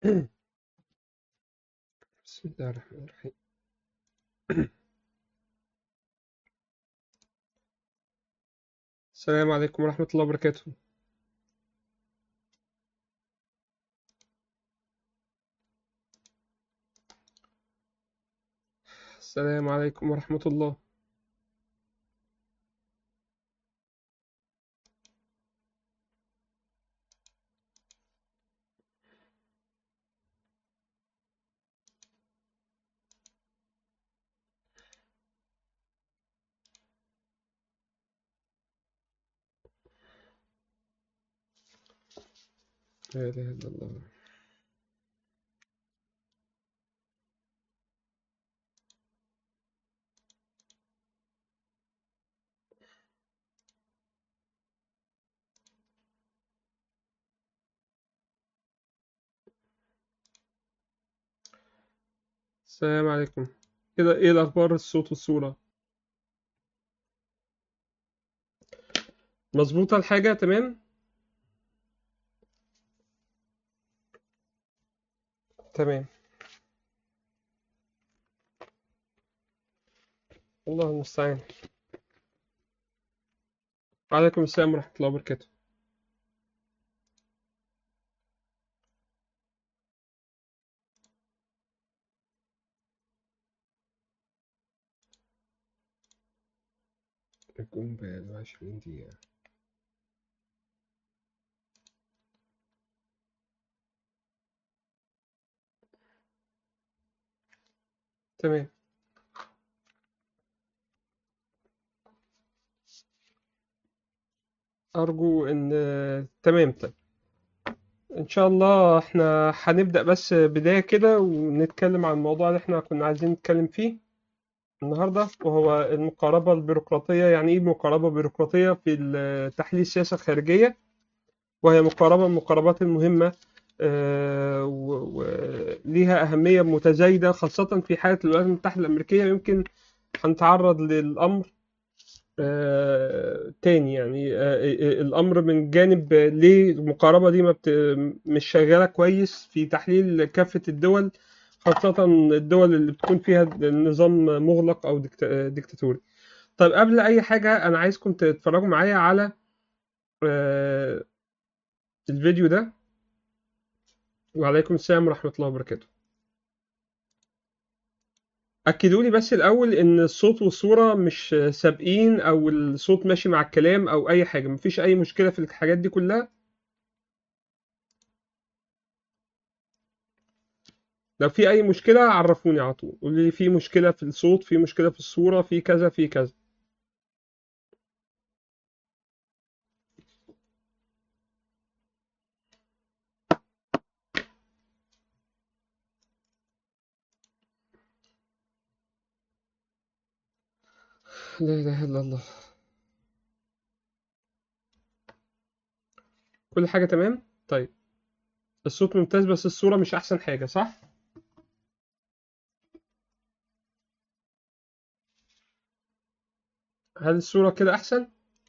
بسم الله الرحمن الرحيم السلام عليكم ورحمة الله وبركاته السلام عليكم ورحمة الله لا إله إلا الله السلام عليكم كده ايه الأخبار الصوت والصورة مظبوطة الحاجة تمام تمام الله المستعان وعليكم السلام ورحمة الله وبركاته يكون بقاله عشرين دقيقة تمام أرجو إن تمام طيب إن شاء الله إحنا هنبدأ بس بداية كده ونتكلم عن الموضوع اللي إحنا كنا عايزين نتكلم فيه النهاردة وهو المقاربة البيروقراطية يعني إيه مقاربة بيروقراطية في تحليل السياسة الخارجية وهي مقاربة من المقاربات المهمة آه، و- وليها أهمية متزايدة خاصة في حالة الولايات المتحدة الأمريكية يمكن هنتعرض للأمر آه، تاني يعني آه، آه، الأمر من جانب آه، ليه المقاربة دي ما بت... مش شغالة كويس في تحليل كافة الدول خاصة الدول اللي بتكون فيها النظام مغلق أو ديكت... ديكتاتوري طيب قبل أي حاجة أنا عايزكم تتفرجوا معايا على آه، الفيديو ده وعليكم السلام ورحمة الله وبركاته أكدوا لي بس الأول إن الصوت والصورة مش سابقين أو الصوت ماشي مع الكلام أو أي حاجة مفيش أي مشكلة في الحاجات دي كلها لو في أي مشكلة عرفوني على طول قولوا لي في مشكلة في الصوت في مشكلة في الصورة في كذا في كذا لا إله إلا الله كل حاجة تمام طيب الصوت ممتاز بس الصورة مش أحسن حاجة صح هل الصورة كده أحسن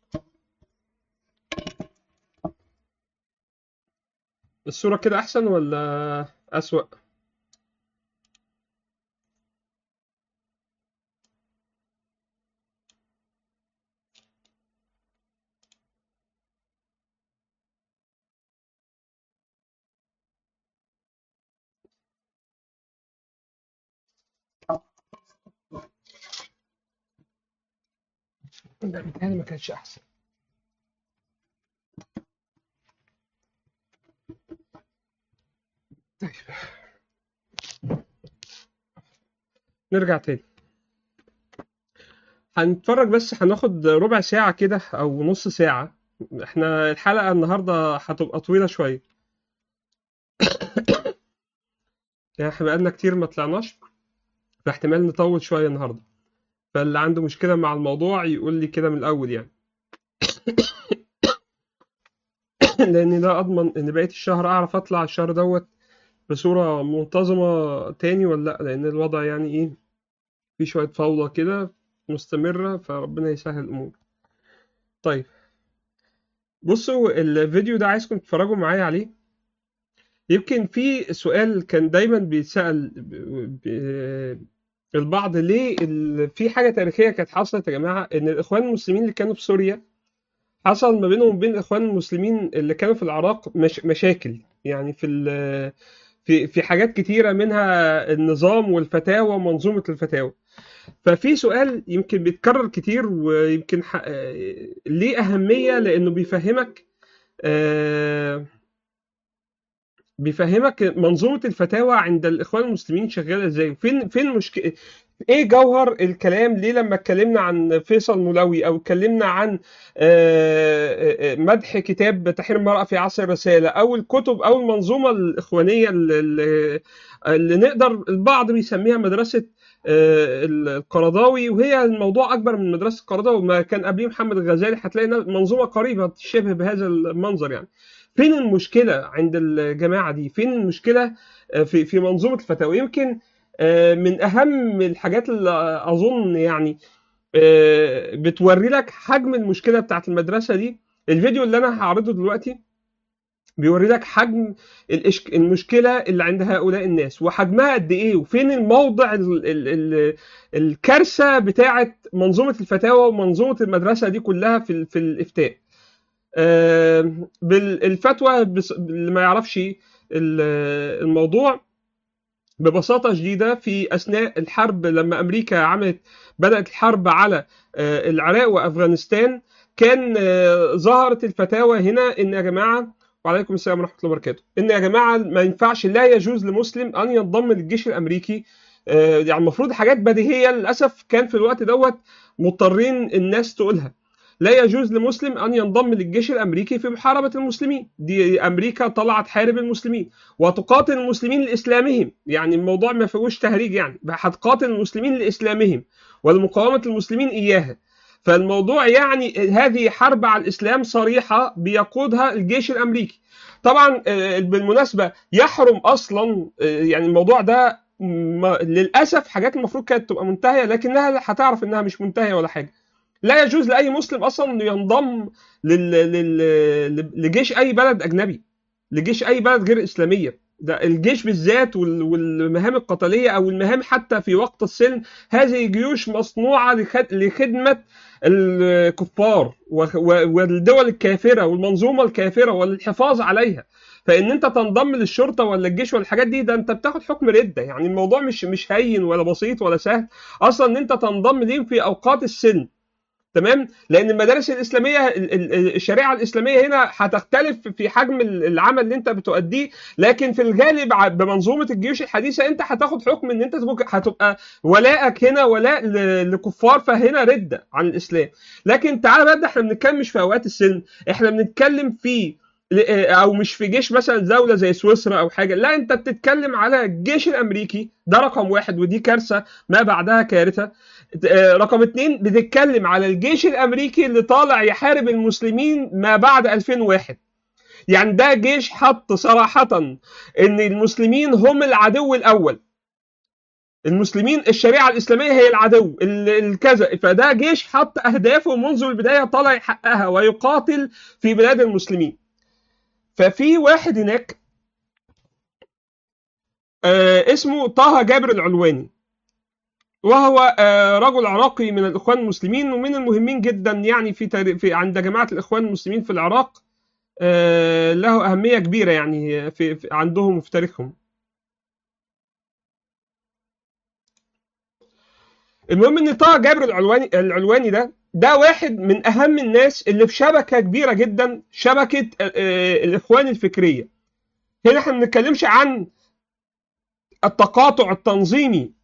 الصورة كده أحسن ولا أسوأ لا متهيألي ما كانتش أحسن طيب نرجع تاني هنتفرج بس هناخد ربع ساعة كده أو نص ساعة احنا الحلقة النهاردة هتبقى طويلة شوية يعني احنا بقالنا كتير ما طلعناش فاحتمال نطول شوية النهاردة فاللي عنده مشكلة مع الموضوع يقول لي كده من الأول يعني لأن ده أضمن إن بقية الشهر أعرف أطلع الشهر دوت بصورة منتظمة تاني ولا لأ لأن الوضع يعني إيه في شوية فوضى كده مستمرة فربنا يسهل الأمور طيب بصوا الفيديو ده عايزكم تتفرجوا معايا عليه يمكن في سؤال كان دايما بيتسأل ب- ب- البعض ليه ال- في حاجة تاريخية كانت حصلت يا جماعة إن الإخوان المسلمين اللي كانوا في سوريا حصل ما بينهم وبين الإخوان المسلمين اللي كانوا في العراق مش مشاكل يعني في ال- في في حاجات كتيرة منها النظام والفتاوى ومنظومة الفتاوى ففي سؤال يمكن بيتكرر كتير ويمكن ح... آه، ليه أهمية لأنه بيفهمك آه، بيفهمك منظومة الفتاوى عند الإخوان المسلمين شغالة إزاي فين فين مشكلة إيه جوهر الكلام ليه لما اتكلمنا عن فيصل مولوي أو اتكلمنا عن آه، آه، مدح كتاب تحرير المرأة في عصر الرسالة أو الكتب أو المنظومة الإخوانية اللي, اللي اللي نقدر البعض بيسميها مدرسة آه، القرضاوي وهي الموضوع أكبر من مدرسة القرضاوي ما كان قبليه محمد الغزالي هتلاقي منظومة قريبة شبه بهذا المنظر يعني فين المشكلة عند الجماعة دي؟ فين المشكلة آه، في في منظومة الفتاوى؟ يمكن آه، من أهم الحاجات اللي أظن يعني آه، بتوري لك حجم المشكلة بتاعت المدرسة دي الفيديو اللي أنا هعرضه دلوقتي بيوري لك حجم الإشك... المشكلة اللي عند هؤلاء الناس وحجمها قد إيه وفين الموضع ال... ال... ال... الكارثة بتاعت منظومة الفتاوى ومنظومة المدرسة دي كلها في, ال... في الإفتاء آه، بالفتوى بس... اللي ما يعرفش ال- الموضوع ببساطة شديدة في أثناء الحرب لما أمريكا عملت بدأت الحرب على آه، العراق وأفغانستان كان آه، ظهرت الفتاوى هنا إن يا جماعة وعليكم السلام ورحمة الله وبركاته إن يا جماعة ما ينفعش لا يجوز لمسلم أن ينضم للجيش الأمريكي آه، يعني المفروض حاجات بديهية للأسف كان في الوقت دوت مضطرين الناس تقولها لا يجوز لمسلم أن ينضم للجيش الأمريكي في محاربة المسلمين دي أمريكا طلعت تحارب المسلمين وتقاتل المسلمين لإسلامهم يعني الموضوع ما فيهوش تهريج يعني هتقاتل المسلمين لإسلامهم ولمقاومة المسلمين إياها فالموضوع يعني هذه حرب على الإسلام صريحة بيقودها الجيش الأمريكي طبعا آه، بالمناسبة يحرم أصلا آه، يعني الموضوع ده م- للأسف حاجات المفروض كانت تبقى منتهية لكنها هتعرف إنها مش منتهية ولا حاجة لا يجوز لأي مسلم أصلا إنه ينضم لل... لل... لجيش أي بلد أجنبي لجيش أي بلد غير إسلامية ده الجيش بالذات وال- والمهام القتالية أو المهام حتى في وقت السلم هذه جيوش مصنوعة لخد- لخدمة الكفار و- و- والدول الكافرة والمنظومة الكافرة والحفاظ عليها فإن أنت تنضم للشرطة ولا الجيش ولا الحاجات دي ده أنت بتاخد حكم ردة يعني الموضوع مش مش هين ولا بسيط ولا سهل أصلا إن أنت تنضم ليهم في أوقات السلم تمام لان المدارس الاسلاميه ال- ال- الشريعه الاسلاميه هنا هتختلف في حجم ال- العمل اللي انت بتؤديه لكن في الغالب ع- بمنظومه الجيوش الحديثه انت هتاخد حكم ان انت تبقى- هتبقى ولائك هنا ولاء ل- لكفار فهنا رده عن الاسلام لكن تعالى بقى ده احنا بنتكلم مش في اوقات السن احنا بنتكلم في ل- او مش في جيش مثلا دوله زي سويسرا او حاجه لا انت بتتكلم على الجيش الامريكي ده رقم واحد ودي كارثه ما بعدها كارثه آه، رقم اتنين بتتكلم على الجيش الامريكي اللي طالع يحارب المسلمين ما بعد 2001 يعني ده جيش حط صراحة ان المسلمين هم العدو الاول المسلمين الشريعة الإسلامية هي العدو ال- الكذا فده جيش حط أهدافه منذ البداية طالع يحققها ويقاتل في بلاد المسلمين ففي واحد هناك آه، اسمه طه جابر العلواني وهو آه، رجل عراقي من الإخوان المسلمين ومن المهمين جدا يعني في, تاري... في عند جماعة الإخوان المسلمين في العراق آه، له أهمية كبيرة يعني في... في عندهم وفي تاريخهم المهم ان طه جابر العلواني العلواني ده ده واحد من اهم الناس اللي في شبكه كبيره جدا شبكه آه، آه، الاخوان الفكريه هنا احنا ما بنتكلمش عن التقاطع التنظيمي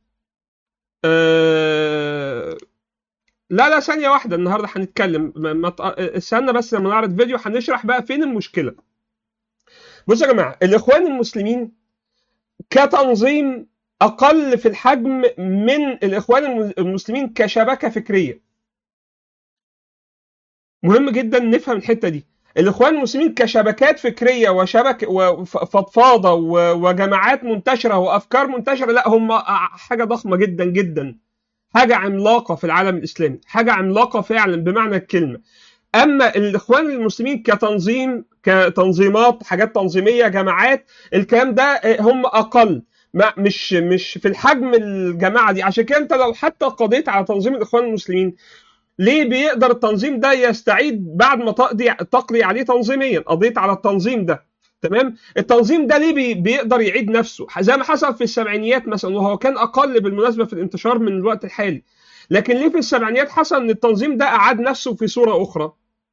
آه، لا لا ثانيه واحده النهارده هنتكلم ما- ما تق- استنى بس لما نعرض فيديو هنشرح بقى فين المشكله بصوا يا جماعه الاخوان المسلمين كتنظيم اقل في الحجم من الاخوان الم- المسلمين كشبكه فكريه مهم جدا نفهم الحته دي الاخوان المسلمين كشبكات فكريه وشبك وفضفاضه وجماعات منتشره وافكار منتشره لا هم حاجه ضخمه جدا جدا حاجه عملاقه في العالم الاسلامي حاجه عملاقه فعلا بمعنى الكلمه اما الاخوان المسلمين كتنظيم كتنظيمات حاجات تنظيميه جماعات الكلام ده هم اقل ما مش مش في الحجم الجماعه دي عشان كده انت لو حتى قضيت على تنظيم الاخوان المسلمين ليه بيقدر التنظيم ده يستعيد بعد ما تقضي تقضي عليه تنظيميا قضيت على التنظيم ده تمام التنظيم ده ليه بي بيقدر يعيد نفسه زي ما حصل في السبعينيات مثلا وهو كان اقل بالمناسبه في الانتشار من الوقت الحالي لكن ليه في السبعينيات حصل ان التنظيم ده اعاد نفسه في صوره اخرى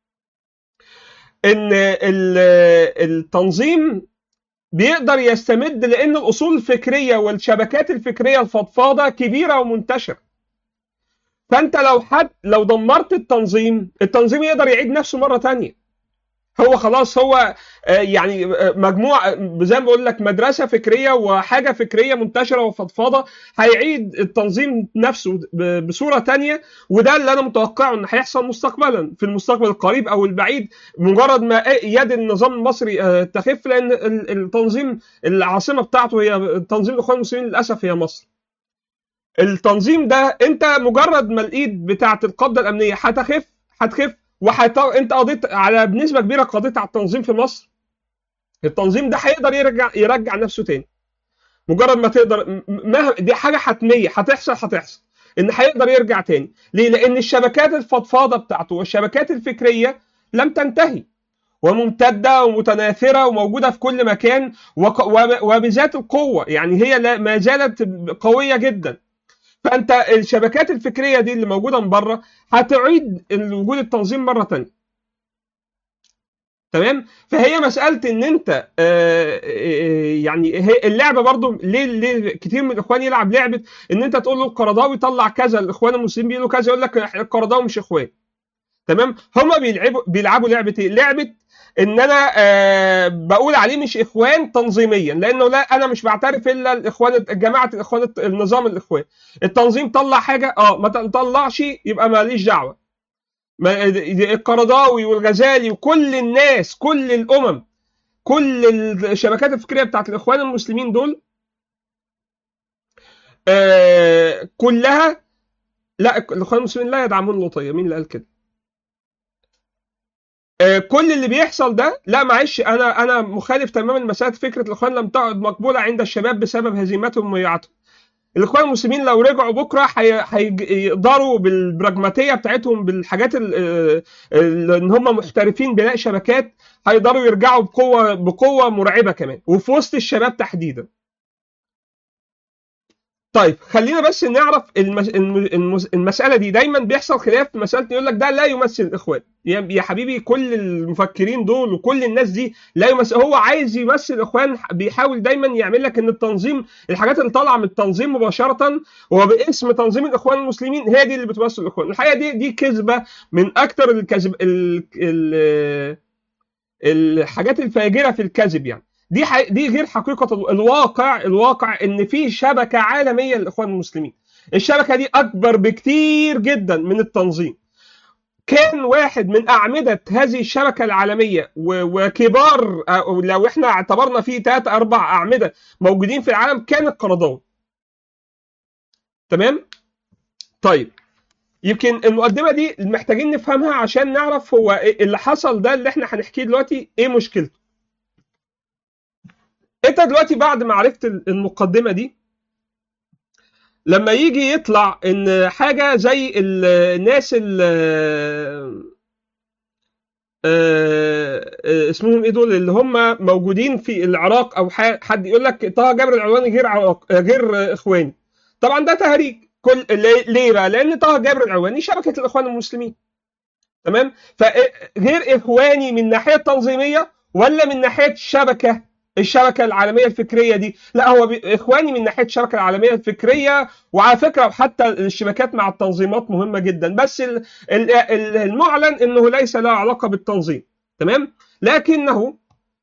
ان التنظيم بيقدر يستمد لان الاصول الفكريه والشبكات الفكريه الفضفاضه كبيره ومنتشره فانت لو حد لو دمرت التنظيم التنظيم يقدر يعيد نفسه مره تانية هو خلاص هو يعني مجموع زي ما بقول لك مدرسه فكريه وحاجه فكريه منتشره وفضفاضه هيعيد التنظيم نفسه بصوره تانية وده اللي انا متوقعه ان هيحصل مستقبلا في المستقبل القريب او البعيد مجرد ما يد النظام المصري تخف لان التنظيم العاصمه بتاعته هي تنظيم الاخوان المسلمين للاسف هي مصر التنظيم ده انت مجرد ما الايد بتاعه القبضه الامنيه هتخف هتخف وحت... انت قضيت على بنسبه كبيره قضيت على التنظيم في مصر التنظيم ده هيقدر يرجع يرجع نفسه تاني مجرد ما تقدر ما دي حاجه حتميه هتحصل هتحصل ان هيقدر يرجع تاني ليه لان الشبكات الفضفاضه بتاعته والشبكات الفكريه لم تنتهي وممتده ومتناثره وموجوده في كل مكان وك... وبذات القوه يعني هي لا... ما زالت قويه جدا فانت الشبكات الفكريه دي اللي موجوده من بره هتعيد وجود التنظيم مره ثانيه تمام فهي مساله ان انت آه يعني هي اللعبه برضو ليه ليه كتير من الاخوان يلعب لعبه ان انت تقول له القرضاوي طلع كذا الاخوان المسلمين بيقولوا كذا يقول لك القرضاوي مش اخوان تمام هم بيلعبوا بيلعبوا لعبه ايه لعبه ان انا آه بقول عليه مش اخوان تنظيميا لانه لا انا مش بعترف الا الاخوان جماعه الاخوان النظام الاخوان التنظيم طلع حاجه اه ما طلعش يبقى ماليش دعوه القرضاوي والغزالي وكل الناس كل الامم كل الشبكات الفكريه بتاعت الاخوان المسلمين دول آه كلها لا الاخوان المسلمين لا يدعمون اللوطيه مين اللي قال كده كل اللي بيحصل ده لا معلش انا انا مخالف تماما لمساله فكره الاخوان لم تعد مقبوله عند الشباب بسبب هزيمتهم ومياعتهم. الاخوان المسلمين لو رجعوا بكره هيقدروا بالبراجماتيه بتاعتهم بالحاجات اللي ان هم محترفين بناء شبكات هيقدروا يرجعوا بقوه بقوه مرعبه كمان وفي وسط الشباب تحديدا. طيب خلينا بس نعرف المس... المس... المساله دي دايما بيحصل خلاف في مساله يقول لك ده لا يمثل الاخوان يا حبيبي كل المفكرين دول وكل الناس دي لا يمثل هو عايز يمثل الاخوان بيحاول دايما يعمل لك ان التنظيم الحاجات اللي طالعه من التنظيم مباشره وباسم تنظيم الاخوان المسلمين هي دي اللي بتمثل الاخوان الحقيقه دي دي كذبه من اكثر الكذب ال... ال... الحاجات الفاجره في الكذب يعني دي حي... دي غير حقيقه الواقع الواقع ان في شبكه عالميه للاخوان المسلمين الشبكه دي اكبر بكتير جدا من التنظيم كان واحد من اعمده هذه الشبكه العالميه و... وكبار لو احنا اعتبرنا فيه ثلاث اربع اعمده موجودين في العالم كان القرضاوي تمام طيب يمكن المقدمه دي محتاجين نفهمها عشان نعرف هو اللي حصل ده اللي احنا هنحكيه دلوقتي ايه مشكلته انت دلوقتي بعد ما عرفت المقدمه دي لما يجي يطلع ان حاجه زي الناس اللي اسمهم ايه دول اللي هم موجودين في العراق او حد يقول لك طه جابر العلواني غير عراق غير اخواني طبعا ده تهريج كل ليه بقى لان طه جابر العلواني شبكه الاخوان المسلمين تمام فغير اخواني من ناحيه تنظيميه ولا من ناحيه شبكه الشبكه العالميه الفكريه دي لا هو اخواني من ناحيه الشبكه العالميه الفكريه وعلى فكره حتى الشبكات مع التنظيمات مهمه جدا بس المعلن انه ليس له علاقه بالتنظيم تمام لكنه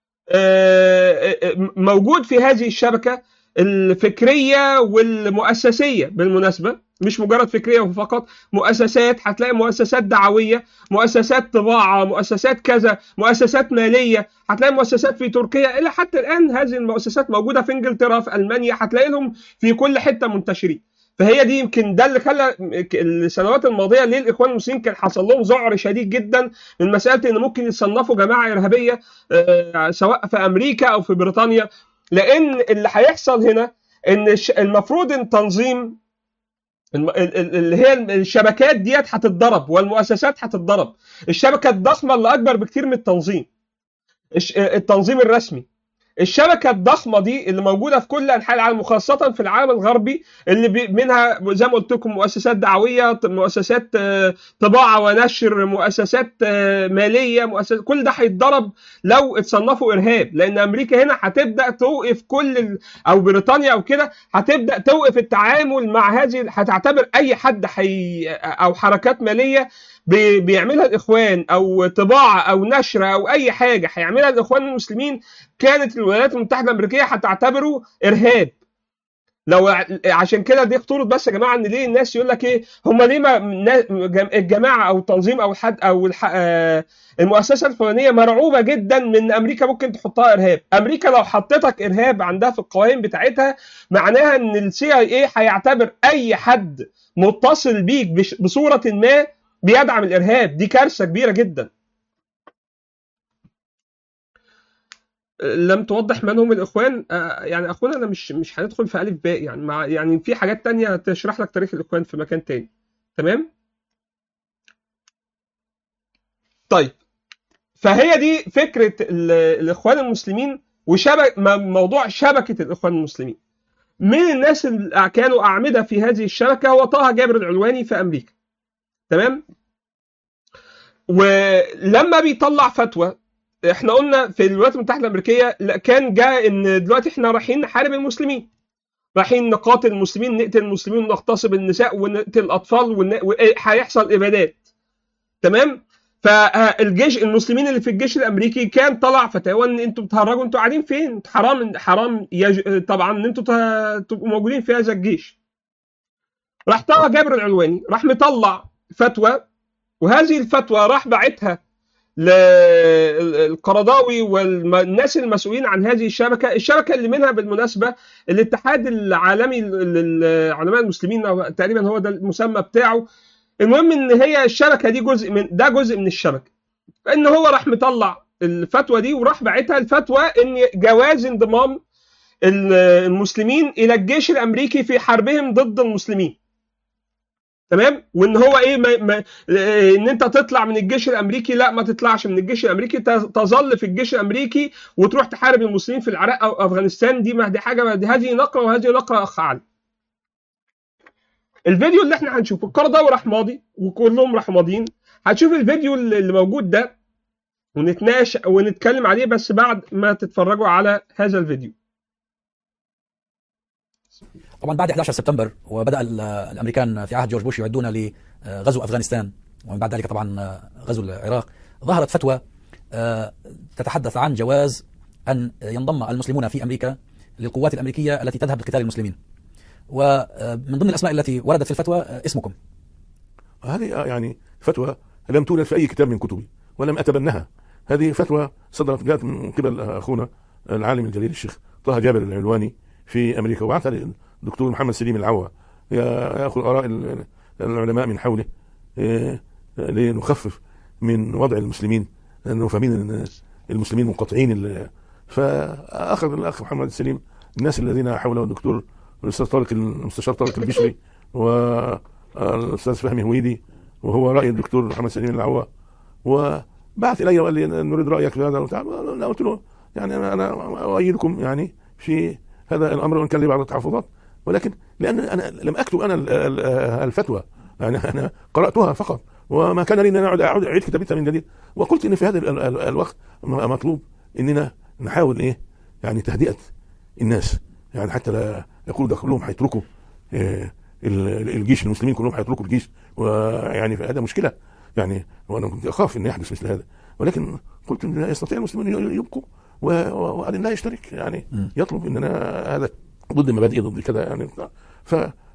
موجود في هذه الشبكه الفكريه والمؤسسيه بالمناسبه مش مجرد فكريه فقط مؤسسات هتلاقي مؤسسات دعويه مؤسسات طباعه مؤسسات كذا مؤسسات ماليه هتلاقي مؤسسات في تركيا الى حتى الان هذه المؤسسات موجوده في انجلترا في المانيا هتلاقي لهم في كل حته منتشرين فهي دي يمكن ده اللي خلى السنوات الماضيه ليه الاخوان المسلمين كان حصل لهم ذعر شديد جدا من مساله ان ممكن يصنفوا جماعه ارهابيه آه، سواء في امريكا او في بريطانيا لان اللي هيحصل هنا ان الش- المفروض ان تنظيم الم- ال- ال- اللي هي الشبكات ديت هتتضرب والمؤسسات هتتضرب الشبكه الضخمه اللي اكبر بكتير من التنظيم الش- التنظيم الرسمي الشبكه الضخمه دي اللي موجوده في كل انحاء العالم وخاصه في العالم الغربي اللي بي منها زي ما قلت لكم مؤسسات دعويه مؤسسات آه، طباعه ونشر مؤسسات آه، ماليه مؤسسات كل ده هيتضرب لو اتصنفوا ارهاب لان امريكا هنا هتبدا توقف كل ال... او بريطانيا او كده هتبدا توقف التعامل مع هذه هتعتبر اي حد حي... او حركات ماليه بي- بيعملها الاخوان او طباعه او نشر او اي حاجه هيعملها الاخوان المسلمين كانت الولايات المتحده الامريكيه هتعتبره ارهاب لو ع- عشان كده دي خطوره بس يا جماعه ان ليه الناس يقول لك ايه هم ليه ما نا- جم- الجماعه او التنظيم او الحد او الح... آه، المؤسسه الفلانيه مرعوبه جدا من إن امريكا ممكن تحطها ارهاب امريكا لو حطتك ارهاب عندها في القوائم بتاعتها معناها ان السي اي اي هيعتبر اي حد متصل بيك بش- بصوره ما بيدعم الارهاب دي كارثه كبيره جدا لم توضح من هم الاخوان آه، يعني اخونا انا مش مش هندخل في الف باء يعني مع يعني في حاجات تانية تشرح لك تاريخ الاخوان في مكان تاني تمام طيب فهي دي فكره ال- الاخوان المسلمين وشبك م- موضوع شبكه الاخوان المسلمين من الناس اللي كانوا اعمده في هذه الشبكه هو طه جابر العلواني في امريكا تمام ولما بيطلع فتوى احنا قلنا في الولايات المتحده الامريكيه لا، كان جاء ان دلوقتي احنا رايحين نحارب المسلمين رايحين نقاتل المسلمين نقتل المسلمين ونغتصب النساء ونقتل الاطفال ون- وهيحصل ابادات تمام فالجيش المسلمين اللي في الجيش الامريكي كان طلع فتاوى ان انتوا بتهرجوا انتوا قاعدين فين انتوا حرام حرام يج... طبعا ان انتوا ت- تبقوا موجودين في هذا الجيش راح طه جابر العلواني راح مطلع فتوى وهذه الفتوى راح باعتها للقرضاوي والناس المسؤولين عن هذه الشبكه، الشبكه اللي منها بالمناسبه الاتحاد العالمي للعلماء المسلمين أو تقريبا هو ده المسمى بتاعه. المهم ان هي الشبكه دي جزء من ده جزء من الشبكه. ان هو راح مطلع الفتوى دي وراح باعتها الفتوى ان جواز انضمام المسلمين الى الجيش الامريكي في حربهم ضد المسلمين. تمام وان هو ايه ما ما إيه ان انت تطلع من الجيش الامريكي لا ما تطلعش من الجيش الامريكي ت- تظل في الجيش الامريكي وتروح تحارب المسلمين في العراق او افغانستان دي ما دي حاجه دي هذه نقره وهذه نقره اخ علي الفيديو اللي احنا هنشوفه القرضاوي راح ماضي وكلهم راحوا ماضيين هتشوف الفيديو اللي اللي موجود ده ونتناقش ونتكلم عليه بس بعد ما تتفرجوا على هذا الفيديو طبعا بعد 11 سبتمبر وبدا ال- الامريكان في عهد جورج بوش يعدون لغزو افغانستان ومن بعد ذلك طبعا غزو العراق ظهرت فتوى آه، تتحدث عن جواز ان ينضم المسلمون في امريكا للقوات الامريكيه التي تذهب لقتال المسلمين ومن ضمن الاسماء التي وردت في الفتوى آه، اسمكم هذه يعني فتوى لم توجد في اي كتاب من كتبي ولم اتبنها هذه فتوى صدرت جاءت من قبل اخونا العالم الجليل الشيخ طه جابر العلواني في امريكا وبعثها للدكتور محمد سليم العوا ياخذ اراء ال- العلماء من حوله إيه، لنخفف من وضع المسلمين لانه فاهمين ان المسلمين منقطعين ال- فاخذ الاخ محمد سليم الناس الذين حوله الدكتور الاستاذ طارق المستشار طارق البشري والاستاذ فهمي هويدي وهو راي الدكتور محمد سليم العوا وبعث الي وقال لي نريد رايك في هذا وبتاع انا قلت له يعني انا انا اؤيدكم يعني في هذا الامر وان كان لي بعض التحفظات ولكن لان انا لم اكتب انا ال- ال- الفتوى يعني انا قراتها فقط وما كان لي ان انا اعود أعود- اعيد كتابتها من جديد وقلت ان في هذا ال- ال- الوقت م- مطلوب اننا نحاول ايه يعني تهدئه الناس يعني حتى لا يقولوا ده كلهم هيتركوا إيه، ال- الجيش المسلمين كلهم هيتركوا الجيش ويعني هذا مشكله يعني وانا كنت اخاف ان يحدث مثل هذا ولكن قلت ان لا يستطيع المسلمون يبقوا و- و- وبعدين لا يشترك يعني م. يطلب اننا هذا ضد مبادئ ضد كذا يعني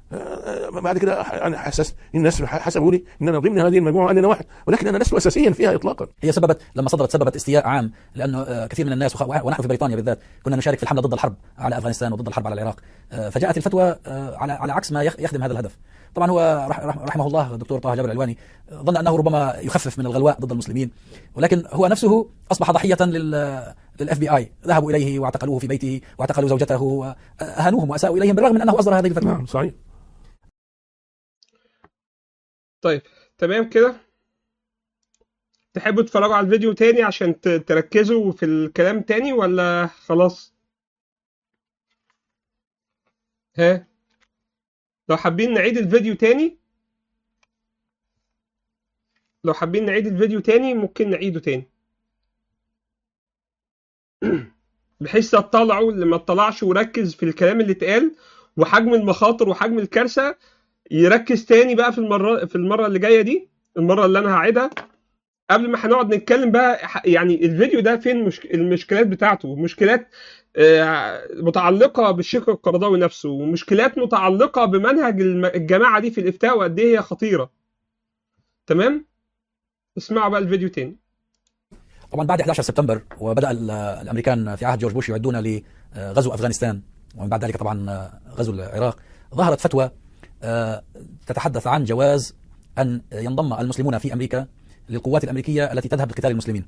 آه، بعد كده انا حسست الناس حسبوا لي ان انا ضمن هذه المجموعه اننا واحد ولكن انا لست اساسيا فيها اطلاقا هي سببت لما صدرت سببت استياء عام لانه آه، كثير من الناس وخ- ونحن في بريطانيا بالذات كنا نشارك في الحمله ضد الحرب على افغانستان وضد الحرب على العراق آه، فجاءت الفتوى آه، على على عكس ما يخ- يخدم هذا الهدف طبعا هو رح- رح- رحمه الله الدكتور طه جابر العلواني آه، ظن انه ربما يخفف من الغلواء ضد المسلمين ولكن هو نفسه اصبح ضحيه لل للاف بي اي ذهبوا اليه واعتقلوه في بيته واعتقلوا زوجته واهانوهم واساءوا اليهم بالرغم من انه اصدر هذه الفتوى نعم صحيح طيب تمام كده تحبوا تتفرجوا على الفيديو تاني عشان ت- تركزوا في الكلام تاني ولا خلاص ها لو حابين نعيد الفيديو تاني لو حابين نعيد الفيديو تاني ممكن نعيده تاني بحيث تطلعوا اللي ما اطلعش وركز في الكلام اللي اتقال وحجم المخاطر وحجم الكارثة يركز تاني بقى في المرة في المرة اللي جاية دي المرة اللي أنا هعيدها قبل ما هنقعد نتكلم بقى ح- يعني الفيديو ده فين مشك... المشكلات بتاعته مشكلات آه، متعلقة بالشق القرضاوي نفسه ومشكلات متعلقة بمنهج الم- الجماعة دي في الإفتاء وقد إيه هي خطيرة تمام اسمعوا بقى الفيديو تاني طبعا بعد 11 سبتمبر وبدا ال- الامريكان في عهد جورج بوش يعدون لغزو افغانستان ومن بعد ذلك طبعا غزو العراق ظهرت فتوى آه، تتحدث عن جواز ان ينضم المسلمون في امريكا للقوات الامريكيه التي تذهب لقتال المسلمين.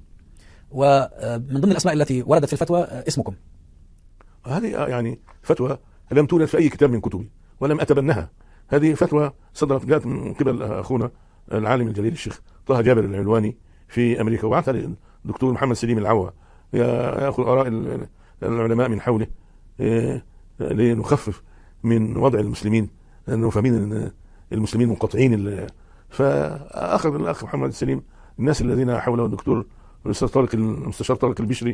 ومن ضمن الاسماء التي وردت في الفتوى آه، اسمكم. هذه يعني فتوى لم توجد في اي كتاب من كتبي ولم اتبنها هذه فتوى صدرت جاءت من قبل اخونا العالم الجليل الشيخ طه جابر العلواني في امريكا وبعثها للدكتور محمد سليم العوا ياخذ اراء ال- العلماء من حوله إيه، لنخفف من وضع المسلمين لانه فاهمين ان المسلمين منقطعين ال- فاخذ الاخ محمد سليم الناس الذين حوله الدكتور الاستاذ طارق المستشار طارق البشري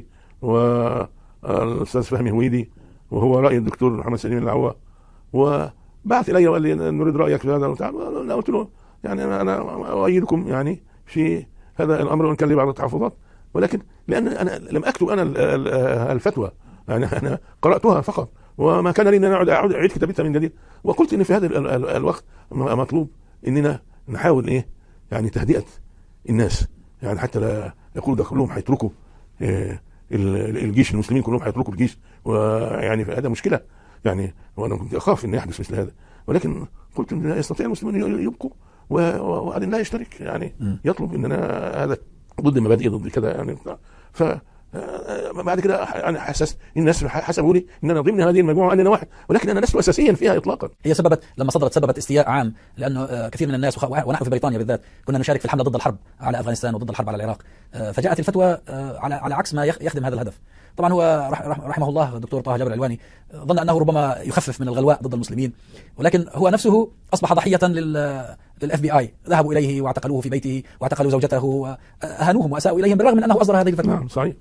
والاستاذ فهمي هويدي وهو راي الدكتور محمد سليم العوا وبعث الي وقال لي نريد رايك في هذا وتعال انا قلت له يعني انا انا اؤيدكم يعني في هذا الامر وان كان لي بعض التحفظات ولكن لان انا لم اكتب انا ال- ال- الفتوى يعني انا قراتها فقط وما كان لي ان انا اقعد أعود اعيد كتابتها من جديد وقلت ان في هذا ال- ال- الوقت م- مطلوب اننا نحاول ايه يعني تهدئه الناس يعني حتى لا يقولوا ده كلهم هيتركوا إيه ال- الجيش المسلمين كلهم هيتركوا الجيش ويعني هذا مشكله يعني وانا كنت اخاف ان يحدث مثل هذا ولكن قلت ان لا يستطيع المسلمون يبقوا و- و- وبعدين لا يشترك يعني م. يطلب ان انا هذا ضد مبادئي ضد كذا يعني ف آه، بعد كده انا حسست الناس حسبوا لي ان انا ضمن هذه المجموعه اننا واحد ولكن انا لست اساسيا فيها اطلاقا هي سببت لما صدرت سببت استياء عام لانه آه، كثير من الناس وخ- ونحن في بريطانيا بالذات كنا نشارك في الحمله ضد الحرب على افغانستان وضد الحرب على العراق آه، فجاءت الفتوى آه، على على عكس ما يخ- يخدم هذا الهدف طبعا هو رح- رح- رحمه الله الدكتور طه جابر العلواني آه، ظن انه ربما يخفف من الغلواء ضد المسلمين ولكن هو نفسه اصبح ضحيه لل للاف بي اي ذهبوا اليه واعتقلوه في بيته واعتقلوا زوجته واهانوهم واساءوا اليهم بالرغم من انه اصدر هذه الفتوى نعم صحيح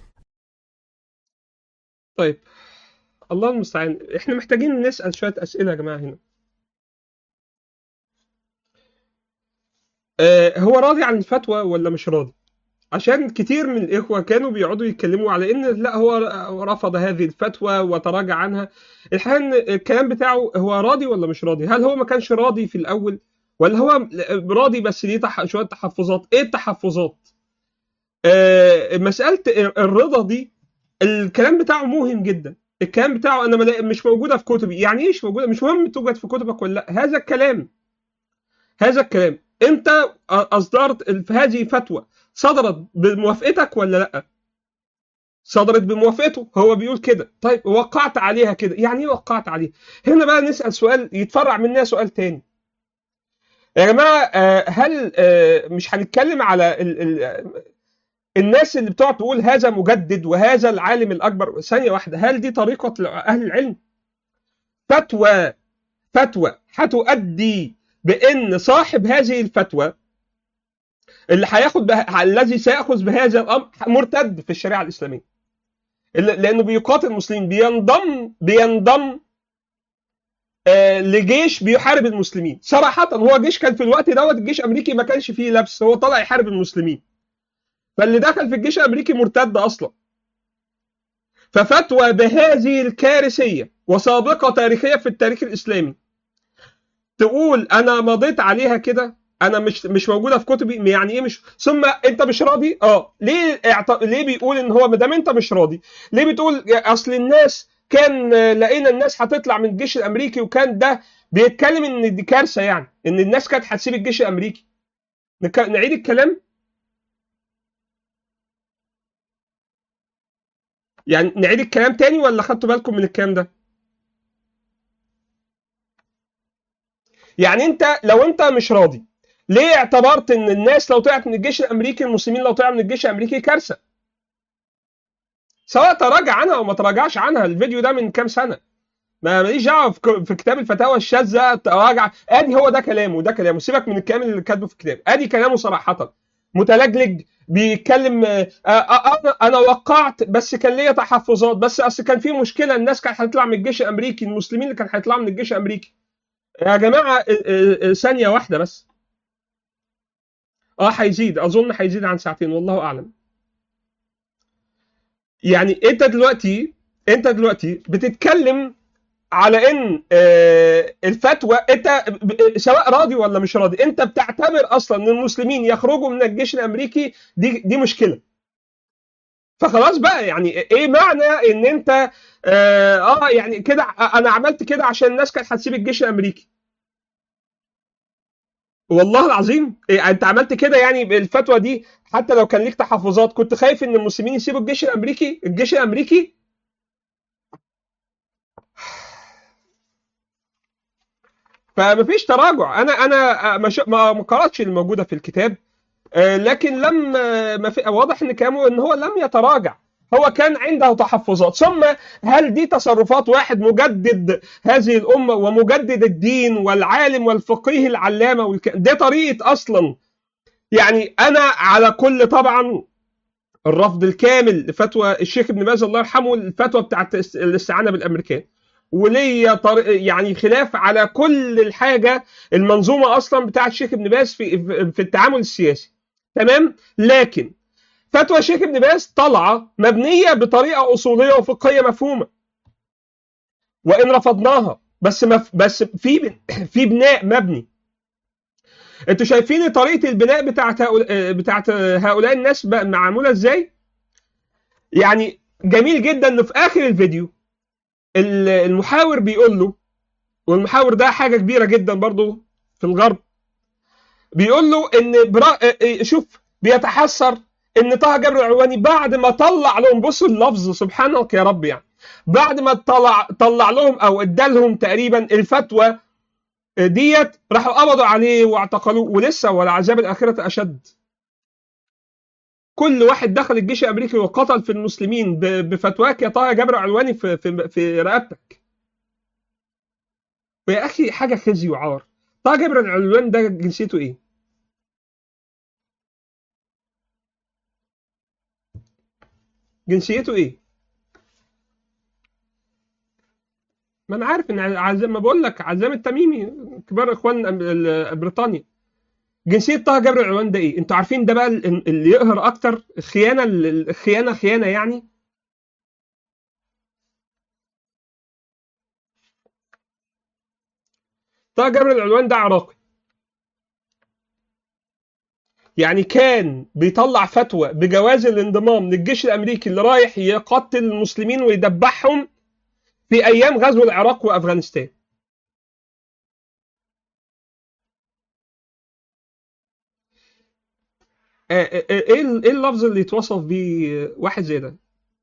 طيب الله المستعان احنا محتاجين نسأل شوية أسئلة يا جماعة هنا آه هو راضي عن الفتوى ولا مش راضي عشان كتير من الإخوة كانوا بيقعدوا يتكلموا على إن لا هو رفض هذه الفتوى وتراجع عنها الحقيقة إن الكلام بتاعه هو راضي ولا مش راضي هل هو ما كانش راضي في الأول ولا هو راضي بس ليه تح... شوية تحفظات إيه التحفظات آه مسألة الرضا دي الكلام بتاعه موهم جدا الكلام بتاعه انا ملا- مش موجوده في كتبي يعني ايه مش موجوده مش مهم توجد في كتبك ولا لا هذا الكلام هذا الكلام انت اصدرت ال- هذه فتوى صدرت بموافقتك ولا لا صدرت بموافقته هو بيقول كده طيب وقعت عليها كده يعني ايه وقعت عليها هنا بقى نسال سؤال يتفرع منها سؤال تاني يا جماعه آه، هل آه، مش هنتكلم على ال ال الناس اللي بتقعد تقول هذا مجدد وهذا العالم الاكبر ثانيه واحده هل دي طريقه اهل العلم فتوى فتوى هتؤدي بان صاحب هذه الفتوى اللي هياخد به... الذي سياخذ بهذا الامر مرتد في الشريعه الاسلاميه اللي- لانه بيقاتل المسلمين بينضم بينضم آه لجيش بيحارب المسلمين صراحه هو جيش كان في الوقت دوت الجيش الامريكي ما كانش فيه لبس هو طلع يحارب المسلمين فاللي دخل في الجيش الامريكي مرتد اصلا ففتوى بهذه الكارثيه وسابقه تاريخيه في التاريخ الاسلامي تقول انا مضيت عليها كده انا مش مش موجوده في كتبي يعني ايه مش ثم انت مش راضي اه ليه اعت... ليه بيقول ان هو ما دام انت مش راضي ليه بتقول اصل الناس كان لقينا الناس هتطلع من الجيش الامريكي وكان ده بيتكلم ان دي كارثه يعني ان الناس كانت هتسيب الجيش الامريكي نك... نعيد الكلام يعني نعيد الكلام تاني ولا خدتوا بالكم من الكلام ده يعني انت لو انت مش راضي ليه اعتبرت ان الناس لو طلعت من الجيش الامريكي المسلمين لو طلعوا من الجيش الامريكي كارثه سواء تراجع عنها او ما تراجعش عنها الفيديو ده من كام سنه ما ماليش دعوه في في كتاب الفتاوى الشاذه تراجع ادي هو ده كلامه ده كلامه سيبك من الكلام اللي كاتبه في الكتاب ادي كلامه صراحه متلجلج بيتكلم آه، آه، انا انا وقعت بس كان ليا تحفظات بس اصل كان في مشكله الناس كانت هتطلع من الجيش الامريكي المسلمين اللي كانوا هيطلعوا من الجيش الامريكي يا جماعه آه، آه، ثانيه واحده بس اه هيزيد اظن هيزيد عن ساعتين والله اعلم يعني انت دلوقتي انت دلوقتي بتتكلم على ان آه، الفتوى انت ب- سواء راضي ولا مش راضي انت بتعتبر اصلا ان المسلمين يخرجوا من الجيش الامريكي دي دي مشكله فخلاص بقى يعني ايه معنى ان انت اه آه، يعني كده انا عملت كده عشان الناس كانت هتسيب الجيش الامريكي والله العظيم إيه انت عملت كده يعني الفتوى دي حتى لو كان ليك تحفظات كنت خايف ان المسلمين يسيبوا الجيش الامريكي الجيش الامريكي فمفيش تراجع انا انا ما ش- ما ما قراتش اللي موجوده في الكتاب آه، لكن لم آه، ما في واضح ان كلامه ان هو لم يتراجع هو كان عنده تحفظات ثم هل دي تصرفات واحد مجدد هذه الامه ومجدد الدين والعالم والفقيه العلامه والك... دي طريقه اصلا يعني انا على كل طبعا الرفض الكامل لفتوى الشيخ ابن باز الله يرحمه الفتوى بتاعت الاستعانه بالامريكان وليا طريق يعني خلاف على كل الحاجه المنظومه اصلا بتاعت الشيخ ابن باز في في التعامل السياسي تمام لكن فتوى الشيخ ابن باز طالعه مبنيه بطريقه اصوليه وفقهيه مفهومه وان رفضناها بس مف... بس في بن... في بناء مبني انتوا شايفين طريقه البناء بتاعت هؤلاء بتاعت هؤلاء الناس بقى معموله ازاي يعني جميل جدا انه في اخر الفيديو ال- المحاور بيقول له والمحاور ده حاجه كبيره جدا برضو في الغرب بيقول له ان برا... شوف بيتحسر ان طه جابر العلواني بعد ما طلع لهم بصوا اللفظ سبحانك يا رب يعني بعد ما طلع طلع لهم او ادالهم تقريبا الفتوى ديت راحوا قبضوا عليه واعتقلوه ولسه والعذاب الاخره اشد كل واحد دخل الجيش الامريكي وقتل في المسلمين ب- بفتواك يا طه جابر علواني في في في رقبتك يا اخي حاجه خزي وعار طه جابر العلواني ده جنسيته ايه جنسيته ايه ما انا عارف ان عزام ما بقول لك عزام التميمي كبار اخوان أم- ال- بريطانيا جنسيه طه جابر العلوان ده ايه انتوا عارفين ده بقى ال- اللي يقهر اكتر الخيانه ال- الخيانه خيانه يعني طه جابر العلوان ده عراقي يعني كان بيطلع فتوى بجواز الانضمام للجيش الامريكي اللي رايح يقتل المسلمين ويدبحهم في ايام غزو العراق وافغانستان آه، آه، آه، ايه ال- ايه اللفظ اللي يتوصف بيه واحد زي ده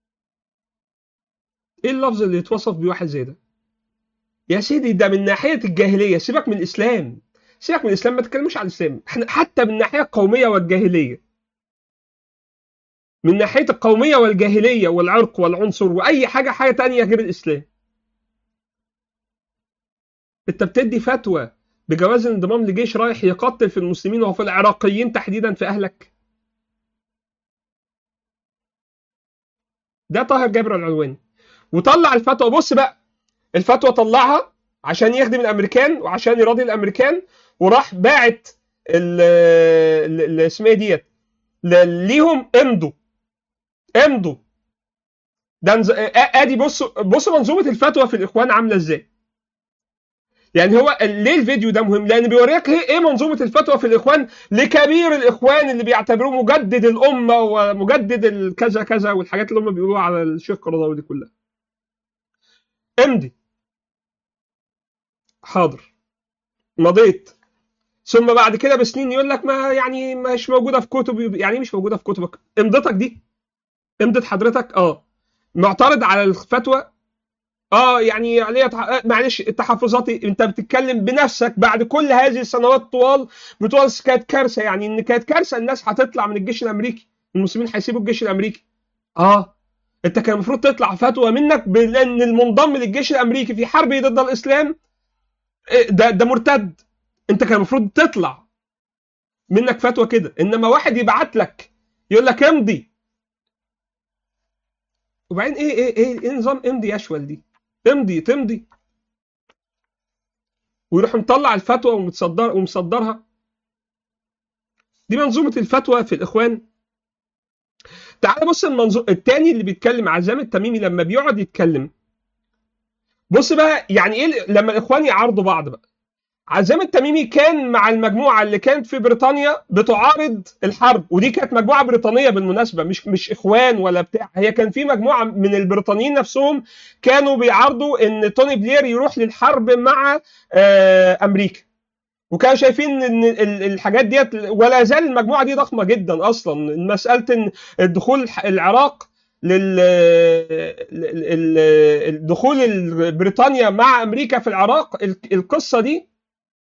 ايه اللفظ اللي يتوصف بيه واحد زي ده يا سيدي ده من ناحيه الجاهليه سيبك من الاسلام سيبك من الاسلام ما تتكلموش عن الاسلام احنا حتى من الناحيه القوميه والجاهليه من ناحيه القوميه والجاهليه والعرق والعنصر واي حاجه حاجه تانية غير الاسلام انت بتدي فتوى بجواز الانضمام لجيش رايح يقتل في المسلمين وفي العراقيين تحديدا في اهلك ده طاهر جابر العلواني وطلع الفتوى بص بقى الفتوى طلعها عشان يخدم الامريكان وعشان يراضي الامريكان وراح باعت ال- ال- ال- اسمها إيه ديت ل- ليهم امضوا امضوا ده نز- آ- ادي بص بص منظومه الفتوى في الاخوان عامله ازاي يعني هو ليه الفيديو ده مهم؟ لان بيوريك ايه إيه منظومه الفتوى في الاخوان لكبير الاخوان اللي بيعتبروه مجدد الامه ومجدد الكذا كذا والحاجات اللي هم بيقولوها على الشيخ قرضاوي دي كلها. امضي. حاضر. مضيت. ثم بعد كده بسنين يقول لك ما يعني مش موجوده في كتب يعني إيه مش موجوده في كتبك امضتك دي امضت حضرتك اه معترض على الفتوى اه يعني عليها تح... معلش تحفظاتي انت بتتكلم بنفسك بعد كل هذه السنوات طوال بتقول كانت كارثه يعني ان كانت كارثه الناس هتطلع من الجيش الامريكي المسلمين هيسيبوا الجيش الامريكي اه انت كان المفروض تطلع فتوى منك بان المنضم للجيش الامريكي في حربه ضد الاسلام إيه ده ده مرتد انت كان المفروض تطلع منك فتوى كده انما واحد يبعت لك يقول لك امضي وبعدين ايه ايه ايه, إيه نظام امضي يشول دي امضي تمضي ويروح مطلع الفتوى ومتصدر ومصدرها دي منظومة الفتوى في الإخوان تعال بص المنظور التاني اللي بيتكلم عزام التميمي لما بيقعد يتكلم بص بقى يعني ايه لما الإخوان يعارضوا بعض بقى عزام التميمي كان مع المجموعه اللي كانت في بريطانيا بتعارض الحرب ودي كانت مجموعه بريطانيه بالمناسبه مش مش اخوان ولا بتاع هي كان في مجموعه من البريطانيين نفسهم كانوا بيعارضوا ان توني بلير يروح للحرب مع امريكا وكانوا شايفين ان الحاجات ديت ولا زال المجموعه دي ضخمه جدا اصلا مساله ان الدخول العراق لل الدخول بريطانيا مع امريكا في العراق القصه دي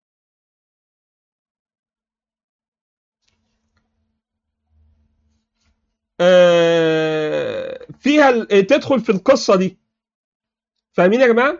فيها تدخل في القصه دي فاهمين يا جماعه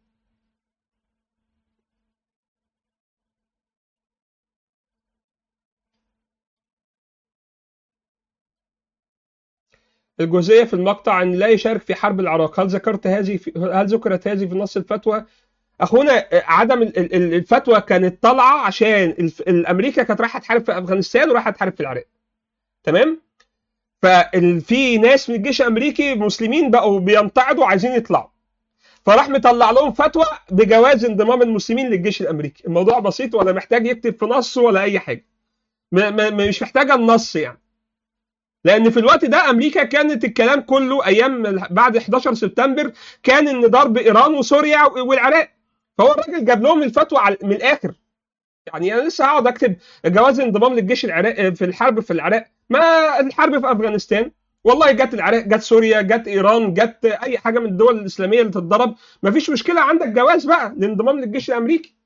الجزئيه في المقطع ان لا يشارك في حرب العراق هل ذكرت هذه في هل ذكرت هذه في نص الفتوى اخونا عدم الفتوى كانت طالعه عشان الامريكا كانت رايحه تحارب في افغانستان ورايحه تحارب في العراق تمام ففي ناس من الجيش الامريكي مسلمين بقوا بيمتعضوا عايزين يطلعوا فراح مطلع لهم فتوى بجواز انضمام المسلمين للجيش الامريكي الموضوع بسيط ولا محتاج يكتب في نص ولا اي حاجه مش محتاجه النص يعني لان في الوقت ده امريكا كانت الكلام كله ايام بعد 11 سبتمبر كان ان ضرب ايران وسوريا والعراق فهو الراجل جاب لهم الفتوى من الاخر يعني انا لسه هقعد اكتب جواز انضمام للجيش العراق في الحرب في العراق ما الحرب في افغانستان والله جت العراق جت سوريا جت ايران جت اي حاجه من الدول الاسلاميه اللي تتضرب ما فيش مشكله عندك جواز بقى للانضمام للجيش الامريكي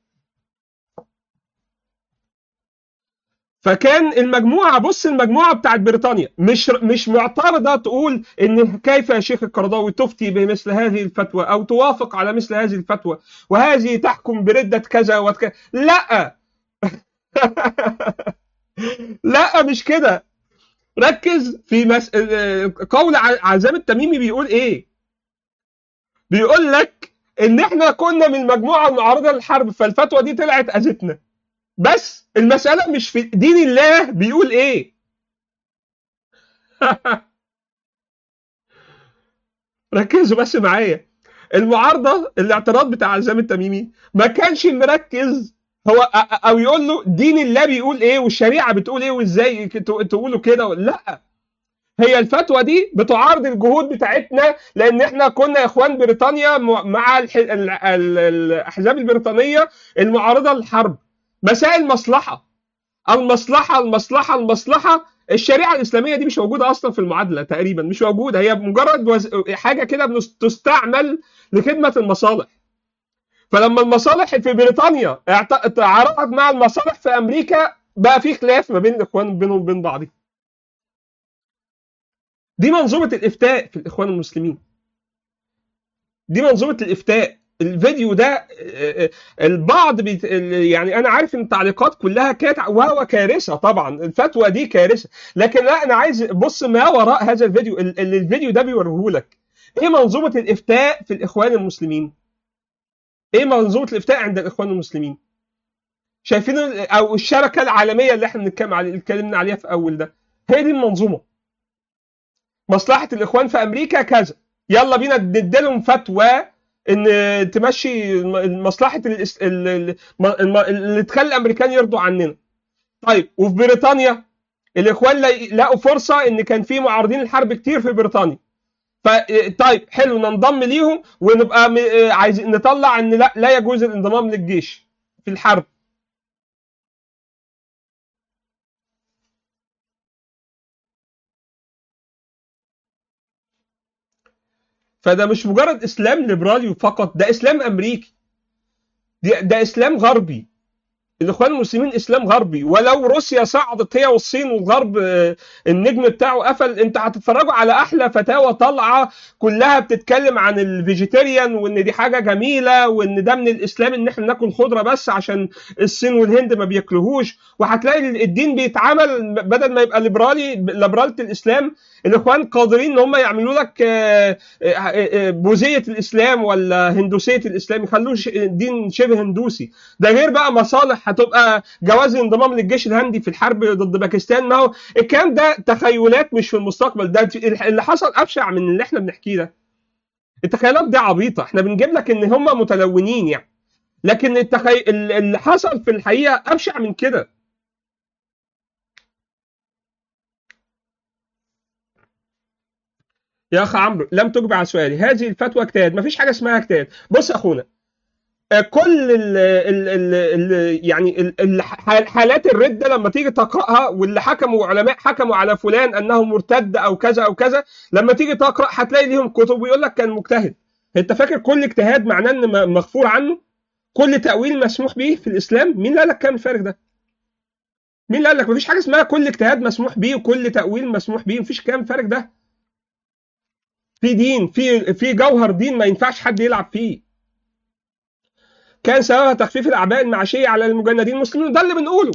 فكان المجموعه بص المجموعه بتاعت بريطانيا مش مش معترضه تقول ان كيف يا شيخ القرضاوي تفتي بمثل هذه الفتوى او توافق على مثل هذه الفتوى وهذه تحكم برده كذا وكذا لا لا مش كده ركز في مس... قول عزام التميمي بيقول ايه بيقول لك ان احنا كنا من المجموعه المعارضه للحرب فالفتوى دي طلعت اذتنا بس المساله مش في دين الله بيقول ايه ركزوا بس معايا المعارضه الاعتراض بتاع عزام التميمي ما كانش مركز هو او يقول له دين الله بيقول ايه والشريعه بتقول ايه وازاي تقولوا كده لا هي الفتوى دي بتعارض الجهود بتاعتنا لان احنا كنا اخوان بريطانيا مع الاحزاب البريطانيه المعارضه للحرب مسائل مصلحه المصلحه المصلحه المصلحه الشريعه الاسلاميه دي مش موجوده اصلا في المعادله تقريبا مش موجوده هي مجرد حاجه كده تستعمل لخدمه المصالح فلما المصالح في بريطانيا تعارضت مع المصالح في امريكا بقى في خلاف ما بين الاخوان بينهم وبين بعضهم دي منظومه الافتاء في الاخوان المسلمين دي منظومه الافتاء الفيديو ده البعض بيت يعني انا عارف ان التعليقات كلها كانت وهو كارثه طبعا الفتوى دي كارثه لكن لا انا عايز بص ما وراء هذا الفيديو اللي الفيديو ده بيوريه لك ايه منظومه الافتاء في الاخوان المسلمين ايه منظومه الافتاء عند الاخوان المسلمين شايفين او الشبكه العالميه اللي احنا بنتكلم عليها اتكلمنا عليها في اول ده هي دي المنظومه مصلحه الاخوان في امريكا كذا يلا بينا نديلهم فتوى ان تمشي الم- مصلحه الاس- ال- ال- الم- اللي تخلي الامريكان يرضوا عننا طيب وفي بريطانيا الاخوان لا- لقوا فرصه ان كان في معارضين الحرب كتير في بريطانيا ف طيب حلو ننضم ليهم ونبقى م- عايزين نطلع ان لا لا يجوز الانضمام للجيش في الحرب فده مش مجرد اسلام ليبرالي فقط ده اسلام امريكي ده, ده اسلام غربي الاخوان المسلمين اسلام غربي ولو روسيا صعدت هي والصين والغرب آه، النجم بتاعه قفل انت هتتفرجوا على احلى فتاوى طالعه كلها بتتكلم عن الفيجيتيريان وان دي حاجه جميله وان ده من الاسلام ان احنا ناكل خضره بس عشان الصين والهند ما بياكلوهوش وهتلاقي الدين بيتعامل بدل ما يبقى ليبرالي ليبرالة الاسلام الاخوان قادرين ان هم يعملوا لك آه، آه، آه، بوذيه الاسلام ولا هندوسيه الاسلام يخلوه ش- دين شبه هندوسي ده غير بقى مصالح هتبقى جواز الانضمام للجيش الهندي في الحرب ضد باكستان ما هو الكلام ده تخيلات مش في المستقبل ده اللي حصل ابشع من اللي احنا بنحكيه ده التخيلات دي عبيطه احنا بنجيب لك ان هم متلونين يعني لكن التخي... اللي حصل في الحقيقه ابشع من كده يا اخ عمرو لم تجب على سؤالي هذه الفتوى اجتهاد مفيش حاجه اسمها اجتهاد بص يا اخونا آه، كل ال ال ال ال يعني ال- ال- حالات الردة لما تيجي تقرأها واللي حكموا علماء حكموا على فلان أنه مرتد أو كذا أو كذا لما تيجي تقرأ هتلاقي ليهم كتب ويقول لك كان مجتهد أنت فاكر كل اجتهاد معناه إن م- مغفور عنه كل تأويل مسموح به في الإسلام مين اللي قال لك كام الفارق ده مين اللي قال لك مفيش حاجة اسمها كل اجتهاد مسموح به وكل تأويل مسموح به مفيش كام الفارق ده في دين في في جوهر دين ما ينفعش حد يلعب فيه كان سببها تخفيف الاعباء المعيشيه على المجندين المسلمين ده اللي بنقوله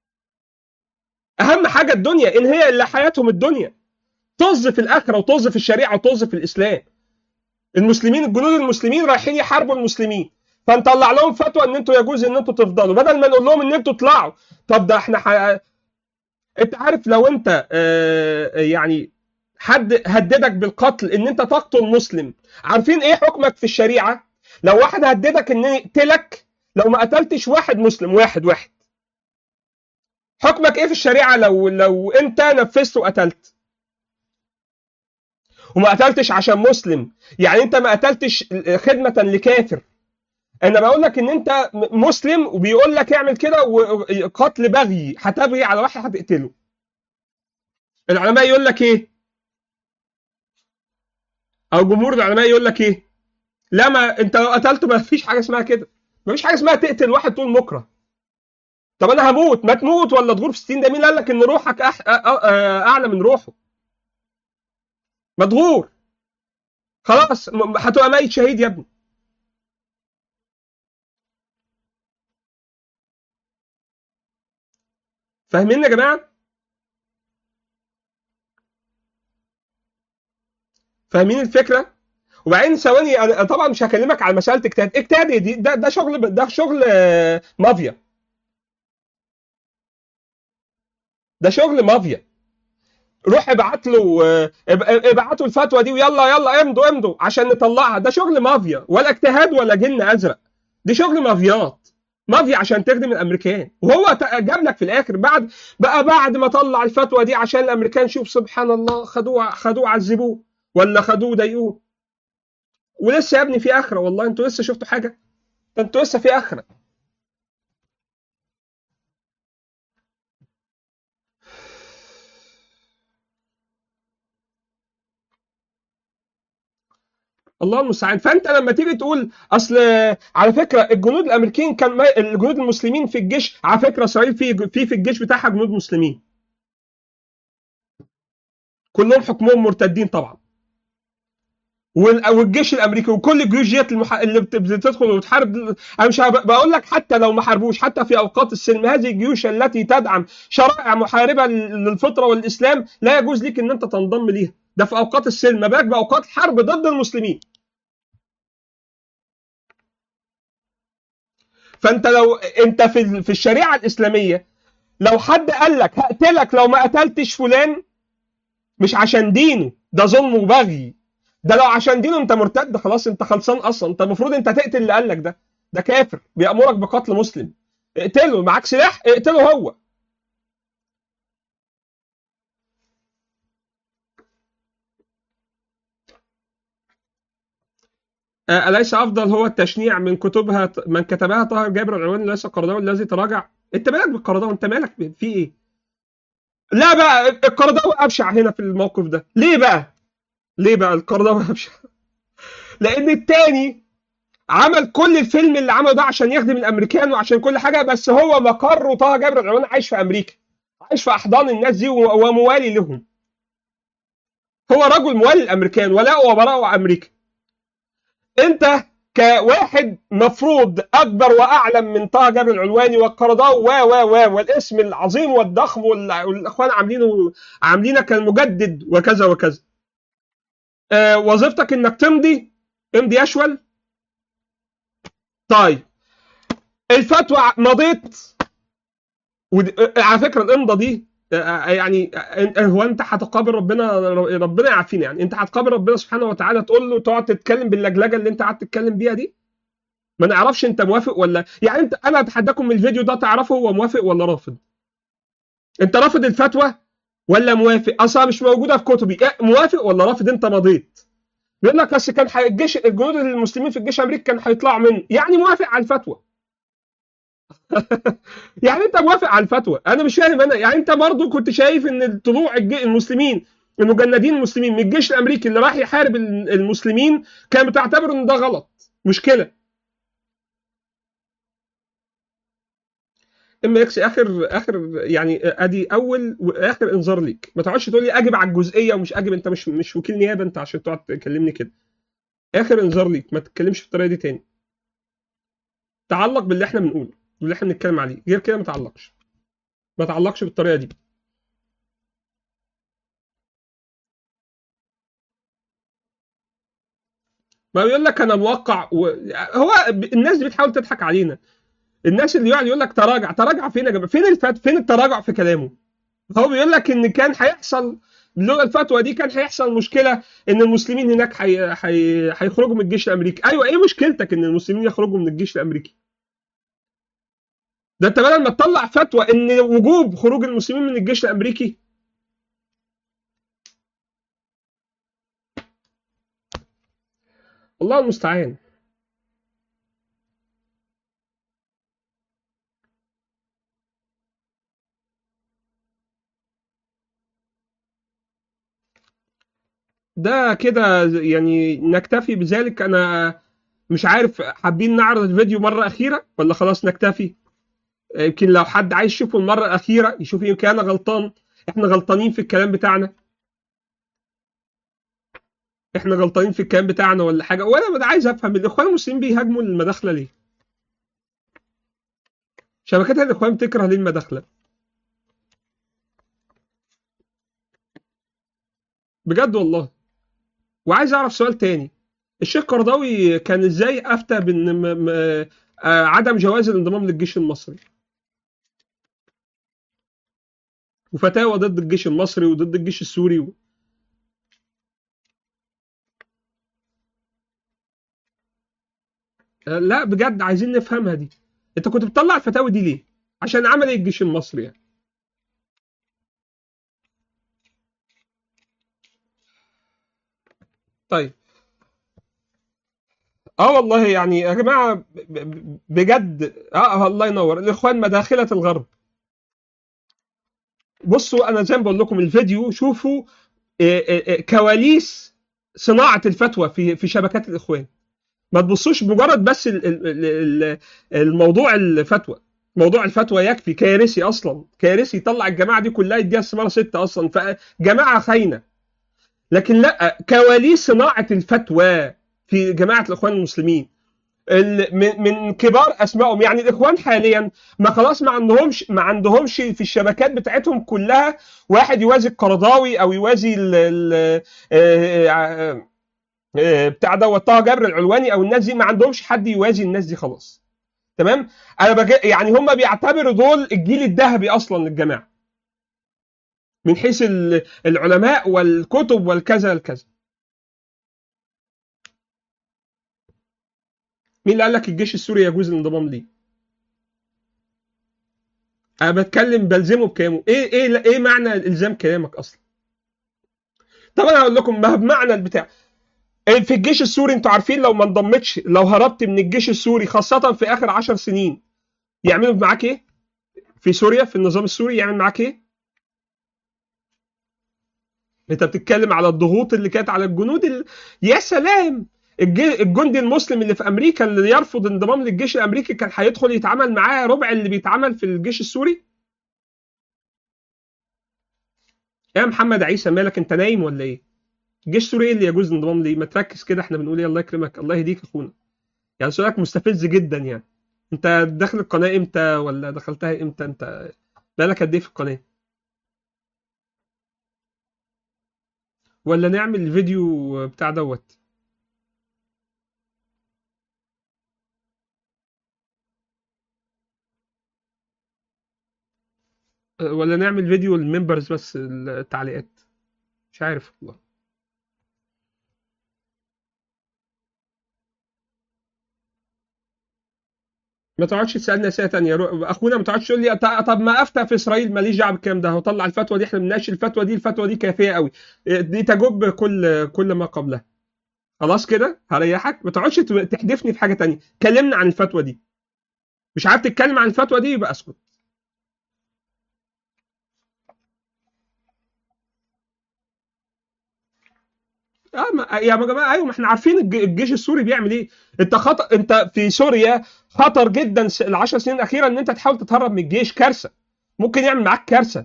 اهم حاجه الدنيا ان هي اللي حياتهم الدنيا طز في الاخره وطز في الشريعه وطز في الاسلام المسلمين الجنود المسلمين رايحين يحاربوا المسلمين فنطلع لهم فتوى ان انتوا يجوز ان انتوا تفضلوا بدل ما نقول لهم ان انتوا اطلعوا طب ده احنا ح... انت عارف لو انت آه يعني حد هددك بالقتل ان انت تقتل مسلم عارفين ايه حكمك في الشريعه لو واحد هددك ان يقتلك لو ما قتلتش واحد مسلم واحد واحد حكمك ايه في الشريعه لو لو انت نفذت وقتلت وما قتلتش عشان مسلم يعني انت ما قتلتش خدمه لكافر انا بقول لك ان انت مسلم وبيقول لك اعمل كده وقتل بغي هتبغي على واحد هتقتله العلماء يقول لك ايه او جمهور العلماء يقول لك ايه لا ما انت لو قتلته ما فيش حاجه اسمها كده ما فيش حاجه اسمها تقتل واحد طول مكره طب انا هموت ما تموت ولا تغور في 60 ده مين قال لك ان روحك أح... أ... أ... اعلى من روحه ما تغور خلاص م- هتبقى ميت شهيد يا ابني فاهمين يا جماعه فاهمين الفكره وبعدين ثواني انا طبعا مش هكلمك على مساله اجتهاد اجتهاد إيه دي ده ده شغل ده شغل آه، مافيا ده شغل مافيا روح ابعت له آه، اب- ابعت له الفتوى دي ويلا يلا امضوا امضوا عشان نطلعها ده شغل مافيا ولا اجتهاد ولا جن ازرق دي شغل مافيات مافيا عشان تخدم الامريكان وهو ت- جاب لك في الاخر بعد بقى بعد ما طلع الفتوى دي عشان الامريكان شوف سبحان الله خدوه خدوه عذبوه ولا خدوه ضايقوه ولسه يا ابني في اخره والله انتوا لسه شفتوا حاجه ده انتوا لسه في اخره الله المستعان فانت لما تيجي تقول اصل على فكره الجنود الامريكيين كان ما- الجنود المسلمين في الجيش على فكره اسرائيل في في في الجيش بتاعها جنود مسلمين كلهم حكمهم مرتدين طبعا وال- والجيش الامريكي وكل الجيوش ديت المح... اللي بت- بتدخل وتحارب انا مش هب- بقول لك حتى لو ما حاربوش حتى في اوقات السلم هذه الجيوش التي تدعم شرائع محاربه لل- للفطره والاسلام لا يجوز لك ان انت تنضم ليها ده في اوقات السلم ما بالك باوقات الحرب ضد المسلمين فانت لو انت في ال- في الشريعه الاسلاميه لو حد قال لك هقتلك لو ما قتلتش فلان مش عشان دينه ده ظلم وبغي ده لو عشان دينه انت مرتد خلاص انت خلصان اصلا انت المفروض انت تقتل اللي قال لك ده ده كافر بيامرك بقتل مسلم اقتله معاك سلاح اقتله هو آه، أليس أفضل هو التشنيع من كتبها من كتبها طاهر جابر العلواني ليس القرضاوي الذي تراجع؟ أنت مالك بالقرضاوي؟ أنت مالك ب- في إيه؟ لا بقى القرضاوي أبشع هنا في الموقف ده، ليه بقى؟ ليه بقى القرضاوي أبشع؟ لأن التاني عمل كل الفيلم اللي عمله ده عشان يخدم الأمريكان وعشان كل حاجة بس هو مقره طه جابر العلواني عايش في أمريكا، عايش في أحضان الناس دي و- وموالي لهم. هو رجل موالي الأمريكان ولاء وبراء أمريكا. انت كواحد مفروض اكبر واعلم من طه جابر العلواني والقرضاوي و و و والاسم العظيم والضخم وال- والاخوان عاملينه عاملينك المجدد وكذا وكذا. آه وظيفتك انك تمضي امضي اشول. طيب الفتوى مضيت ود... آه، على فكره الامضه دي آه، يعني آه، هو انت هتقابل ربنا ربنا يعافينا يعني انت هتقابل ربنا سبحانه وتعالى تقول له تقعد تتكلم باللجلجه اللي انت قاعد تتكلم بيها دي ما نعرفش انت موافق ولا يعني انت انا اتحداكم من الفيديو ده تعرفه هو موافق ولا رافض انت رافض الفتوى ولا موافق اصلا مش موجوده في كتبي إيه، موافق ولا رافض انت مضيت بيقول لك بس كان حي- الجيش الجنود المسلمين في الجيش الامريكي كان هيطلعوا منه يعني موافق على الفتوى يعني انت موافق على الفتوى انا مش فاهم انا يعني انت برضو كنت شايف ان طلوع الج- المسلمين المجندين المسلمين من الجيش الامريكي اللي راح يحارب ال- المسلمين كان بتعتبر ان ده غلط مشكله ام اكس اخر اخر يعني ادي اول واخر انذار ليك ما تقعدش تقول لي اجب على الجزئيه ومش اجب انت مش مش وكيل نيابه انت عشان تقعد تكلمني كده اخر انذار ليك ما تتكلمش بالطريقه دي تاني تعلق باللي احنا بنقوله واللي احنا بنتكلم عليه غير كده ما تعلقش ما تعلقش بالطريقه دي ما بيقول لك انا موقع و... هو ب- الناس دي بتحاول تضحك علينا الناس اللي يقعد يقول لك تراجع تراجع فين يا جماعه فين الفت... فين التراجع في كلامه هو بيقول لك ان كان هيحصل لولا الفتوى دي كان هيحصل مشكله ان المسلمين هناك هي... هي... هيخرجوا من الجيش الامريكي ايوه ايه مشكلتك ان المسلمين يخرجوا من الجيش الامريكي ده انت بدل ما تطلع فتوى ان وجوب خروج المسلمين من الجيش الامريكي الله المستعان ده كده يعني نكتفي بذلك انا مش عارف حابين نعرض الفيديو مرة أخيرة ولا خلاص نكتفي يمكن لو حد عايز يشوفه المرة الأخيرة يشوف يمكن أنا غلطان إحنا غلطانين في الكلام بتاعنا إحنا غلطانين في الكلام بتاعنا ولا حاجة وأنا بد- عايز أفهم الإخوان المسلمين بيهاجموا المداخلة ليه؟ شبكات الإخوان بتكره ليه المداخلة؟ بجد والله وعايز أعرف سؤال تاني الشيخ قرضاوي كان إزاي أفتى بإن م- م- آه، عدم جواز الانضمام للجيش المصري؟ وفتاوى ضد الجيش المصري وضد الجيش السوري و... آه، لا بجد عايزين نفهمها دي انت كنت بتطلع الفتاوى دي ليه عشان عمل ايه الجيش المصري يعني طيب اه والله يعني يا جماعه ب- ب- بجد اه الله ينور الاخوان مداخله الغرب بصوا انا زي ما بقول لكم الفيديو شوفوا آه، آه، آه، كواليس صناعه الفتوى في في شبكات الاخوان ما تبصوش مجرد بس ال- ال- ال- ال- الموضوع الفتوى موضوع الفتوى يكفي كارثي اصلا كارثي يطلع الجماعه دي كلها يديها السماره سته اصلا فجماعه خاينه لكن لا كواليس صناعه الفتوى في جماعه الاخوان المسلمين ال- من من كبار اسمائهم يعني الاخوان حاليا ما خلاص ما عندهمش ما عندهمش في الشبكات بتاعتهم كلها واحد يوازي القرضاوي او يوازي ال ال آه، آه، آه، بتاع دوت طه جابر العلواني او الناس دي ما عندهمش حد يوازي الناس دي خلاص تمام انا بج... يعني هم بيعتبروا دول الجيل الذهبي اصلا للجماعه من حيث ال- العلماء والكتب والكذا الكذا مين اللي قال لك الجيش السوري يجوز الانضمام ليه انا بتكلم بلزمه بكلامه ايه ايه ايه معنى الزام كلامك اصلا طب انا هقول لكم ما بمعنى البتاع إيه في الجيش السوري انتوا عارفين لو ما انضمتش لو هربت من الجيش السوري خاصة في اخر عشر سنين يعملوا معاك ايه؟ في سوريا في النظام السوري يعمل معاك ايه؟ انت بتتكلم على الضغوط اللي كانت على الجنود ال... يا سلام الج- الجندي المسلم اللي في امريكا اللي يرفض انضمام للجيش الامريكي كان هيدخل يتعامل معاه ربع اللي بيتعامل في الجيش السوري يا محمد عيسى مالك انت نايم ولا ايه الجيش السوري ايه اللي يجوز الانضمام ليه ما تركز كده احنا بنقول ايه الله يكرمك الله يهديك يا اخونا يعني سؤالك مستفز جدا يعني انت داخل القناه امتى ولا دخلتها امتى انت بقالك قد ايه في القناه ولا نعمل فيديو بتاع دوت ولا نعمل فيديو الممبرز بس التعليقات مش عارف والله ما تقعدش تسالني اسئله تانية رو- اخونا ما تقعدش تقول لي "ط- طب ما افتى في اسرائيل ماليش دعوه بالكلام ده هطلع الفتوى دي احنا بنناقش الفتوى دي الفتوى دي كافيه قوي دي تجب كل كل ما قبلها خلاص كده هريحك ما تقعدش ت- تحدفني في حاجه تانية كلمنا عن الفتوى دي مش عارف تتكلم عن الفتوى دي يبقى اسكت اه ما يا جماعه ايوه ما احنا عارفين الج- الجيش السوري بيعمل ايه انت خطر انت في سوريا خطر جدا س- العشر سنين الاخيره ان انت تحاول تتهرب من الجيش كارثه ممكن يعمل معاك كارثه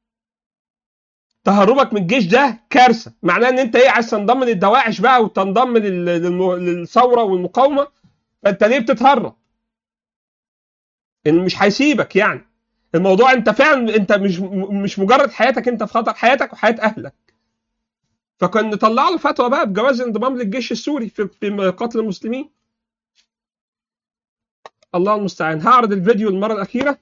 تهربك من الجيش ده كارثه معناه ان انت ايه عايز تنضم للدواعش بقى وتنضم لل- للم- للثوره والمقاومه فانت ليه بتتهرب ان مش هيسيبك يعني الموضوع انت فعلا انت مش مش مجرد حياتك انت في خطر حياتك وحياه اهلك فكان نطلع له فتوى بقى بجواز الانضمام للجيش السوري في في قتل المسلمين الله المستعان هعرض الفيديو المره الاخيره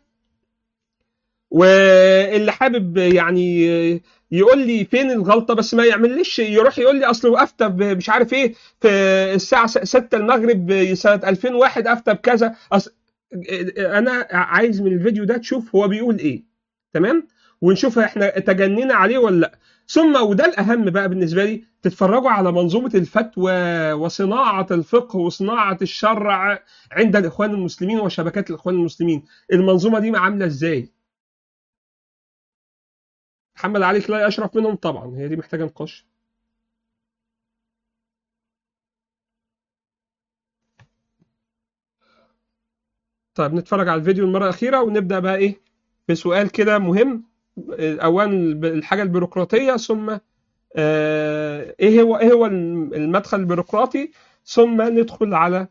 واللي حابب يعني يقول لي فين الغلطه بس ما يعمليش يروح يقول لي اصل افتى مش عارف ايه في الساعه 6 المغرب سنه 2001 افتى بكذا أصل انا عايز من الفيديو ده تشوف هو بيقول ايه تمام ونشوف احنا تجنينا عليه ولا لا ثم وده الاهم بقى بالنسبه لي تتفرجوا على منظومه الفتوى وصناعه الفقه وصناعه الشرع عند الاخوان المسلمين وشبكات الاخوان المسلمين المنظومه دي عامله ازاي محمد علي كلاي اشرف منهم طبعا هي دي محتاجه نقاش طيب نتفرج على الفيديو المره الاخيره ونبدا بقى ايه بسؤال كده مهم اولا الحاجه البيروقراطيه ثم آه، ايه هو ايه هو المدخل البيروقراطي ثم ندخل على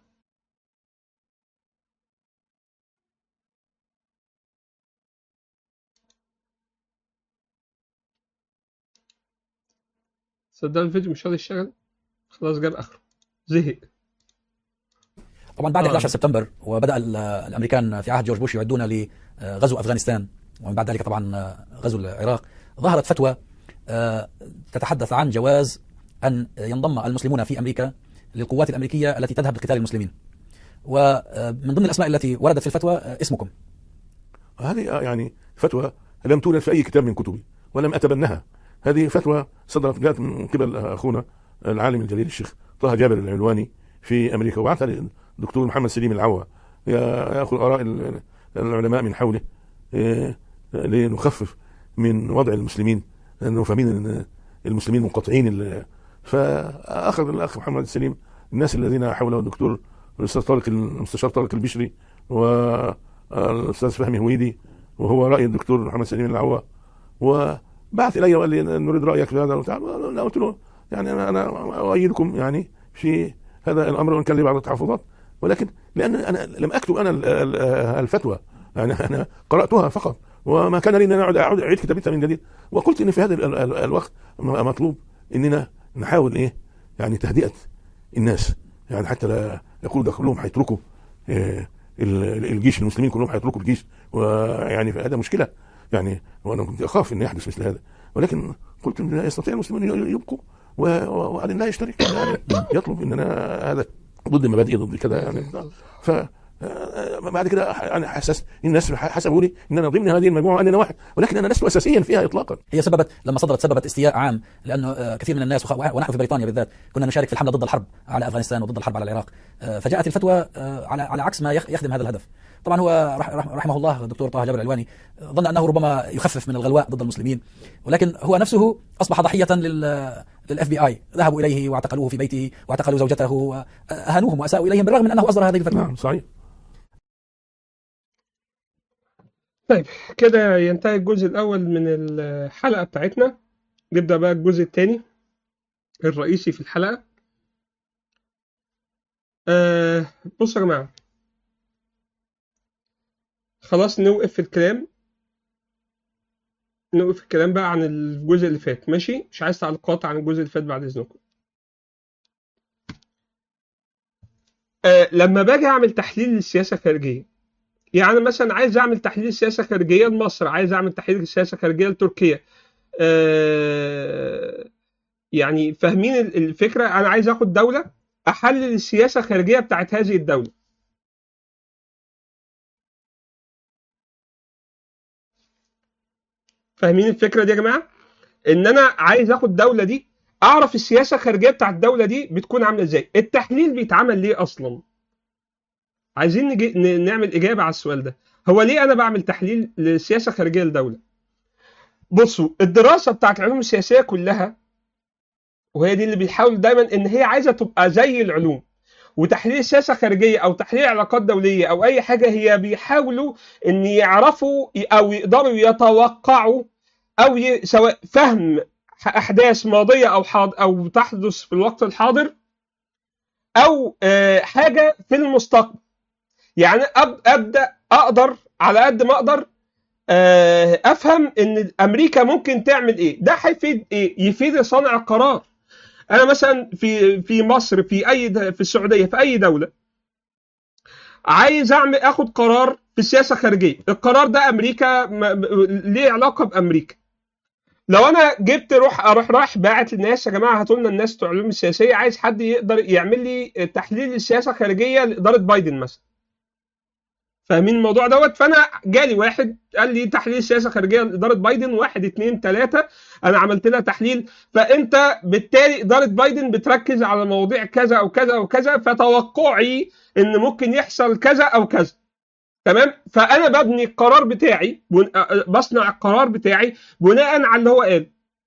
صدق الفيديو مش راضي يشتغل خلاص جاب اخره زهق طبعا بعد آه. 11 سبتمبر وبدا ال- الامريكان في عهد جورج بوش يعدون لغزو افغانستان ومن بعد ذلك طبعا غزو العراق ظهرت فتوى آه، تتحدث عن جواز ان ينضم المسلمون في امريكا للقوات الامريكيه التي تذهب لقتال المسلمين ومن ضمن الاسماء التي وردت في الفتوى آه، اسمكم هذه يعني فتوى لم توجد في اي كتاب من كتبي ولم اتبناها هذه فتوى صدرت جاءت من قبل اخونا العالم الجليل الشيخ طه جابر العلواني في امريكا وبعثها للدكتور محمد سليم العوا ياخذ اراء ال- العلماء من حوله إيه، لنخفف من وضع المسلمين لانه فاهمين ان المسلمين منقطعين ال- فاخذ الاخ محمد سليم الناس الذين حوله الدكتور الاستاذ طارق المستشار طارق البشري والاستاذ فهمي هويدي وهو راي الدكتور محمد سليم العوا وبعث الي وقال لي نريد رايك في هذا وبتاع. انا قلت له يعني انا انا اؤيدكم يعني في هذا الامر وان كان لي بعض التحفظات ولكن لان انا لم اكتب انا ال- ال- الفتوى يعني انا قراتها فقط وما كان لي ان انا اقعد أعود اعيد كتابتها من جديد وقلت ان في هذا ال- ال- الوقت م- مطلوب اننا نحاول ايه يعني تهدئه الناس يعني حتى لا يقولوا ده كلهم هيتركوا إيه ال- الجيش المسلمين كلهم هيتركوا الجيش ويعني هذا مشكله يعني وانا كنت اخاف ان يحدث مثل هذا ولكن قلت ان لا يستطيع المسلمون ي- يبقوا و- و- وبعدين لا يشترك يعني يطلب اننا هذا ضد مبادئ ضد كذا يعني ف آه، بعد كده يعني حسست الناس حسبوا لي ان انا ضمن هذه المجموعه اننا واحد ولكن انا لست اساسيا فيها اطلاقا هي سببت لما صدرت سببت استياء عام لانه آه، كثير من الناس وخ- ونحن في بريطانيا بالذات كنا نشارك في الحمله ضد الحرب على افغانستان وضد الحرب على العراق آه، فجاءت الفتوى آه، على على عكس ما يخ- يخدم هذا الهدف طبعا هو رح- رح- رحمه الله الدكتور طه جابر العلواني آه، ظن انه ربما يخفف من الغلواء ضد المسلمين ولكن هو نفسه اصبح ضحيه لل للاف بي اي ذهبوا اليه واعتقلوه في بيته واعتقلوا زوجته واهانوهم واساءوا اليهم بالرغم من انه اصدر هذه الفتوى نعم صحيح طيب كده ينتهي الجزء الأول من الحلقة بتاعتنا نبدأ بقى الجزء الثاني الرئيسي في الحلقة آه بصوا يا جماعة خلاص نوقف في الكلام نوقف الكلام بقى عن الجزء اللي فات ماشي مش عايز تعليقات عن الجزء اللي فات بعد إذنكم آه لما باجي أعمل تحليل للسياسة الخارجية يعني مثلا عايز اعمل تحليل سياسه خارجيه لمصر عايز اعمل تحليل سياسه خارجيه لتركيا آه يعني فاهمين ال- الفكره انا عايز اخد دوله احلل السياسه الخارجيه بتاعت هذه الدوله فاهمين الفكره دي يا جماعه ان انا عايز اخد دوله دي اعرف السياسه الخارجيه بتاعت الدوله دي بتكون عامله ازاي التحليل بيتعمل ليه اصلا عايزين نجي ن- نعمل اجابه على السؤال ده هو ليه انا بعمل تحليل للسياسه الخارجيه لدوله بصوا الدراسه بتاعت العلوم السياسيه كلها وهي دي اللي بيحاول دايما ان هي عايزه تبقى زي العلوم وتحليل السياسه الخارجيه او تحليل علاقات دوليه او اي حاجه هي بيحاولوا ان يعرفوا او يقدروا يتوقعوا او ي... سواء فهم احداث ماضيه او حاض او تحدث في الوقت الحاضر او آه، حاجه في المستقبل يعني أب ابدا اقدر على قد ما اقدر آه، افهم ان امريكا ممكن تعمل ايه ده هيفيد ايه يفيد صانع القرار انا مثلا في في مصر في اي د- في السعوديه في اي دوله عايز اعمل اخد قرار في السياسه الخارجيه القرار ده امريكا م- م- ليه علاقه بامريكا لو انا جبت روح اروح رايح باعت للناس يا جماعه هاتوا لنا الناس بتوع العلوم السياسيه عايز حد يقدر يعمل لي تحليل السياسه الخارجيه لاداره بايدن مثلا فاهمين الموضوع دوت فانا جالي واحد قال لي تحليل السياسه الخارجيه لاداره بايدن واحد اتنين تلاته انا عملت لها تحليل فانت بالتالي اداره بايدن بتركز على مواضيع كذا او كذا او كذا فتوقعي ان ممكن يحصل كذا او كذا تمام فانا ببني القرار بتاعي بن- بصنع القرار بتاعي بناء على اللي هو قال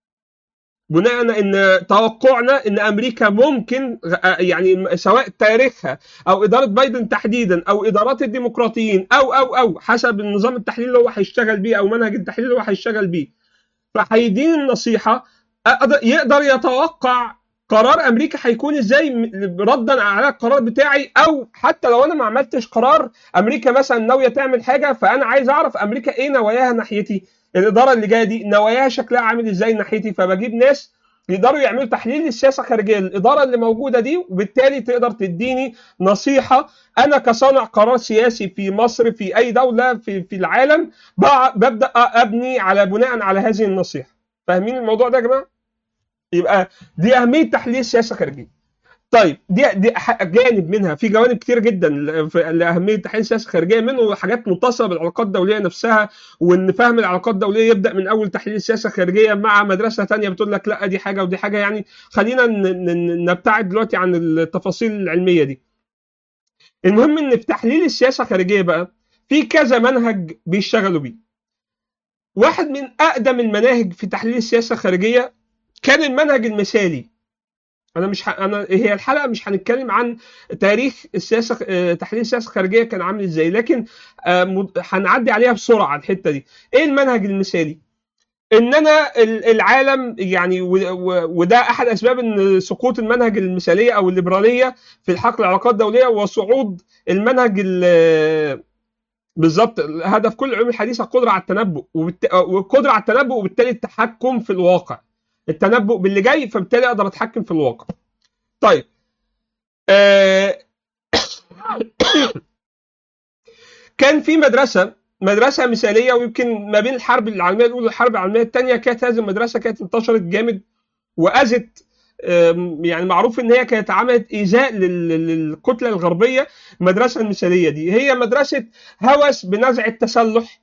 بناء ان توقعنا ان امريكا ممكن غ- يعني سواء تاريخها او اداره بايدن تحديدا او ادارات الديمقراطيين او او او حسب النظام التحليل اللي هو هيشتغل بيه او منهج التحليل اللي هو هيشتغل بيه فهيديني النصيحه أقدر- يقدر يتوقع قرار امريكا هيكون ازاي م- ردا على القرار بتاعي او حتى لو انا ما عملتش قرار امريكا مثلا ناويه تعمل حاجه فانا عايز اعرف امريكا ايه نواياها ناحيتي الاداره اللي جايه دي نواياها شكلها عامل ازاي ناحيتي فبجيب ناس يقدروا يعملوا تحليل للسياسه الخارجيه للاداره اللي موجوده دي وبالتالي تقدر تديني نصيحه انا كصانع قرار سياسي في مصر في اي دوله في في العالم بع- ببدا ابني على بناء على هذه النصيحه فاهمين الموضوع ده يا جماعه يبقى دي اهميه تحليل السياسه الخارجيه طيب دي دي ح- جانب منها في جوانب كتير جدا ل- في- لاهميه تحليل السياسه الخارجيه منه حاجات متصله بالعلاقات الدوليه نفسها وان فهم العلاقات الدوليه يبدا من اول تحليل السياسه الخارجيه مع مدرسه تانية بتقول لك لا دي حاجه ودي حاجه يعني خلينا ن- ن- نبتعد دلوقتي عن التفاصيل العلميه دي المهم ان في تحليل السياسه الخارجيه بقى في كذا منهج بيشتغلوا بيه واحد من اقدم المناهج في تحليل السياسه الخارجيه كان المنهج المثالي انا مش ح... انا هي الحلقه مش هنتكلم عن تاريخ السياسه آه، تحليل السياسه الخارجيه كان عامل ازاي لكن آه، مد- هنعدي عليها بسرعه الحته دي ايه المنهج المثالي ان انا ال- العالم يعني و- و- وده احد اسباب ان سقوط المنهج المثاليه او الليبراليه في الحق العلاقات الدوليه وصعود المنهج ال- بالظبط هدف كل العلوم الحديثه القدره على التنبؤ وبالت... والقدره على التنبؤ وبالتالي التحكم في الواقع التنبؤ باللي جاي فبالتالي اقدر اتحكم في الواقع طيب آه... كان في مدرسه مدرسه مثاليه ويمكن ما بين الحرب العالميه الاولى والحرب العالميه الثانيه كانت هذه المدرسه كانت انتشرت جامد واذت آم، يعني معروف ان هي كانت عملت ايذاء لل- لل- للكتله الغربيه المدرسه المثاليه دي هي مدرسه هوس بنزع التسلح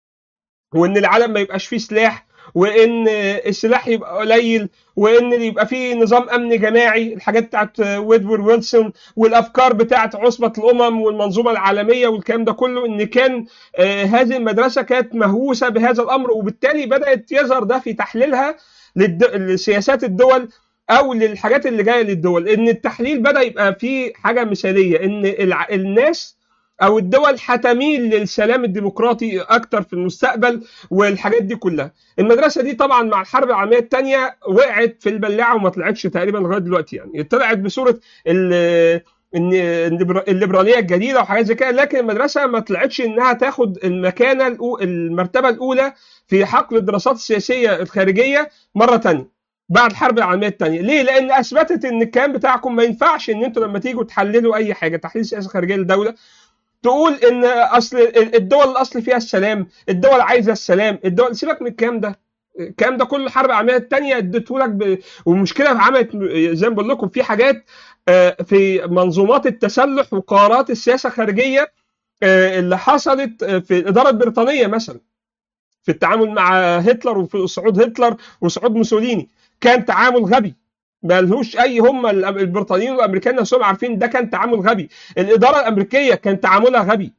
وان العالم ما يبقاش فيه سلاح وان السلاح يبقى قليل وان يبقى فيه نظام امن جماعي الحاجات بتاعت ويدور ويلسون والافكار بتاعت عصبه الامم والمنظومه العالميه والكلام ده كله ان كان آه، هذه المدرسه كانت مهووسه بهذا الامر وبالتالي بدات يظهر ده في تحليلها للد- لسياسات الدول او للحاجات اللي جايه للدول ان التحليل بدا يبقى فيه حاجه مثاليه ان الع- الناس او الدول هتميل للسلام الديمقراطي اكتر في المستقبل والحاجات دي كلها المدرسه دي طبعا مع الحرب العالميه الثانيه وقعت في البلاعه وما طلعتش تقريبا لغايه دلوقتي يعني طلعت بصوره ال- إن الليبر- الليبراليه الجديده وحاجات زي كده لكن المدرسه ما طلعتش انها تاخد المكانه الأو- المرتبه الاولى في حقل الدراسات السياسيه الخارجيه مره ثانيه بعد الحرب العالميه الثانيه ليه لان اثبتت ان الكلام بتاعكم ما ينفعش ان انتوا لما تيجوا تحللوا اي حاجه تحليل سياسه خارجيه للدوله تقول ان اصل الدول الاصل فيها السلام الدول عايزه السلام الدول سيبك من الكلام ده الكلام ده كل الحرب العالميه الثانيه اديته لك ب... والمشكله عملت زي ما بقول لكم في حاجات آه، في منظومات التسلح وقرارات السياسه الخارجيه آه، اللي حصلت آه، في الاداره البريطانيه مثلا في التعامل مع هتلر وفي صعود هتلر وصعود موسوليني كان تعامل غبي ما لهوش اي هم البريطانيين والامريكان نفسهم عارفين ده كان تعامل غبي الاداره الامريكيه كان تعاملها غبي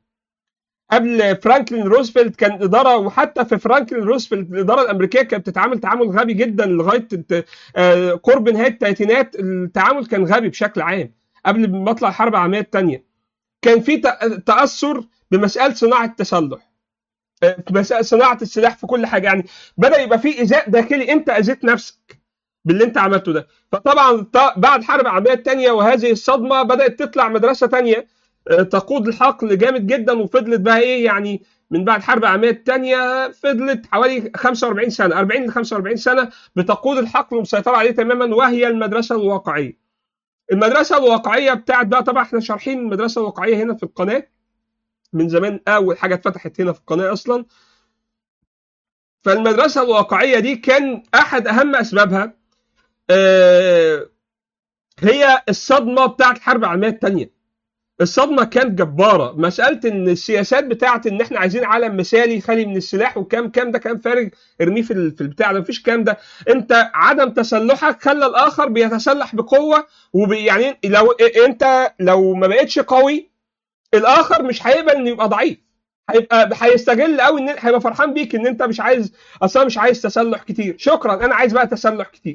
قبل فرانكلين روزفلت كان اداره وحتى في فرانكلين روزفلت الاداره الامريكيه كانت بتتعامل تعامل غبي جدا لغايه الت- آه، قرب نهايه الثلاثينات التعامل كان غبي بشكل عام قبل ما تطلع الحرب العالميه الثانيه كان في تأ- تاثر بمساله صناعه التسلح آه، في مساله صناعه السلاح في كل حاجه يعني بدا يبقى في ايذاء داخلي انت اذيت نفسك باللي انت عملته ده فطبعا ط- بعد الحرب العالميه الثانيه وهذه الصدمه بدات تطلع مدرسه ثانيه تقود الحقل جامد جدا وفضلت بقى ايه يعني من بعد الحرب العالميه الثانيه فضلت حوالي 45 سنه 40 ل 45 سنه بتقود الحقل ومسيطره عليه تماما وهي المدرسه الواقعيه. المدرسه الواقعيه بتاعت بقى طبعا احنا شارحين المدرسه الواقعيه هنا في القناه من زمان اول حاجه اتفتحت هنا في القناه اصلا. فالمدرسه الواقعيه دي كان احد اهم اسبابها آه، هي الصدمه بتاعت الحرب العالميه الثانيه. الصدمه كانت جباره مساله ان السياسات بتاعت ان احنا عايزين عالم مثالي خالي من السلاح وكام كام ده كان فارغ ارميه في ال- في البتاع ده مفيش الكلام ده انت عدم تسلحك خلى الاخر بيتسلح بقوه وبي يعني لو انت لو ما بقتش قوي الاخر مش هيقبل انه يبقى ضعيف هيبقى هيستغل قوي ان هيبقى فرحان بيك ان انت مش عايز اصلا مش عايز تسلح كتير شكرا انا عايز بقى تسلح كتير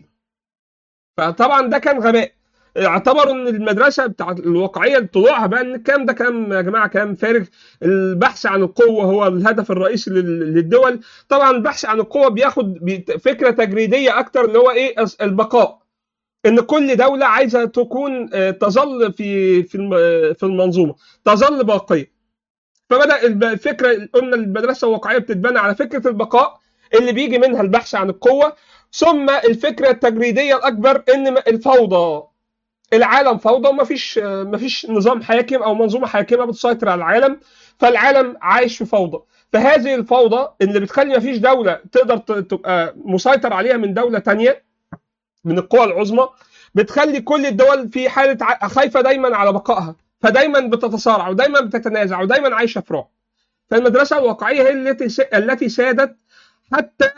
فطبعا ده كان غباء اعتبروا ان المدرسه بتاع الواقعيه اللي طلوعها بقى ان الكلام ده كلام يا جماعه كلام فارغ البحث عن القوه هو الهدف الرئيسي لل- للدول طبعا البحث عن القوه بياخد بي- فكره تجريديه اكتر اللي هو ايه الس- البقاء ان كل دوله عايزه تكون آه، تظل في في الم- في المنظومه تظل باقيه فبدا الب- الفكره قلنا المدرسه الواقعيه بتتبنى على فكره البقاء اللي بيجي منها البحث عن القوه ثم الفكره التجريديه الاكبر ان م- الفوضى العالم فوضى ومفيش مفيش نظام حاكم او منظومه حاكمه بتسيطر على العالم فالعالم عايش في فوضى فهذه الفوضى اللي بتخلي مفيش دوله تقدر ت- تبقى مسيطر عليها من دوله تانية من القوى العظمى بتخلي كل الدول في حاله ع- خايفه دايما على بقائها فدايما بتتصارع ودايما بتتنازع ودايما عايشه في رعب فالمدرسه الواقعيه هي التي س- التي سادت حتى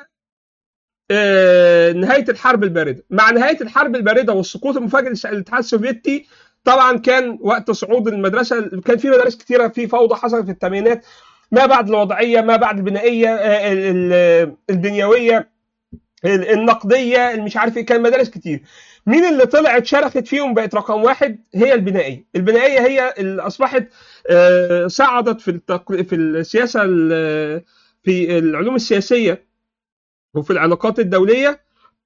آه، نهايه الحرب البارده مع نهايه الحرب البارده والسقوط المفاجئ للاتحاد السوفيتي طبعا كان وقت صعود المدرسه كان في مدارس كثيره في فوضى حصلت في الثمانينات ما بعد الوضعيه ما بعد البنائيه آه، ال- ال- البنيويه ال- النقديه اللي مش عارف ايه كان مدارس كتير مين اللي طلعت شرخت فيهم بقت رقم واحد هي البنائيه البنائيه هي اللي اصبحت آه، صعدت في التق... في السياسه ال- في العلوم السياسيه وفي العلاقات الدوليه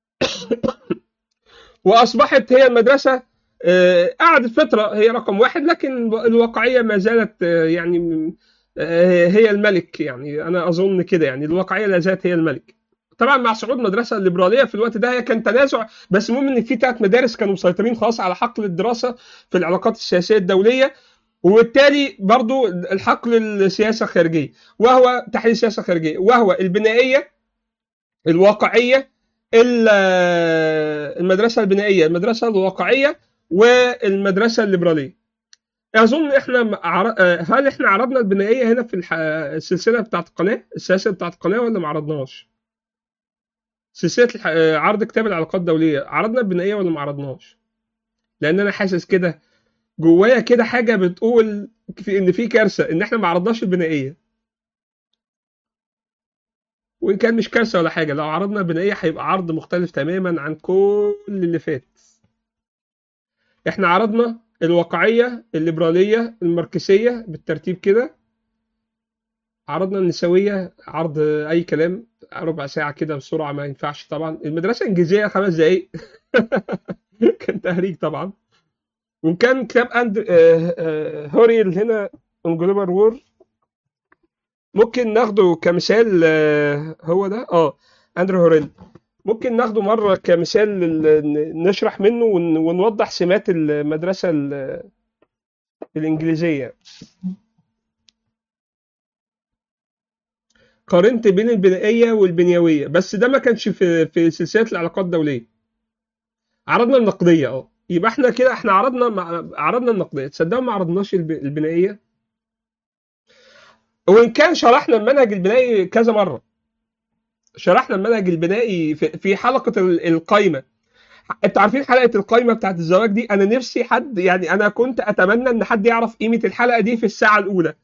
واصبحت هي المدرسه آه، قعدت فتره هي رقم واحد لكن الواقعيه ما زالت آه، يعني آه، هي الملك يعني انا اظن كده يعني الواقعيه لا زالت هي الملك طبعا مع صعود المدرسه الليبراليه في الوقت ده هي كان تنازع بس المهم ان في ثلاث مدارس كانوا مسيطرين خلاص على حقل الدراسه في العلاقات السياسيه الدوليه وبالتالي برضو الحقل السياسه الخارجيه وهو تحليل السياسه الخارجيه وهو البنائيه الواقعيه ال- المدرسه البنائيه المدرسه الواقعيه والمدرسه الليبراليه اظن احنا م- عر- آه، هل احنا عرضنا البنائيه هنا في الح- السلسله بتاعت القناه السلسله بتاعت القناه ولا ما عرضناش سلسله الح- آه، عرض كتاب العلاقات الدوليه عرضنا البنائيه ولا ما عرضناش لان انا حاسس كده جوايا كده حاجه بتقول في ان في كارثه ان احنا ما عرضناش البنائيه وان كان مش كارثه ولا حاجه لو عرضنا البنائيه هيبقى عرض مختلف تماما عن كل اللي فات احنا عرضنا الواقعيه الليبراليه الماركسيه بالترتيب كده عرضنا النسويه عرض اي كلام ربع ساعه كده بسرعه ما ينفعش طبعا المدرسه الانجليزيه خمس دقايق كان تهريج طبعا وان كان كتاب اند آه، آه، هوريل هنا اون جلوبال وور ممكن ناخده كمثال آه، هو ده اه اندرو هوريل ممكن ناخده مره كمثال لل- نشرح منه ون- ونوضح سمات المدرسه ال- الانجليزيه قارنت بين البنائيه والبنيويه بس ده ما كانش في في سلسله العلاقات الدوليه عرضنا النقديه اه يبقى احنا كده احنا عرضنا مع- عرضنا النقديه تصدقوا ما عرضناش الب- البنائيه وان كان شرحنا المنهج البنائي كذا مره شرحنا المنهج البنائي في في حلقه ال- القايمه انتوا عارفين حلقه القايمه بتاعت الزواج دي انا نفسي حد يعني انا كنت اتمنى ان حد يعرف قيمه الحلقه دي في الساعه الاولى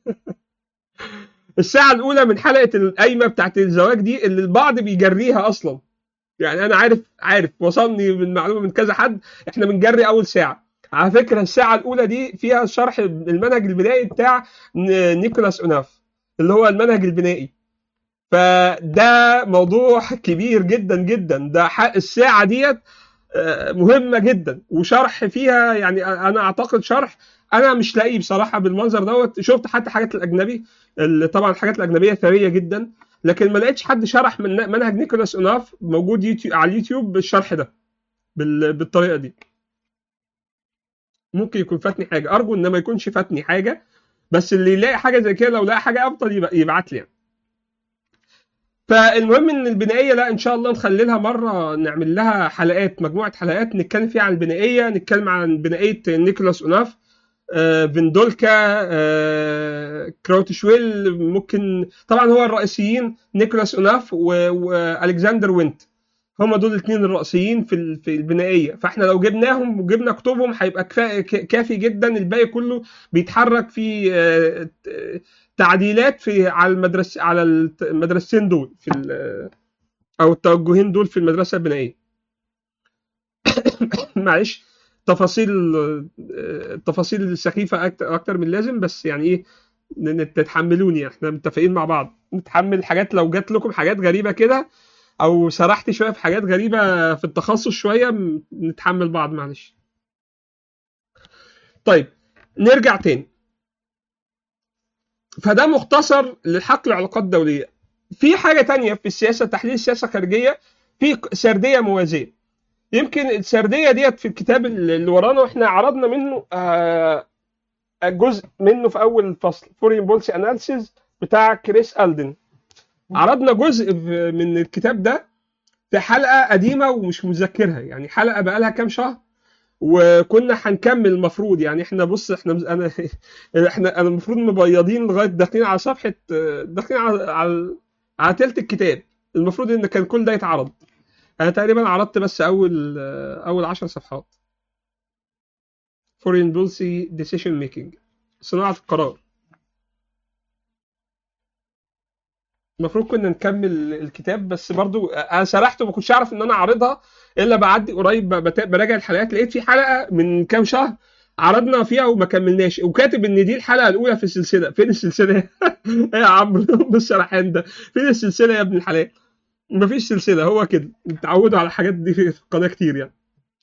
الساعه الاولى من حلقه القايمه بتاعت الزواج دي اللي البعض بيجريها اصلا يعني انا عارف عارف وصلني من معلومه من كذا حد احنا بنجري اول ساعه على فكره الساعه الاولى دي فيها شرح المنهج البنائي بتاع ن- نيكولاس اوناف اللي هو المنهج البنائي فده موضوع كبير جدا جدا ده ح- الساعه ديت آه، مهمه جدا وشرح فيها يعني انا اعتقد شرح انا مش لاقيه بصراحه بالمنظر دوت شفت حتى حاجات الاجنبي اللي طبعا الحاجات الاجنبيه ثريه جدا لكن ما لقيتش حد شرح من منهج نيكولاس اوناف موجود يوتيوب على اليوتيوب بالشرح ده بال- بالطريقه دي ممكن يكون فاتني حاجه ارجو ان ما يكونش فاتني حاجه بس اللي يلاقي حاجه زي كده لو لقى حاجه افضل يبقى يبعت لي يعني. فالمهم ان البنائيه لا ان شاء الله نخلي لها مره نعمل لها حلقات مجموعه حلقات نتكلم فيها عن البنائيه نتكلم عن بنائيه نيكولاس اوناف آه، فيندولكا آه، كراوتشويل ممكن طبعا هو الرئيسيين نيكولاس اوناف و- والكسندر وينت هم دول الاثنين الرئيسيين في ال- في البنائيه فاحنا لو جبناهم وجبنا كتبهم هيبقى كفا- ك- كافي جدا الباقي كله بيتحرك في آه، ت- تعديلات في على المدرسه على الت- المدرستين دول في ال- او التوجهين دول في المدرسه البنائيه معلش تفاصيل التفاصيل السخيفه اكتر اكتر من اللازم بس يعني ايه ن- تتحملوني احنا متفقين مع بعض نتحمل حاجات لو جات لكم حاجات غريبه كده او سرحت شويه في حاجات غريبه في التخصص شويه م- نتحمل بعض معلش طيب نرجع تاني فده مختصر لحقل العلاقات الدوليه في حاجه تانية في السياسه تحليل السياسه الخارجيه في ق- سرديه موازيه يمكن السرديه ديت في الكتاب اللي ورانا واحنا عرضنا منه آه، جزء منه في اول فصل فورين بولسي اناليسيز بتاع كريس الدن عرضنا جزء في- من الكتاب ده في حلقه قديمه ومش مذكرها يعني حلقه بقى لها كام شهر وكنا هنكمل المفروض يعني احنا بص احنا انا احنا انا المفروض مبيضين لغايه داخلين على صفحه داخلين على على, على تلت الكتاب المفروض ان كان كل ده يتعرض انا تقريبا عرضت بس اول اول 10 صفحات foreign policy decision making صناعه القرار المفروض كنا نكمل الكتاب بس برضو انا سرحت وما كنتش اعرف ان انا اعرضها الا بعدي قريب بت- براجع الحلقات لقيت في حلقه من كام شهر عرضنا فيها وما كملناش وكاتب ان دي الحلقه الاولى في السلسله فين السلسله ايه يا عمرو بالسرحان ده فين السلسله يا ابن الحلال مفيش سلسله هو كده اتعودوا على الحاجات دي في القناه كتير يعني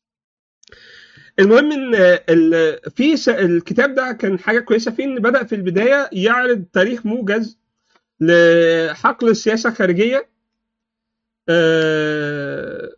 المهم ان ال- في س- الكتاب ده كان حاجه كويسه فيه ان بدا في البدايه يعرض تاريخ موجز لحقل السياسه الخارجيه آه،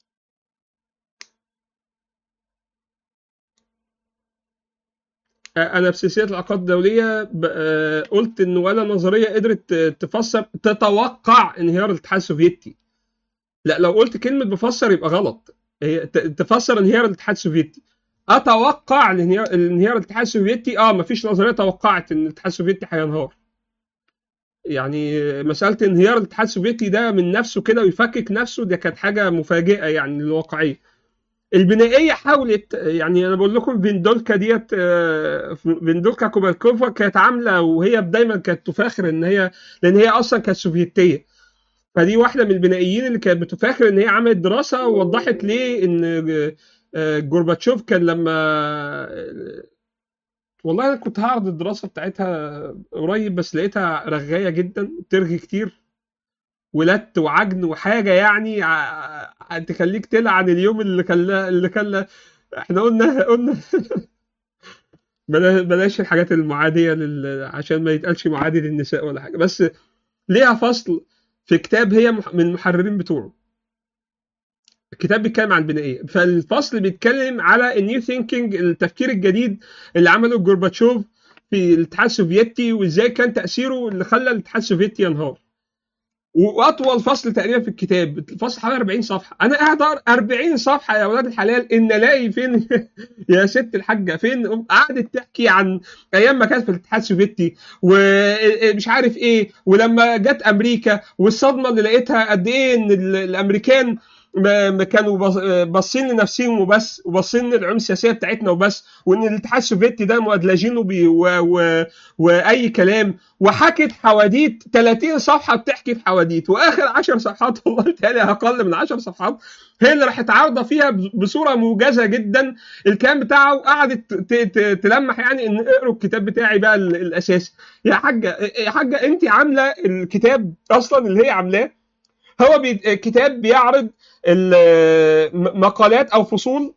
انا في سلسله العلاقات الدوليه ب- آه، قلت ان ولا نظريه قدرت تفسر تتوقع انهيار الاتحاد السوفيتي لا لو قلت كلمه بفسر يبقى غلط هي ت- تفسر انهيار الاتحاد السوفيتي اتوقع الانهيار انهيار الاتحاد السوفيتي اه مفيش نظريه توقعت ان الاتحاد السوفيتي هينهار يعني مساله انهيار الاتحاد السوفيتي ده من نفسه كده ويفكك نفسه ده كانت حاجه مفاجئه يعني للواقعيه البنائيه حاولت يعني انا بقول لكم فيندولكا ديت آه، فيندولكا كوبالكوفا كانت عامله وهي دايما كانت تفاخر ان هي لان هي اصلا كانت سوفيتيه فدي واحده من البنائيين اللي كانت بتفاخر ان هي عملت دراسه ووضحت ليه ان آه، جورباتشوف كان لما والله انا كنت هعرض الدراسه بتاعتها قريب بس لقيتها رغايه جدا بترغي كتير ولت وعجن وحاجه يعني ع- ع- تخليك تلعن اليوم اللي كان اللي كان احنا قلنا قلنا بلا- بلاش الحاجات المعاديه لل... عشان ما يتقالش معادي للنساء ولا حاجه بس ليها فصل في كتاب هي مح- من المحررين بتوعه الكتاب بيتكلم عن البنائيه فالفصل بيتكلم على النيو ثينكينج التفكير الجديد اللي عمله جورباتشوف في الاتحاد السوفيتي وازاي كان تاثيره اللي خلى الاتحاد السوفيتي ينهار واطول فصل تقريبا في الكتاب الفصل حوالي 40 صفحه انا قاعد أقرأ 40 صفحه يا اولاد الحلال ان الاقي فين يا ست الحاجه فين قعدت تحكي عن ايام ما كانت في الاتحاد السوفيتي ومش عارف ايه ولما جت امريكا والصدمه اللي لقيتها قد ايه ان ال- الامريكان ما ما كانوا باص- باصين لنفسهم وبس وباصين للعلوم السياسيه بتاعتنا وبس وان الاتحاد السوفيتي ده مؤدلجينه بي و... و... واي كلام وحكت حواديت 30 صفحه بتحكي في حواديت واخر 10 صفحات والله بتهيألي اقل من 10 صفحات هي اللي راحت عارضه فيها ب- بصوره موجزه جدا الكلام بتاعه قعدت ت- ت- تلمح يعني ان اقروا الكتاب بتاعي بقى ال- الاساسي يا حاجه يا حاجه انت عامله الكتاب اصلا اللي هي عاملاه هو بي... كتاب بيعرض ال- م- مقالات او فصول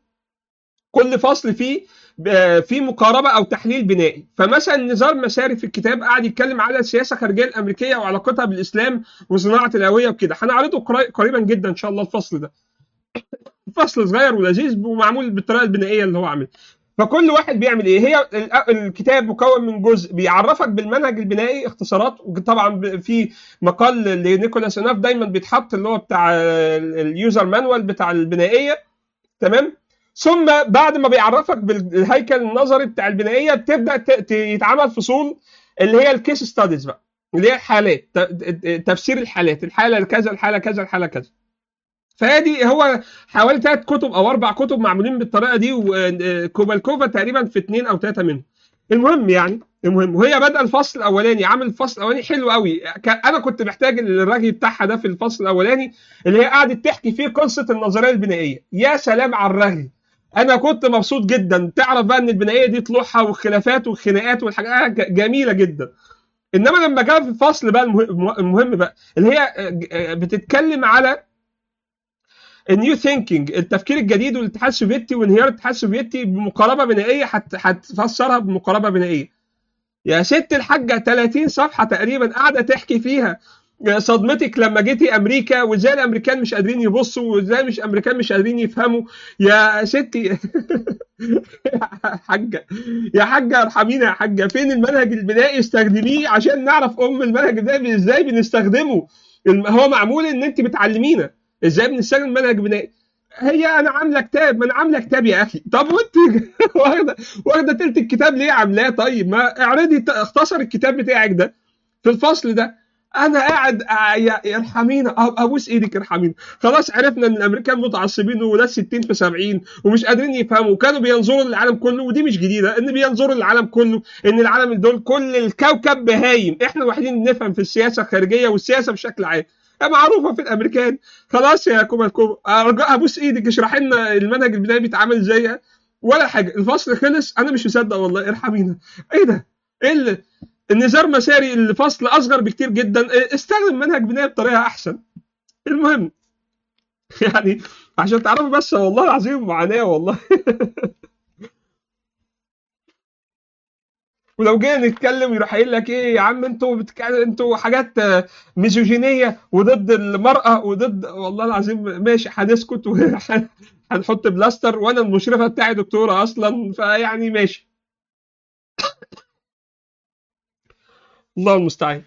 كل فصل فيه ب- في مقاربه او تحليل بنائي فمثلا نزار مساري في الكتاب قاعد يتكلم على السياسه الخارجيه الامريكيه وعلاقتها بالاسلام وصناعه الهويه وكده هنعرضه قري- قريبا جدا ان شاء الله الفصل ده فصل صغير ولذيذ ومعمول بالطريقه البنائيه اللي هو عاملها فكل واحد بيعمل ايه هي ال- الكتاب مكون من جزء بيعرفك بالمنهج البنائي اختصارات وطبعا ب- في مقال لنيكولاس اناف دايما بيتحط اللي هو بتاع ال- اليوزر مانوال بتاع البنائيه تمام ثم بعد ما بيعرفك بالهيكل النظري بتاع البنائيه بتبدا ت- ت- يتعمل فصول اللي هي الكيس ستاديز بقى اللي هي الحالات ت- تفسير الحالات الحاله كذا الحاله كذا الحاله كذا فادي هو حوالي ثلاث كتب او اربع كتب معمولين بالطريقه دي وكوبالكوفا تقريبا في اثنين او ثلاثه منهم المهم يعني المهم وهي بدأ الفصل الاولاني عامل الفصل الاولاني حلو قوي ك- انا كنت محتاج الرغي بتاعها ده في الفصل الاولاني اللي هي قعدت تحكي فيه قصه النظريه البنائيه يا سلام على الرغي انا كنت مبسوط جدا تعرف بقى ان البنائيه دي طلوعها والخلافات والخناقات والحاجات ج- جميله جدا انما لما جاء في الفصل بقى المه- المهم بقى اللي هي بتتكلم على النيو ثينكينج التفكير الجديد والاتحاد السوفيتي وانهيار الاتحاد السوفيتي بمقاربه بنائيه هت- هتفسرها بمقاربه بنائيه يا ست الحاجه 30 صفحه تقريبا قاعده تحكي فيها صدمتك لما جيتي امريكا وازاي الامريكان مش قادرين يبصوا وازاي مش الامريكان مش قادرين يفهموا يا ستي يا حاجه يا حاجه ارحمينا يا حاجه فين المنهج البنائي استخدميه عشان نعرف ام المنهج البنائي ازاي بنستخدمه الم- هو معمول ان انت بتعلمينا ازاي بنستخدم منهج بنائي هي انا عامله كتاب ما انا عامله كتاب يا اخي طب وانت واخده واخده تلت الكتاب ليه عاملاه طيب ما اعرضي ت- اختصر الكتاب بتاعك ده في الفصل ده انا قاعد آه، يا ارحمينا أب- ابوس ايدك ارحمينا خلاص عرفنا ان الامريكان متعصبين وناس 60 في 70 ومش قادرين يفهموا وكانوا بينظروا للعالم كله ودي مش جديده ان بينظروا للعالم كله ان العالم دول كل الكوكب بهايم احنا الوحيدين اللي نفهم في السياسه الخارجيه والسياسه بشكل عام معروفه في الامريكان خلاص يا كوبا كوبا ارجع ابوس ايدك اشرح لنا المنهج البدائي بيتعامل ازاي ولا حاجه الفصل خلص انا مش مصدق والله ارحمينا ايه ده ايه اللي النزار مساري الفصل اصغر بكتير جدا استخدم منهج بناء بطريقه احسن المهم يعني عشان تعرفوا بس والله العظيم معاناه والله ولو جينا نتكلم يروح قايل لك ايه يا عم انتوا بتك... انتوا حاجات آه، ميزوجينيه وضد المراه وضد والله العظيم ماشي هنسكت وهنحط بلاستر وانا المشرفه بتاعي دكتوره اصلا فيعني ماشي الله المستعان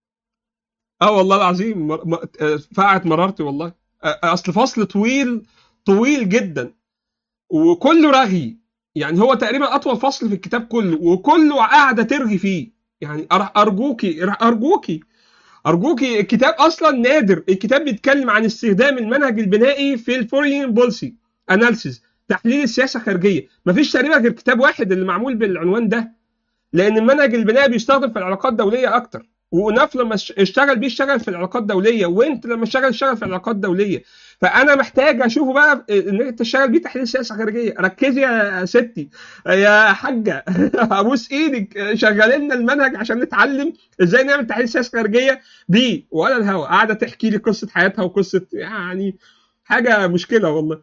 اه والله العظيم مر... م... آه، فقعت مرارتي والله آه، اصل فصل طويل طويل جدا وكله رغي يعني هو تقريبا اطول فصل في الكتاب كله وكله قاعده ترغي فيه يعني أر- ارجوكي ارجوكي ارجوكي الكتاب اصلا نادر الكتاب بيتكلم عن استخدام المنهج البنائي في الفورين بولسي اناليسيز تحليل السياسه الخارجيه مفيش تقريبا غير كتاب واحد اللي معمول بالعنوان ده لان المنهج البنائي بيستخدم في العلاقات الدوليه اكتر وناف لما اش- اشتغل بيه اشتغل في العلاقات الدوليه وانت لما اشتغل اشتغل في العلاقات الدوليه فانا محتاج اشوفه بقى ان انت تشتغل بيه تحليل سياسه خارجيه ركزي يا ستي يا حاجه ابوس ايدك شغل لنا المنهج عشان نتعلم ازاي نعمل تحليل سياسه خارجيه بيه ولا الهوا قاعده تحكي لي قصه حياتها وقصه يعني حاجه مشكله والله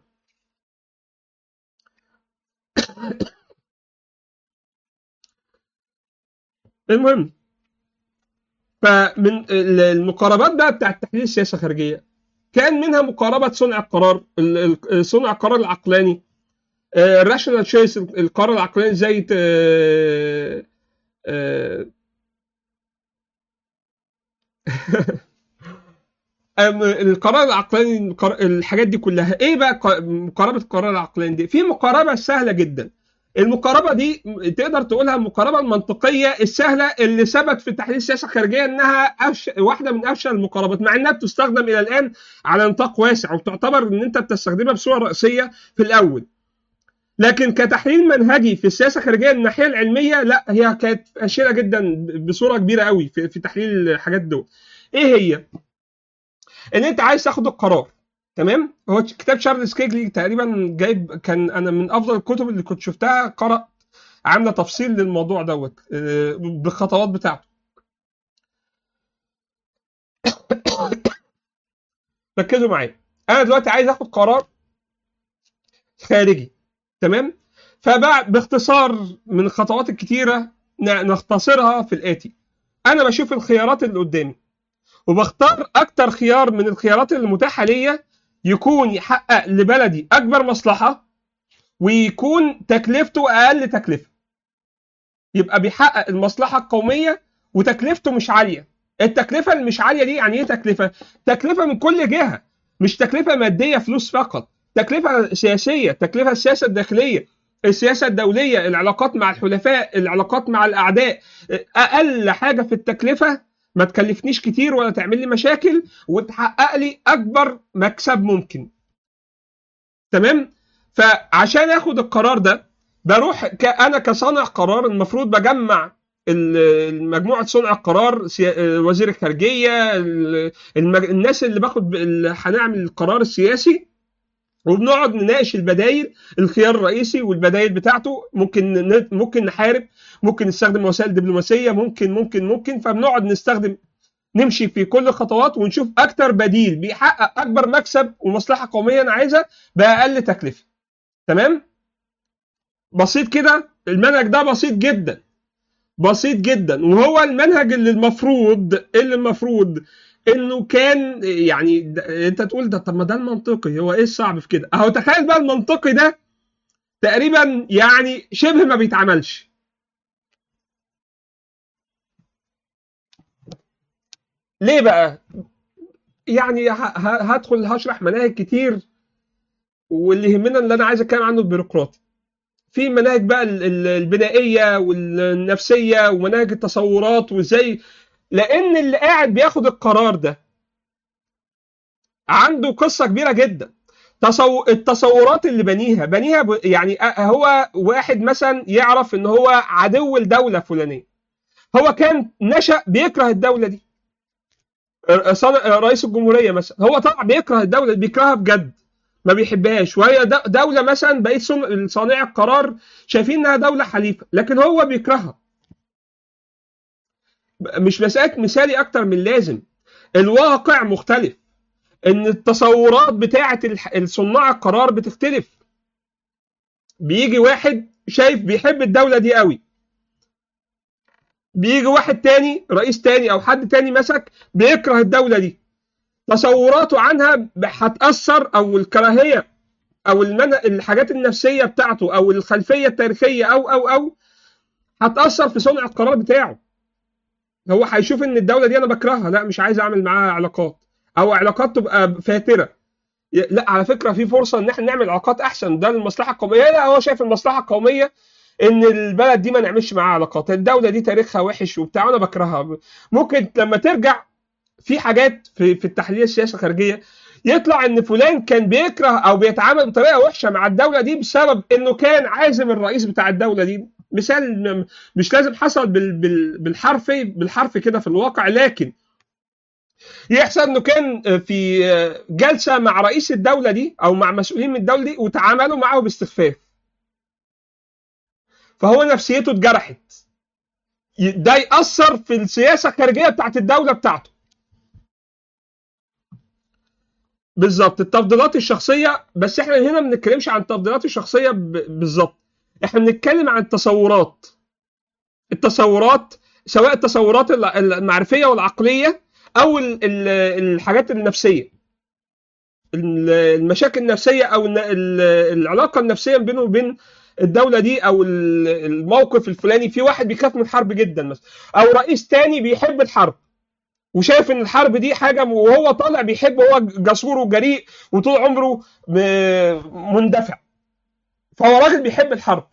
المهم فمن ال- المقاربات بقى بتاعت تحليل السياسه الخارجيه كان منها مقاربه صنع القرار ال- ال- صنع القرار العقلاني الراشونال تشويس القرار العقلاني زي ت- آه، أم- القرار العقلاني القر- الحاجات دي كلها ايه بقى ق- مقاربه القرار العقلاني دي في مقاربه سهله جدا المقاربه دي تقدر تقولها المقاربه المنطقيه السهله اللي ثبت في تحليل السياسه الخارجيه انها أفش... واحده من افشل المقاربات مع انها بتستخدم الى الان على نطاق واسع وتعتبر ان انت بتستخدمها بصوره رئيسيه في الاول لكن كتحليل منهجي في السياسه الخارجيه من الناحيه العلميه لا هي كانت فاشله جدا بصوره كبيره قوي في, في تحليل الحاجات دول ايه هي ان انت عايز تاخد القرار تمام هو كتاب تشارلز كيجلي تقريبا جايب كان انا من افضل الكتب اللي كنت شفتها قرات عامله تفصيل للموضوع دوت آه، بالخطوات بتاعته ركزوا معايا انا دلوقتي عايز اخد قرار خارجي تمام فبعد باختصار من الخطوات الكتيره ن- نختصرها في الاتي انا بشوف الخيارات اللي قدامي وبختار اكتر خيار من الخيارات المتاحه ليا يكون يحقق لبلدي اكبر مصلحه ويكون تكلفته اقل تكلفه يبقى بيحقق المصلحه القوميه وتكلفته مش عاليه التكلفه اللي مش عاليه دي يعني ايه تكلفه تكلفه من كل جهه مش تكلفه ماديه فلوس فقط تكلفه سياسيه تكلفه السياسه الداخليه السياسه الدوليه العلاقات مع الحلفاء العلاقات مع الاعداء اقل حاجه في التكلفه ما تكلفنيش كتير ولا تعمل لي مشاكل وتحقق لي اكبر مكسب ممكن تمام فعشان اخد القرار ده بروح ك- انا كصانع قرار المفروض بجمع ال- مجموعه صنع القرار سيا- وزير الخارجيه ال- المج- الناس اللي باخد ب- اللي هنعمل القرار السياسي وبنقعد نناقش البدايل الخيار الرئيسي والبدايل بتاعته ممكن ن- ممكن نحارب ممكن نستخدم وسائل دبلوماسيه ممكن ممكن ممكن فبنقعد نستخدم نمشي في كل الخطوات ونشوف اكتر بديل بيحقق اكبر مكسب ومصلحه قوميه انا عايزها باقل تكلفه تمام بسيط كده المنهج ده بسيط جدا بسيط جدا وهو المنهج اللي المفروض اللي المفروض انه كان يعني د- انت تقول ده طب ما ده المنطقي هو ايه الصعب في كده اهو تخيل بقى المنطقي ده تقريبا يعني شبه ما بيتعملش ليه بقى يعني ه- ه- هدخل هشرح مناهج كتير واللي يهمنا اللي انا عايز اتكلم عنه البيروقراطي في مناهج بقى ال- ال- البنائيه والنفسيه ومناهج التصورات وازاي لان اللي قاعد بياخد القرار ده عنده قصه كبيره جدا تصو... التصورات اللي بنيها بنيها ب... يعني أ- هو واحد مثلا يعرف ان هو عدو الدوله فلانيه هو كان نشأ بيكره الدوله دي صن- رئيس الجمهوريه مثلا هو طبعا بيكره الدوله بيكرهها بجد ما بيحبهاش وهي د- دوله مثلا بقيت صن- صانعي القرار شايفين انها دوله حليفه لكن هو بيكرهها مش مسألة مثالي أكتر من لازم الواقع مختلف إن التصورات بتاعة الح- الصناع القرار بتختلف بيجي واحد شايف بيحب الدولة دي قوي بيجي واحد تاني رئيس تاني أو حد تاني مسك بيكره الدولة دي تصوراته عنها ب- هتأثر أو الكراهية أو المن... الحاجات النفسية بتاعته أو الخلفية التاريخية أو أو أو هتأثر في صنع القرار بتاعه هو هيشوف ان الدوله دي انا بكرهها لا مش عايز اعمل معاها علاقات او علاقات تبقى فاتره ي- لا على فكره في فرصه ان احنا نعمل علاقات احسن ده للمصلحه القوميه لا هو شايف المصلحه القوميه ان البلد دي ما نعملش معاها علاقات الدوله دي تاريخها وحش وبتاع وانا بكرهها ممكن لما ترجع في حاجات في في التحليل السياسه الخارجيه يطلع ان فلان كان بيكره او بيتعامل بطريقه وحشه مع الدوله دي بسبب انه كان عازم الرئيس بتاع الدوله دي مثال م- مش لازم حصل بال بال بالحرف بالحرف كده في الواقع لكن يحصل انه كان في جلسه مع رئيس الدوله دي او مع مسؤولين من الدوله دي وتعاملوا معه باستخفاف فهو نفسيته اتجرحت ي- ده يأثر في السياسه الخارجيه بتاعت الدوله بتاعته بالظبط التفضيلات الشخصيه بس احنا هنا ما بنتكلمش عن التفضيلات الشخصيه ب- بالظبط احنا بنتكلم عن التصورات التصورات سواء التصورات الع- المعرفيه والعقليه او ال- ال- الحاجات النفسيه ال- المشاكل النفسيه او الن- ال- العلاقه النفسيه بينه وبين الدوله دي او ال- الموقف الفلاني في واحد بيخاف من الحرب جدا مثلا او رئيس تاني بيحب الحرب وشايف ان الحرب دي حاجه وهو طالع بيحب هو جسور وجريء وطول عمره م- مندفع فهو راجل بيحب الحرب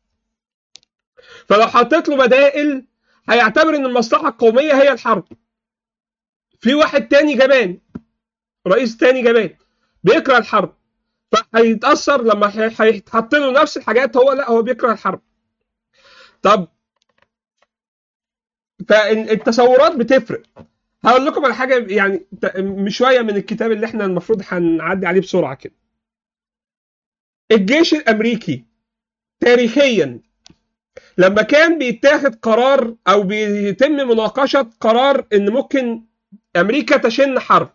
فلو حطيت له بدائل هيعتبر ان المصلحه القوميه هي الحرب في واحد تاني جبان رئيس تاني جبان بيكره الحرب فهيتاثر لما هي- هيتحط له نفس الحاجات هو لا هو بيكره الحرب طب فالتصورات بتفرق هقول لكم على حاجه يعني ت- مش شويه من الكتاب اللي احنا المفروض هنعدي عليه بسرعه كده الجيش الامريكي تاريخيا لما كان بيتاخد قرار او بيتم مناقشه قرار ان ممكن امريكا تشن حرب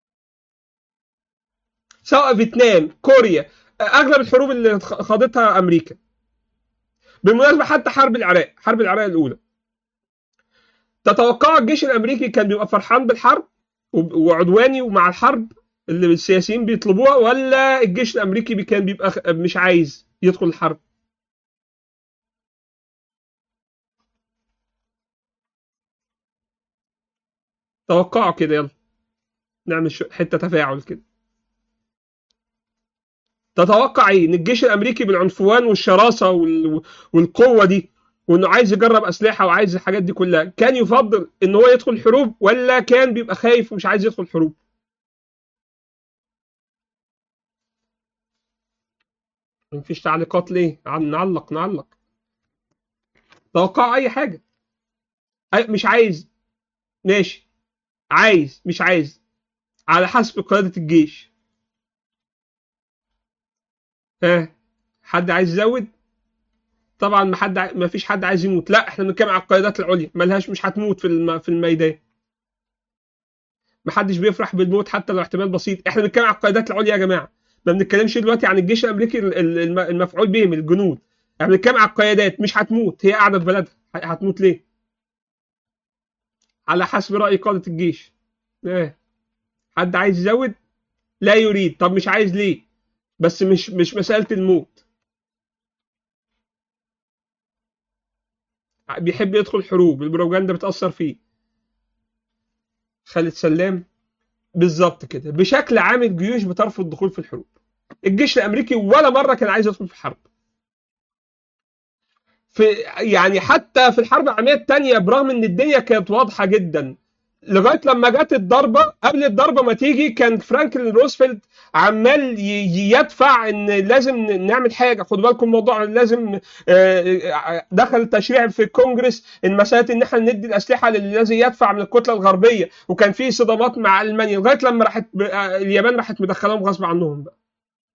سواء فيتنام كوريا اغلب الحروب اللي خاضتها امريكا بالمناسبه حتى حرب العراق حرب العراق الاولى تتوقع الجيش الامريكي كان بيبقى فرحان بالحرب وب- وعدواني ومع الحرب اللي السياسيين بيطلبوها ولا الجيش الامريكي بي- كان بيبقى خ- مش عايز يدخل الحرب توقعوا كده يلا نعمل شو- حته تفاعل كده تتوقع ايه ان الجيش الامريكي بالعنفوان والشراسه وال... والقوه دي وانه عايز يجرب اسلحه وعايز الحاجات دي كلها كان يفضل ان هو يدخل حروب ولا كان بيبقى خايف ومش عايز يدخل حروب مفيش تعليقات ليه عن نعلق نعلق توقع اي حاجه أي... مش عايز ماشي عايز مش عايز على حسب قياده الجيش ها حد عايز يزود طبعا ما حد ع- ما فيش حد عايز يموت لا احنا بنتكلم على القيادات العليا ملهاش مش هتموت في الم... في الميدان ما حدش بيفرح بالموت حتى لو احتمال بسيط احنا بنتكلم على القيادات العليا يا جماعه ما بنتكلمش دلوقتي عن الجيش الامريكي ال- ال- الم- المفعول بهم الجنود احنا بنتكلم على القيادات مش هتموت هي قاعده في بلدها ه- هتموت ليه على حسب راي قاده الجيش ايه حد عايز يزود لا يريد طب مش عايز ليه بس مش مش مساله الموت بيحب يدخل حروب البروباجندا بتأثر فيه خالد سلام بالظبط كده بشكل عام الجيوش بترفض الدخول في الحروب الجيش الامريكي ولا مره كان عايز يدخل في الحرب في يعني حتى في الحرب العالميه الثانيه برغم ان الدنيا كانت واضحه جدا لغايه لما جت الضربه قبل الضربه ما تيجي كان فرانكلين روزفلت عمال ي- يدفع ان لازم نعمل حاجه خدوا بالكم موضوع لازم آه، دخل تشريع في الكونجرس ان مساله ان احنا ندي الاسلحه للذي يدفع من الكتله الغربيه وكان في صدامات مع المانيا لغايه لما راحت ب- آه، اليابان راحت مدخلاهم غصب عنهم بقى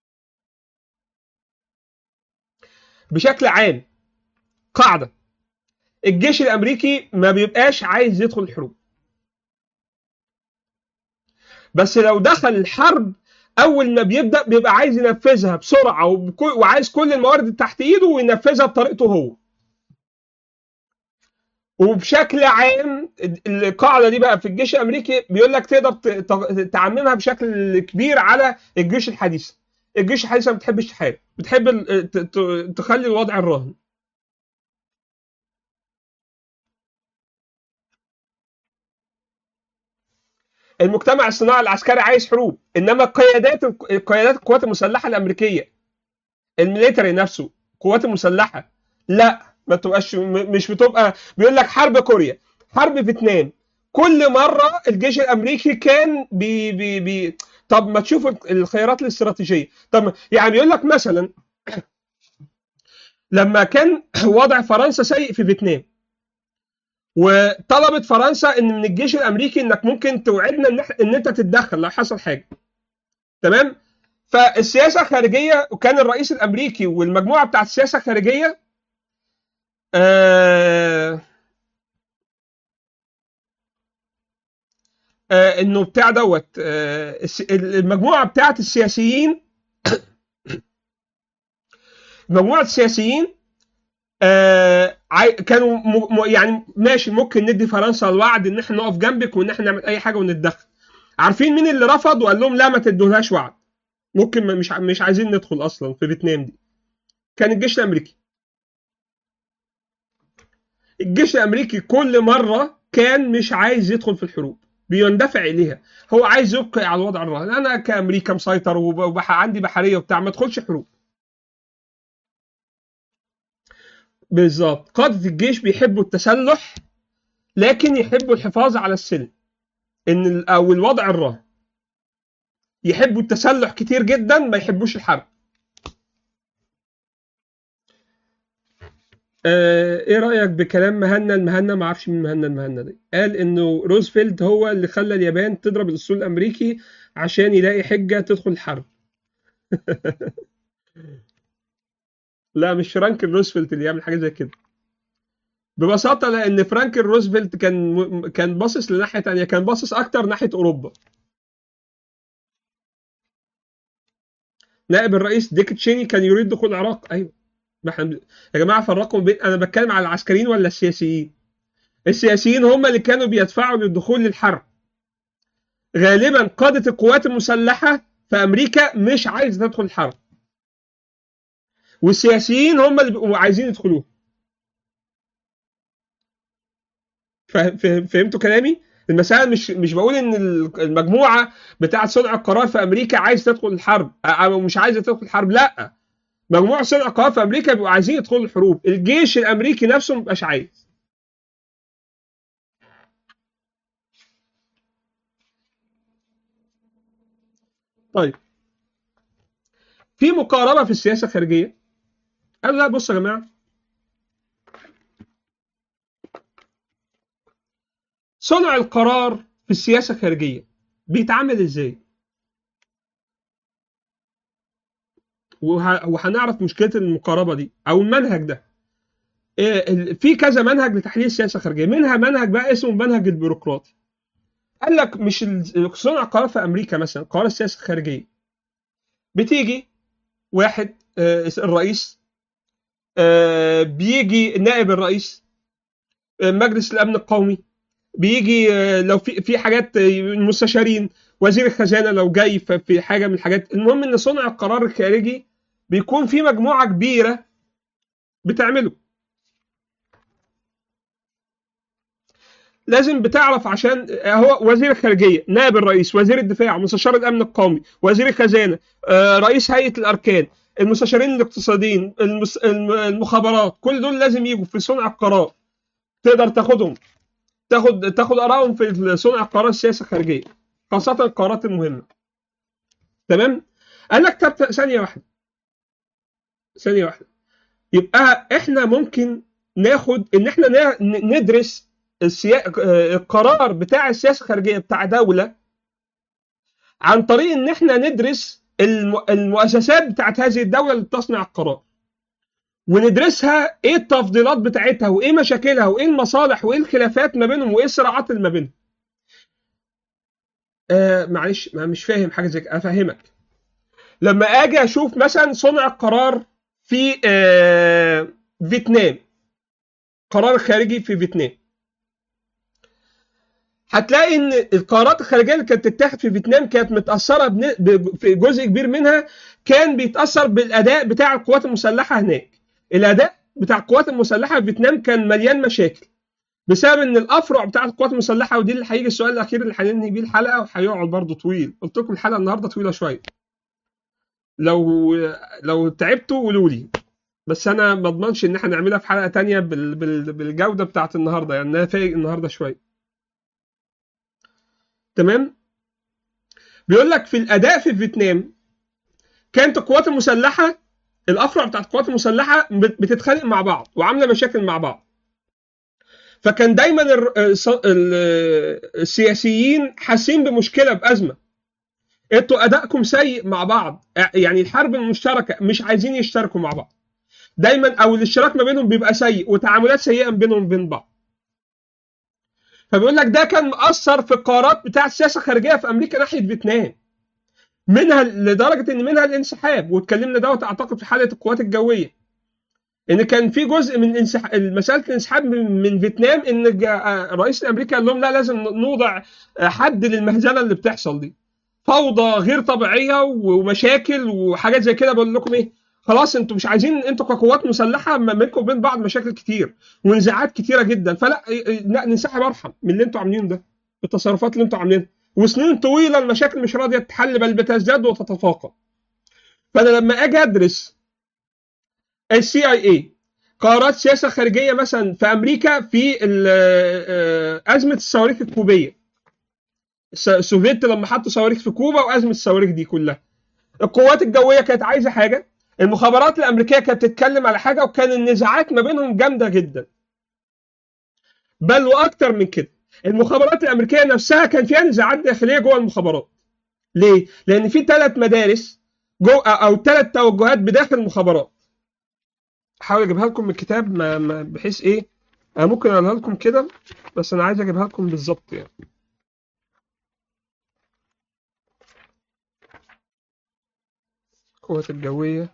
بشكل عام قاعده الجيش الامريكي ما بيبقاش عايز يدخل الحروب بس لو دخل الحرب اول ما بيبدا بيبقى عايز ينفذها بسرعه وبكل وعايز كل الموارد اللي تحت ايده وينفذها بطريقته هو وبشكل عام القاعده دي بقى في الجيش الامريكي بيقول لك تقدر ت- ت- تعممها بشكل كبير على الجيش الحديث الجيش الحديث ما بتحبش تحارب بتحب ال- ت- ت- تخلي الوضع الراهن المجتمع الصناعي العسكري عايز حروب انما قيادات قيادات القوات المسلحه الامريكيه الميليتري نفسه القوات المسلحه لا ما تبقاش م- مش بتبقى بيقول لك حرب كوريا حرب فيتنام كل مره الجيش الامريكي كان بي بي بي طب ما تشوف الخيارات الاستراتيجيه طب يعني بيقول لك مثلا لما كان وضع فرنسا سيء في فيتنام وطلبت فرنسا ان من الجيش الامريكي انك ممكن توعدنا ان, إح- إن انت تتدخل لو حصل حاجه تمام فالسياسه الخارجيه وكان الرئيس الامريكي والمجموعه بتاعت السياسه الخارجيه آه آه انه بتاع دوت آه الس- المجموعه بتاعت السياسيين مجموعه السياسيين آه عاي- كانوا م... م... يعني ماشي ممكن ندي فرنسا الوعد ان احنا نقف جنبك وان احنا نعمل اي حاجه ونتدخل عارفين مين اللي رفض وقال لهم لا ما تدولهاش وعد ممكن ما- مش ع- مش عايزين ندخل اصلا في فيتنام دي كان الجيش الامريكي الجيش الامريكي كل مره كان مش عايز يدخل في الحروب بيندفع اليها هو عايز يبقى على الوضع الراهن انا كامريكا مسيطر وب- وبح... عندي بحريه وبتاع ما ادخلش حروب بالظبط قادة الجيش بيحبوا التسلح لكن يحبوا الحفاظ على السلم ان ال- او الوضع الراهن يحبوا التسلح كتير جدا ما يحبوش الحرب آه، ايه رايك بكلام مهنا المهنا ما اعرفش مين مهنا المهنا دي قال انه روزفلت هو اللي خلى اليابان تضرب الاسطول الامريكي عشان يلاقي حجه تدخل الحرب لا مش فرانكلين روزفلت اللي يعمل حاجه زي كده ببساطه لان فرانكلين روزفلت كان م- كان باصص لناحيه تانية كان باصص اكتر ناحيه اوروبا نائب الرئيس ديك تشيني كان يريد دخول العراق ايوه ما احنا يا جماعه فرقوا بين انا بتكلم على العسكريين ولا السياسيين السياسيين هم اللي كانوا بيدفعوا للدخول للحرب غالبا قاده القوات المسلحه في امريكا مش عايزه تدخل الحرب والسياسيين هم اللي بيبقوا عايزين يدخلوها فا- فا- فهمتوا كلامي المسألة مش مش بقول ان المجموعة بتاعة صنع القرار في امريكا عايز تدخل الحرب او مش عايزة تدخل الحرب لا مجموعة صنع القرار في امريكا بيبقوا عايزين يدخلوا الحروب الجيش الامريكي نفسه مبقاش عايز طيب في مقاربة في السياسة الخارجية قالوا لا بصوا يا جماعة صنع القرار في السياسة الخارجية بيتعامل ازاي؟ وه- وهنعرف مشكلة المقاربة دي أو المنهج ده. إيه، ال- في كذا منهج لتحليل السياسة الخارجية، منها منهج بقى اسمه المنهج البيروقراطي. قال لك مش ال- صنع قرار في أمريكا مثلا قرار السياسة الخارجية. بتيجي واحد آه، الرئيس آه، بيجي نائب الرئيس آه، مجلس الأمن القومي بيجي آه، لو في في حاجات آه، المستشارين وزير الخزانه لو جاي ف- في حاجه من الحاجات المهم ان صنع القرار الخارجي بيكون في مجموعه كبيره بتعمله لازم بتعرف عشان آه، هو وزير الخارجيه نائب الرئيس وزير الدفاع مستشار الامن القومي وزير الخزانه آه، رئيس هيئه الاركان المستشارين الاقتصاديين المس- الم- المخابرات كل دول لازم يجوا في صنع القرار تقدر تاخدهم تاخد تاخد ارائهم في صنع قرار السياسه الخارجيه خاصه القرارات المهمه تمام قال لك طب ثانيه واحده ثانيه واحده يبقى احنا ممكن ناخد ان احنا نا- ن- ندرس السيا... آه، القرار بتاع السياسه الخارجيه بتاع دوله عن طريق ان احنا ندرس الم... المؤسسات بتاعت هذه الدوله اللي بتصنع القرار وندرسها ايه التفضيلات بتاعتها وايه مشاكلها وايه المصالح وايه الخلافات ما بينهم وايه الصراعات اللي ما بينهم آه معلش ما مش فاهم حاجه زي كده افهمك لما اجي اشوف مثلا صنع القرار في آه فيتنام قرار خارجي في فيتنام هتلاقي ان القرارات الخارجيه اللي كانت تتاخد في فيتنام كانت متاثره بن... ب... في جزء كبير منها كان بيتاثر بالاداء بتاع القوات المسلحه هناك الاداء بتاع القوات المسلحه في فيتنام كان مليان مشاكل بسبب ان الافرع بتاعت القوات المسلحه ودي اللي هيجي السؤال الاخير اللي هننهي بيه الحلقه وهيقعد برضه طويل قلت لكم الحلقه النهارده طويله شويه لو لو تعبتوا قولوا لي بس انا ما اضمنش ان احنا نعملها في حلقه تانية بال... بال... بالجوده بتاعت النهارده يعني انا فايق النهارده شويه تمام بيقول لك في الاداء في فيتنام كانت القوات المسلحه الافرع بتاعت القوات المسلحه بت- بتتخانق مع بعض وعامله مشاكل مع بعض فكان دايما الر- الص- ال- السياسيين حاسين بمشكله بازمه انتوا ادائكم سيء مع بعض يعني الحرب المشتركه مش عايزين يشتركوا مع بعض دايما او الاشتراك ما بينهم بيبقى سيء وتعاملات سيئه بينهم وبين بعض فبيقول لك ده كان مأثر في القرارات بتاع السياسه الخارجيه في امريكا ناحيه فيتنام منها لدرجه ان منها الانسحاب واتكلمنا دوت اعتقد في حلقه القوات الجويه ان كان في جزء من انسح... مساله الانسحاب من من فيتنام ان جا- الرئيس الامريكي قال لهم لا لازم نوضع حد للمهزله اللي بتحصل دي فوضى غير طبيعيه ومشاكل وحاجات زي كده بقول لكم ايه خلاص انتوا مش عايزين انتوا كقوات مسلحه ما بينكم وبين بعض مشاكل كتير ونزاعات كتيره جدا فلا لا ننسحب ارحم من اللي انتوا عاملينه ده التصرفات اللي انتوا عاملينها وسنين طويله المشاكل مش راضيه تتحل بل بتزداد وتتفاقم فانا لما اجي ادرس السي اي اي قرارات سياسه خارجيه مثلا في امريكا في ال- آه، ازمه الصواريخ الكوبيه الس- السوفيت لما حطوا صواريخ في كوبا وازمه الصواريخ دي كلها القوات الجويه كانت عايزه حاجه المخابرات الامريكيه كانت بتتكلم على حاجه وكان النزاعات ما بينهم جامده جدا بل واكتر من كده المخابرات الامريكيه نفسها كان فيها نزاعات داخليه جوه المخابرات ليه لان في ثلاث مدارس جو او ثلاث توجهات بداخل المخابرات احاول اجيبها لكم من الكتاب ما ما بحيث ايه انا ممكن اقولها لكم كده بس انا عايز اجيبها لكم بالظبط يعني القوات الجوية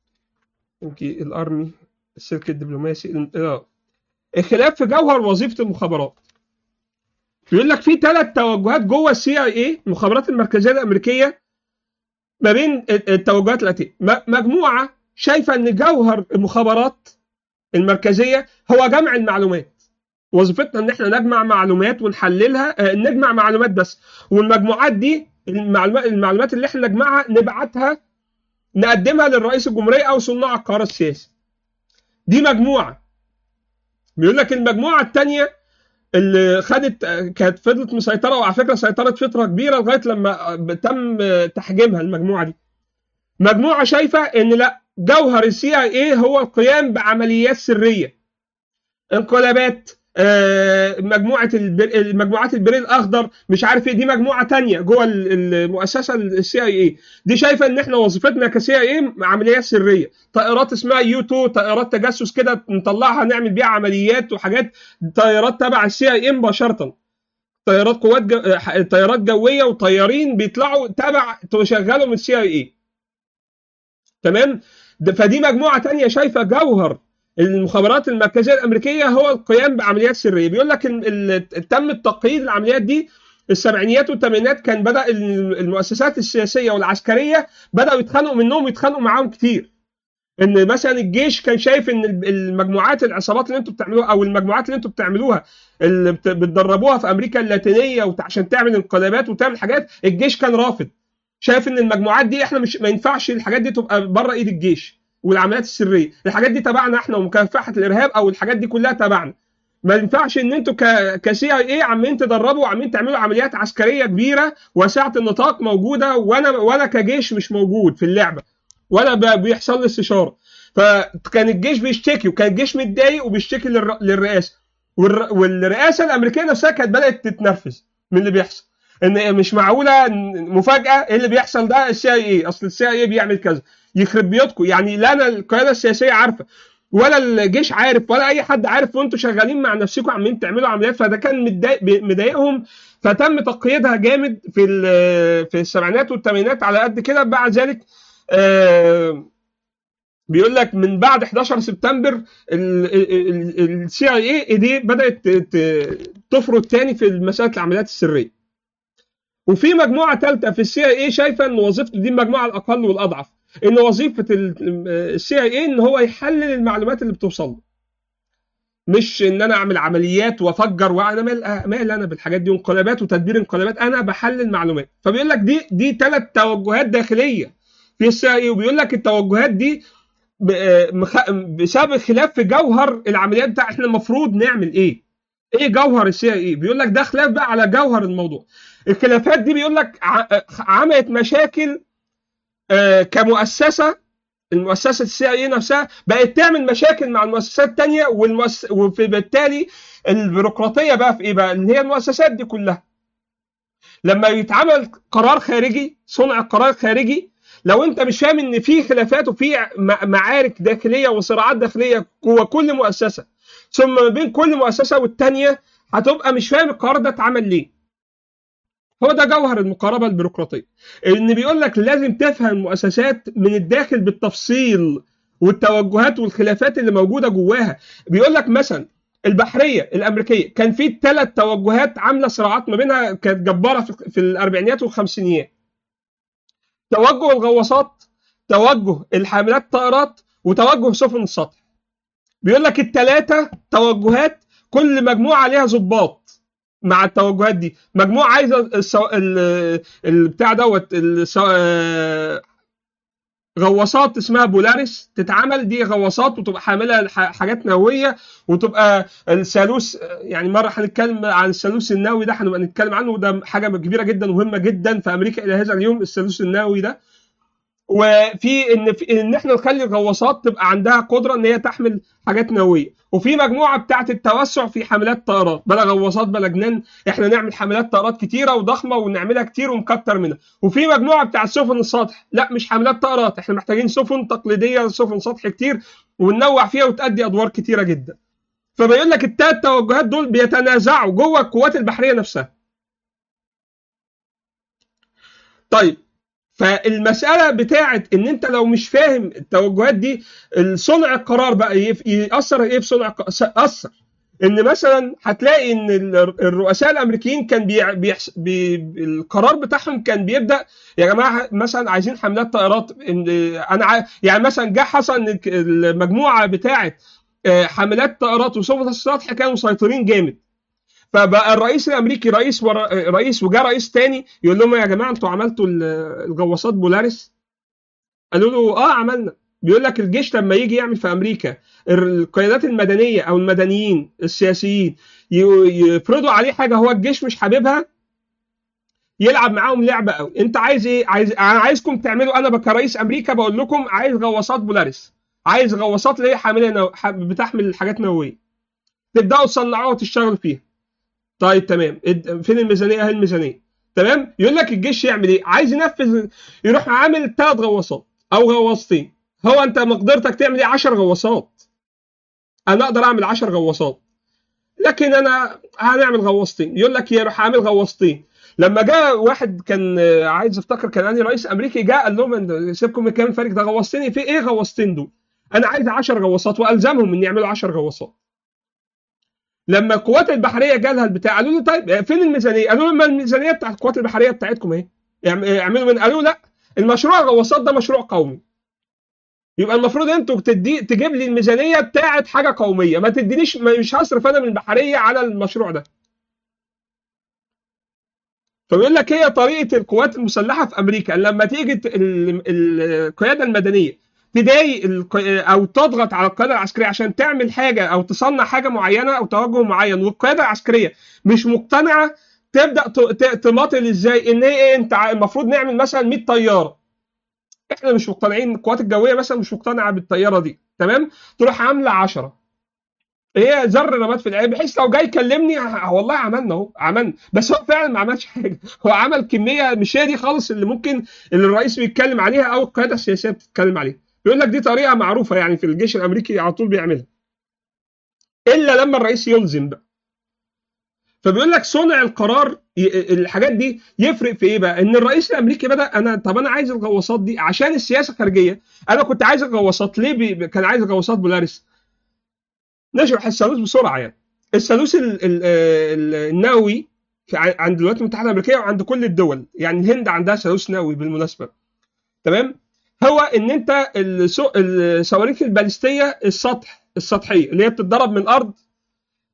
يمكن الأرمي السلك الدبلوماسي الانقراض الخلاف في جوهر وظيفة المخابرات بيقول لك في ثلاث توجهات جوه السي اي اي المخابرات المركزية الأمريكية ما بين التوجهات الآتية م- مجموعة شايفة إن جوهر المخابرات المركزية هو جمع المعلومات وظيفتنا ان احنا نجمع معلومات ونحللها آه، نجمع معلومات بس والمجموعات دي المعلومات المعلومات اللي احنا نجمعها نبعتها نقدمها للرئيس الجمهورية أو صناع القرار السياسي. دي مجموعة. بيقول لك المجموعة الثانية اللي خدت كانت فضلت مسيطرة وعلى فكرة سيطرت فترة كبيرة لغاية لما تم تحجيمها المجموعة دي. مجموعة شايفة إن لا جوهر السي اي اي هو القيام بعمليات سرية. انقلابات آه، مجموعه البر... المجموعات البريل الاخضر مش عارف ايه دي مجموعه تانية جوه ال- المؤسسه السي اي اي دي شايفه ان احنا وظيفتنا كسي اي اي عمليات سريه طائرات اسمها يو 2 طائرات تجسس كده نطلعها نعمل بيها عمليات وحاجات طائرات تبع السي اي اي مباشره طيارات قوات جو... آه، طيارات جويه وطيارين بيطلعوا تبع تشغلوا من السي اي اي تمام ده- فدي مجموعه تانية شايفه جوهر المخابرات المركزيه الامريكيه هو القيام بعمليات سريه بيقول لك ال- ال- تم التقييد العمليات دي السبعينيات والثمانينات كان بدا ال- المؤسسات السياسيه والعسكريه بداوا يتخانقوا منهم ويتخانقوا معاهم كتير ان مثلا الجيش كان شايف ان ال- المجموعات العصابات اللي انتوا بتعملوها او المجموعات اللي انتوا بتعملوها اللي بت- بتدربوها في امريكا اللاتينيه وت- عشان تعمل انقلابات وتعمل حاجات الجيش كان رافض شايف ان المجموعات دي احنا مش ما ينفعش الحاجات دي تبقى بره ايد الجيش والعمليات السريه الحاجات دي تبعنا احنا ومكافحه الارهاب او الحاجات دي كلها تبعنا ما ينفعش ان انتوا ك كسي اي اي عمالين تدربوا وعمالين تعملوا عمليات عسكريه كبيره واسعه النطاق موجوده وانا وانا كجيش مش موجود في اللعبه ولا ب- بيحصل لي استشاره فكان الجيش بيشتكي وكان الجيش متضايق وبيشتكي للر... للرئاسه والر... والرئاسه الامريكيه نفسها كانت بدات تتنرفز من اللي بيحصل ان مش معقوله إن مفاجاه ايه اللي بيحصل ده السي اي اي اصل السي اي اي بيعمل كذا يخرب بيوتكم يعني لا انا القياده السياسيه عارفه ولا الجيش عارف ولا اي حد عارف وانتوا شغالين مع نفسكم عمالين تعملوا عمليات فده كان متضايق مضايقهم فتم تقييدها جامد في ال- في السبعينات والثمانينات على قد كده بعد ذلك آه، بيقول لك من بعد 11 سبتمبر السي اي اي دي بدات ت- ت- تفرض تاني في مساله العمليات السريه وفي مجموعه ثالثه في السي اي اي شايفه ان وظيفته دي المجموعه الاقل والاضعف ان وظيفه السي اي اي ان هو يحلل المعلومات اللي بتوصل له مش ان انا اعمل عمليات وافجر وانا مال مال انا بالحاجات دي انقلابات وتدبير انقلابات انا بحلل معلومات فبيقول لك دي دي ثلاث توجهات داخليه في السي اي وبيقول لك التوجهات دي ب- آه، مخ- بسبب خلاف في جوهر العمليات بتاع احنا المفروض نعمل ايه ايه جوهر السي اي بيقول لك ده خلاف بقى على جوهر الموضوع الخلافات دي بيقول لك ع- عملت مشاكل آه، كمؤسسه المؤسسه السي اي نفسها بقت تعمل مشاكل مع المؤسسات الثانيه والمؤس... وبالتالي البيروقراطيه بقى في ايه بقى اللي هي المؤسسات دي كلها لما يتعمل قرار خارجي صنع قرار خارجي لو انت مش فاهم ان في خلافات وفي م- معارك داخليه وصراعات داخليه جوه كل مؤسسه ثم ما بين كل مؤسسه والتانيه هتبقى مش فاهم القرار ده اتعمل ليه هو ده جوهر المقاربه البيروقراطيه ان بيقول لك لازم تفهم المؤسسات من الداخل بالتفصيل والتوجهات والخلافات اللي موجوده جواها بيقول لك مثلا البحريه الامريكيه كان في ثلاث توجهات عامله صراعات ما بينها كانت جباره في في الاربعينيات والخمسينيات توجه الغواصات توجه الحاملات الطائرات وتوجه سفن السطح بيقول لك الثلاثه توجهات كل مجموعه عليها ضباط مع التوجهات دي مجموعه عايزه السو... ال... البتاع دوت السو... آه، غواصات اسمها بولاريس تتعمل دي غواصات وتبقى حامله ح- حاجات نوويه وتبقى الثالوث يعني مره هنتكلم عن الثالوث النووي ده هنبقى نتكلم عنه وده حاجه كبيره جدا ومهمه جدا في امريكا الى هذا اليوم الثالوث النووي ده وفي ان في ان احنا نخلي الغواصات تبقى عندها قدره ان هي تحمل حاجات نوويه وفي مجموعه بتاعه التوسع في حملات طائرات بلا غواصات بلا جنان احنا نعمل حملات طائرات كتيره وضخمه ونعملها كتير ونكتر منها وفي مجموعه بتاع سفن السطح لا مش حملات طائرات احنا محتاجين سفن تقليديه سفن سطح كتير وننوع فيها وتأدي ادوار كتيره جدا فبيقول لك التلات توجهات دول بيتنازعوا جوه القوات البحريه نفسها طيب فالمساله بتاعت ان انت لو مش فاهم التوجهات دي صنع القرار بقى يف- ياثر ايه في صنع الق- س- اثر ان مثلا هتلاقي ان ال- الرؤساء الامريكيين كان بيع- بيحس بي القرار بتاعهم كان بيبدا يا جماعه مثلا عايزين حملات طائرات إن انا عا- يعني مثلا جه حصل ان ك- المجموعه بتاعه آه، حملات طائرات وسفن السطح كانوا مسيطرين جامد فبقى الرئيس الامريكي رئيس ورا رئيس وجاء رئيس تاني يقول لهم يا جماعه انتوا عملتوا ال- الغواصات بولاريس قالوا له اه عملنا بيقول لك الجيش لما يجي يعمل في امريكا القيادات المدنيه او المدنيين السياسيين ي- يفرضوا عليه حاجه هو الجيش مش حاببها يلعب معاهم لعبه قوي انت عايز ايه عايز انا عايزكم تعملوا انا كرئيس امريكا بقول لكم عايز غواصات بولاريس عايز غواصات اللي هي حامله نو... ح- بتحمل حاجات نوويه تبداوا تصنعوها وتشتغلوا فيها طيب تمام اد- فين الميزانيه اهي الميزانيه تمام يقول لك الجيش يعمل ايه عايز ينفذ يروح عامل ثلاث غواصات او غواصتين هو انت مقدرتك تعمل ايه 10 غواصات انا اقدر اعمل 10 غواصات لكن انا هنعمل غواصتين يقول لك يروح عامل غواصتين لما جاء واحد كان آه، عايز افتكر كان اني رئيس امريكي جاء قال لهم إن- سيبكم من الكلام الفارغ ده غواصتين في ايه غواصتين دول انا عايز 10 غواصات والزمهم ان يعملوا 10 غواصات لما القوات البحريه جالها البتاع قالوا له طيب فين الميزانيه؟ قالوا له ما الميزانيه بتاعت القوات البحريه بتاعتكم اهي اعم- اعملوا من قالوا لا المشروع الغواصات ده مشروع قومي يبقى المفروض انتوا تدي تجيب لي الميزانيه بتاعت حاجه قوميه ما تدينيش ما- مش هصرف انا من البحريه على المشروع ده فبيقول لك هي طريقه القوات المسلحه في امريكا لما تيجي ت- ال- ال- القياده المدنيه تضايق الق- او تضغط على القياده العسكريه عشان تعمل حاجه او تصنع حاجه معينه او توجه معين والقياده العسكريه مش مقتنعه تبدا ت- ت- تماطل ازاي ان هي ايه انت ع- المفروض نعمل مثلا 100 طياره احنا مش مقتنعين القوات الجويه مثلا مش مقتنعه بالطياره دي تمام تروح عامله 10 هي ذر رماد في العين بحيث لو جاي يكلمني ه- والله عملنا اهو عملنا بس هو فعلا ما عملش حاجه هو عمل كميه مش هي دي خالص اللي ممكن اللي الرئيس بيتكلم عليها او القياده السياسيه بتتكلم عليها بيقول لك دي طريقه معروفه يعني في الجيش الامريكي على طول بيعملها الا لما الرئيس يلزم بقى فبيقول لك صنع القرار ي- الحاجات دي يفرق في ايه بقى ان الرئيس الامريكي بدا انا طب انا عايز الغواصات دي عشان السياسه الخارجيه انا كنت عايز الغواصات ليه بي... كان عايز الغواصات بولاريس نشرح الثالوث بسرعه يعني الثالوث ال- ال- ال- النووي في ع- عند الولايات المتحده الامريكيه وعند كل الدول يعني الهند عندها ثالوث نووي بالمناسبه تمام هو ان انت السو- الصواريخ البالستيه السطح السطحيه اللي هي بتتضرب من الارض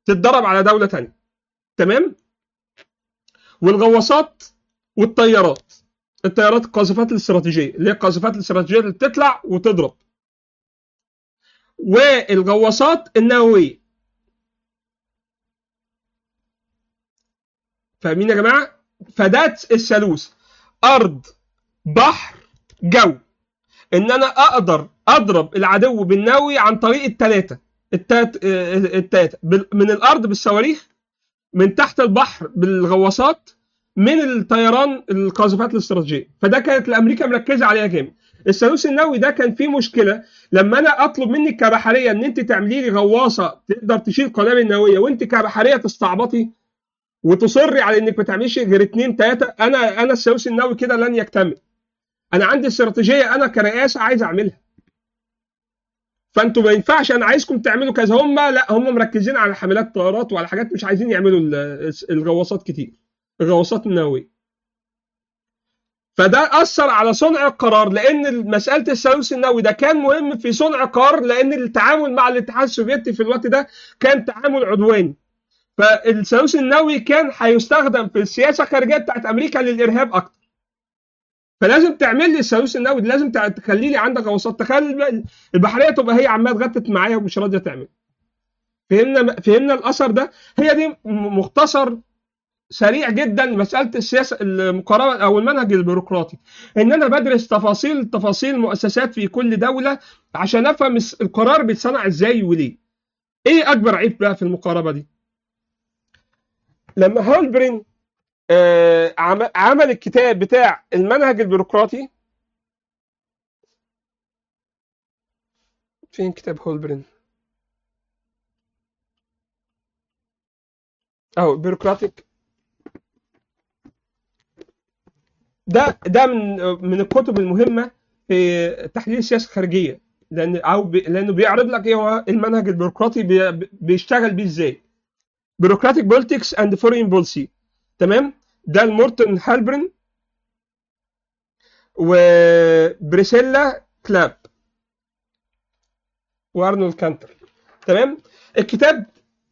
تتدرب على دوله تانية تمام والغواصات والطيارات الطيارات القاذفات الاستراتيجيه اللي هي القاذفات الاستراتيجيه اللي بتطلع وتضرب والغواصات النوويه فاهمين يا جماعه فده الثالوث ارض بحر جو ان انا اقدر اضرب العدو بالنووي عن طريق الثلاثه التلات التلاته من الارض بالصواريخ من تحت البحر بالغواصات من الطيران القاذفات الاستراتيجيه فده كانت الامريكا مركزه عليها جامد الثالوث النووي ده كان فيه مشكله لما انا اطلب منك كبحريه ان انت تعملي لي غواصه تقدر تشيل قنابل نوويه وانت كبحريه تستعبطي وتصري على انك ما تعمليش غير اثنين ثلاثه انا انا الثالوث النووي كده لن يكتمل انا عندي استراتيجيه انا كرئاسه عايز اعملها فانتوا ما ينفعش انا عايزكم تعملوا كذا هم لا هم مركزين على حملات طيارات وعلى حاجات مش عايزين يعملوا الغواصات كتير الغواصات النوويه فده اثر على صنع القرار لان مساله الثالوث النووي ده كان مهم في صنع قرار لان التعامل مع الاتحاد السوفيتي في الوقت ده كان تعامل عدواني فالثالوث النووي كان هيستخدم في السياسه الخارجيه بتاعت امريكا للارهاب اكتر فلازم تعمل لي الثالوث النووي لازم تخلي لي عندك غواصات تخلي البحريه تبقى هي عماله تغتت معايا ومش راضيه تعمل فهمنا فهمنا الاثر ده هي دي مختصر سريع جدا مساله السياسه المقاربه او المنهج البيروقراطي ان انا بدرس تفاصيل تفاصيل المؤسسات في كل دوله عشان افهم القرار بيتصنع ازاي وليه ايه اكبر عيب بقى في المقاربه دي لما هولبرين آه عمل الكتاب بتاع المنهج البيروقراطي فين كتاب هولبرين اهو بيروقراطيك ده ده من من الكتب المهمه في تحليل السياسه الخارجيه لان او بي لانه بيعرض لك ايه هو المنهج البيروقراطي بي بيشتغل بيه ازاي بيروقراطيك بوليتكس اند فورين بولسي تمام ده المورتن هالبرن وبريسيلا كلاب وارنولد كانتر تمام الكتاب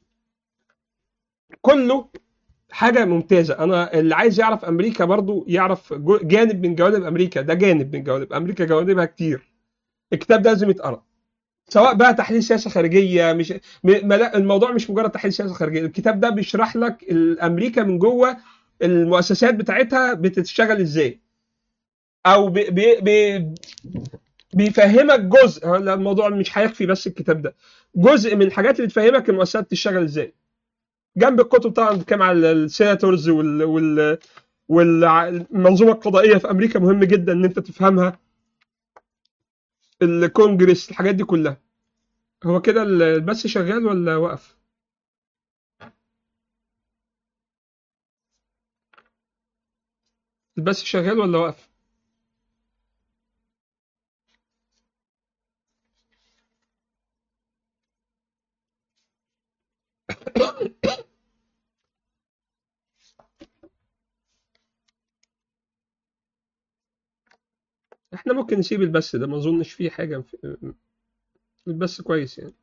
كله حاجه ممتازه انا اللي عايز يعرف امريكا برضو يعرف جانب من جوانب امريكا ده جانب من جوانب امريكا جوانبها كتير الكتاب ده لازم يتقرا سواء بقى تحليل سياسه خارجيه مش الموضوع مش مجرد تحليل سياسه خارجيه الكتاب ده بيشرح لك امريكا من جوه المؤسسات بتاعتها بتشتغل ازاي او بي بي بي بيفهمك جزء الموضوع مش هيكفي بس الكتاب ده جزء من الحاجات اللي تفهمك المؤسسات بتشتغل ازاي جنب الكتب طبعا بتتكلم على السيناتورز وال وال والمنظومه القضائيه في امريكا مهم جدا ان انت تفهمها الكونجرس الحاجات دي كلها هو كده البث شغال ولا وقف البث شغال ولا وقف احنا ممكن نسيب البث ده ما اظنش فيه حاجه في البث كويس يعني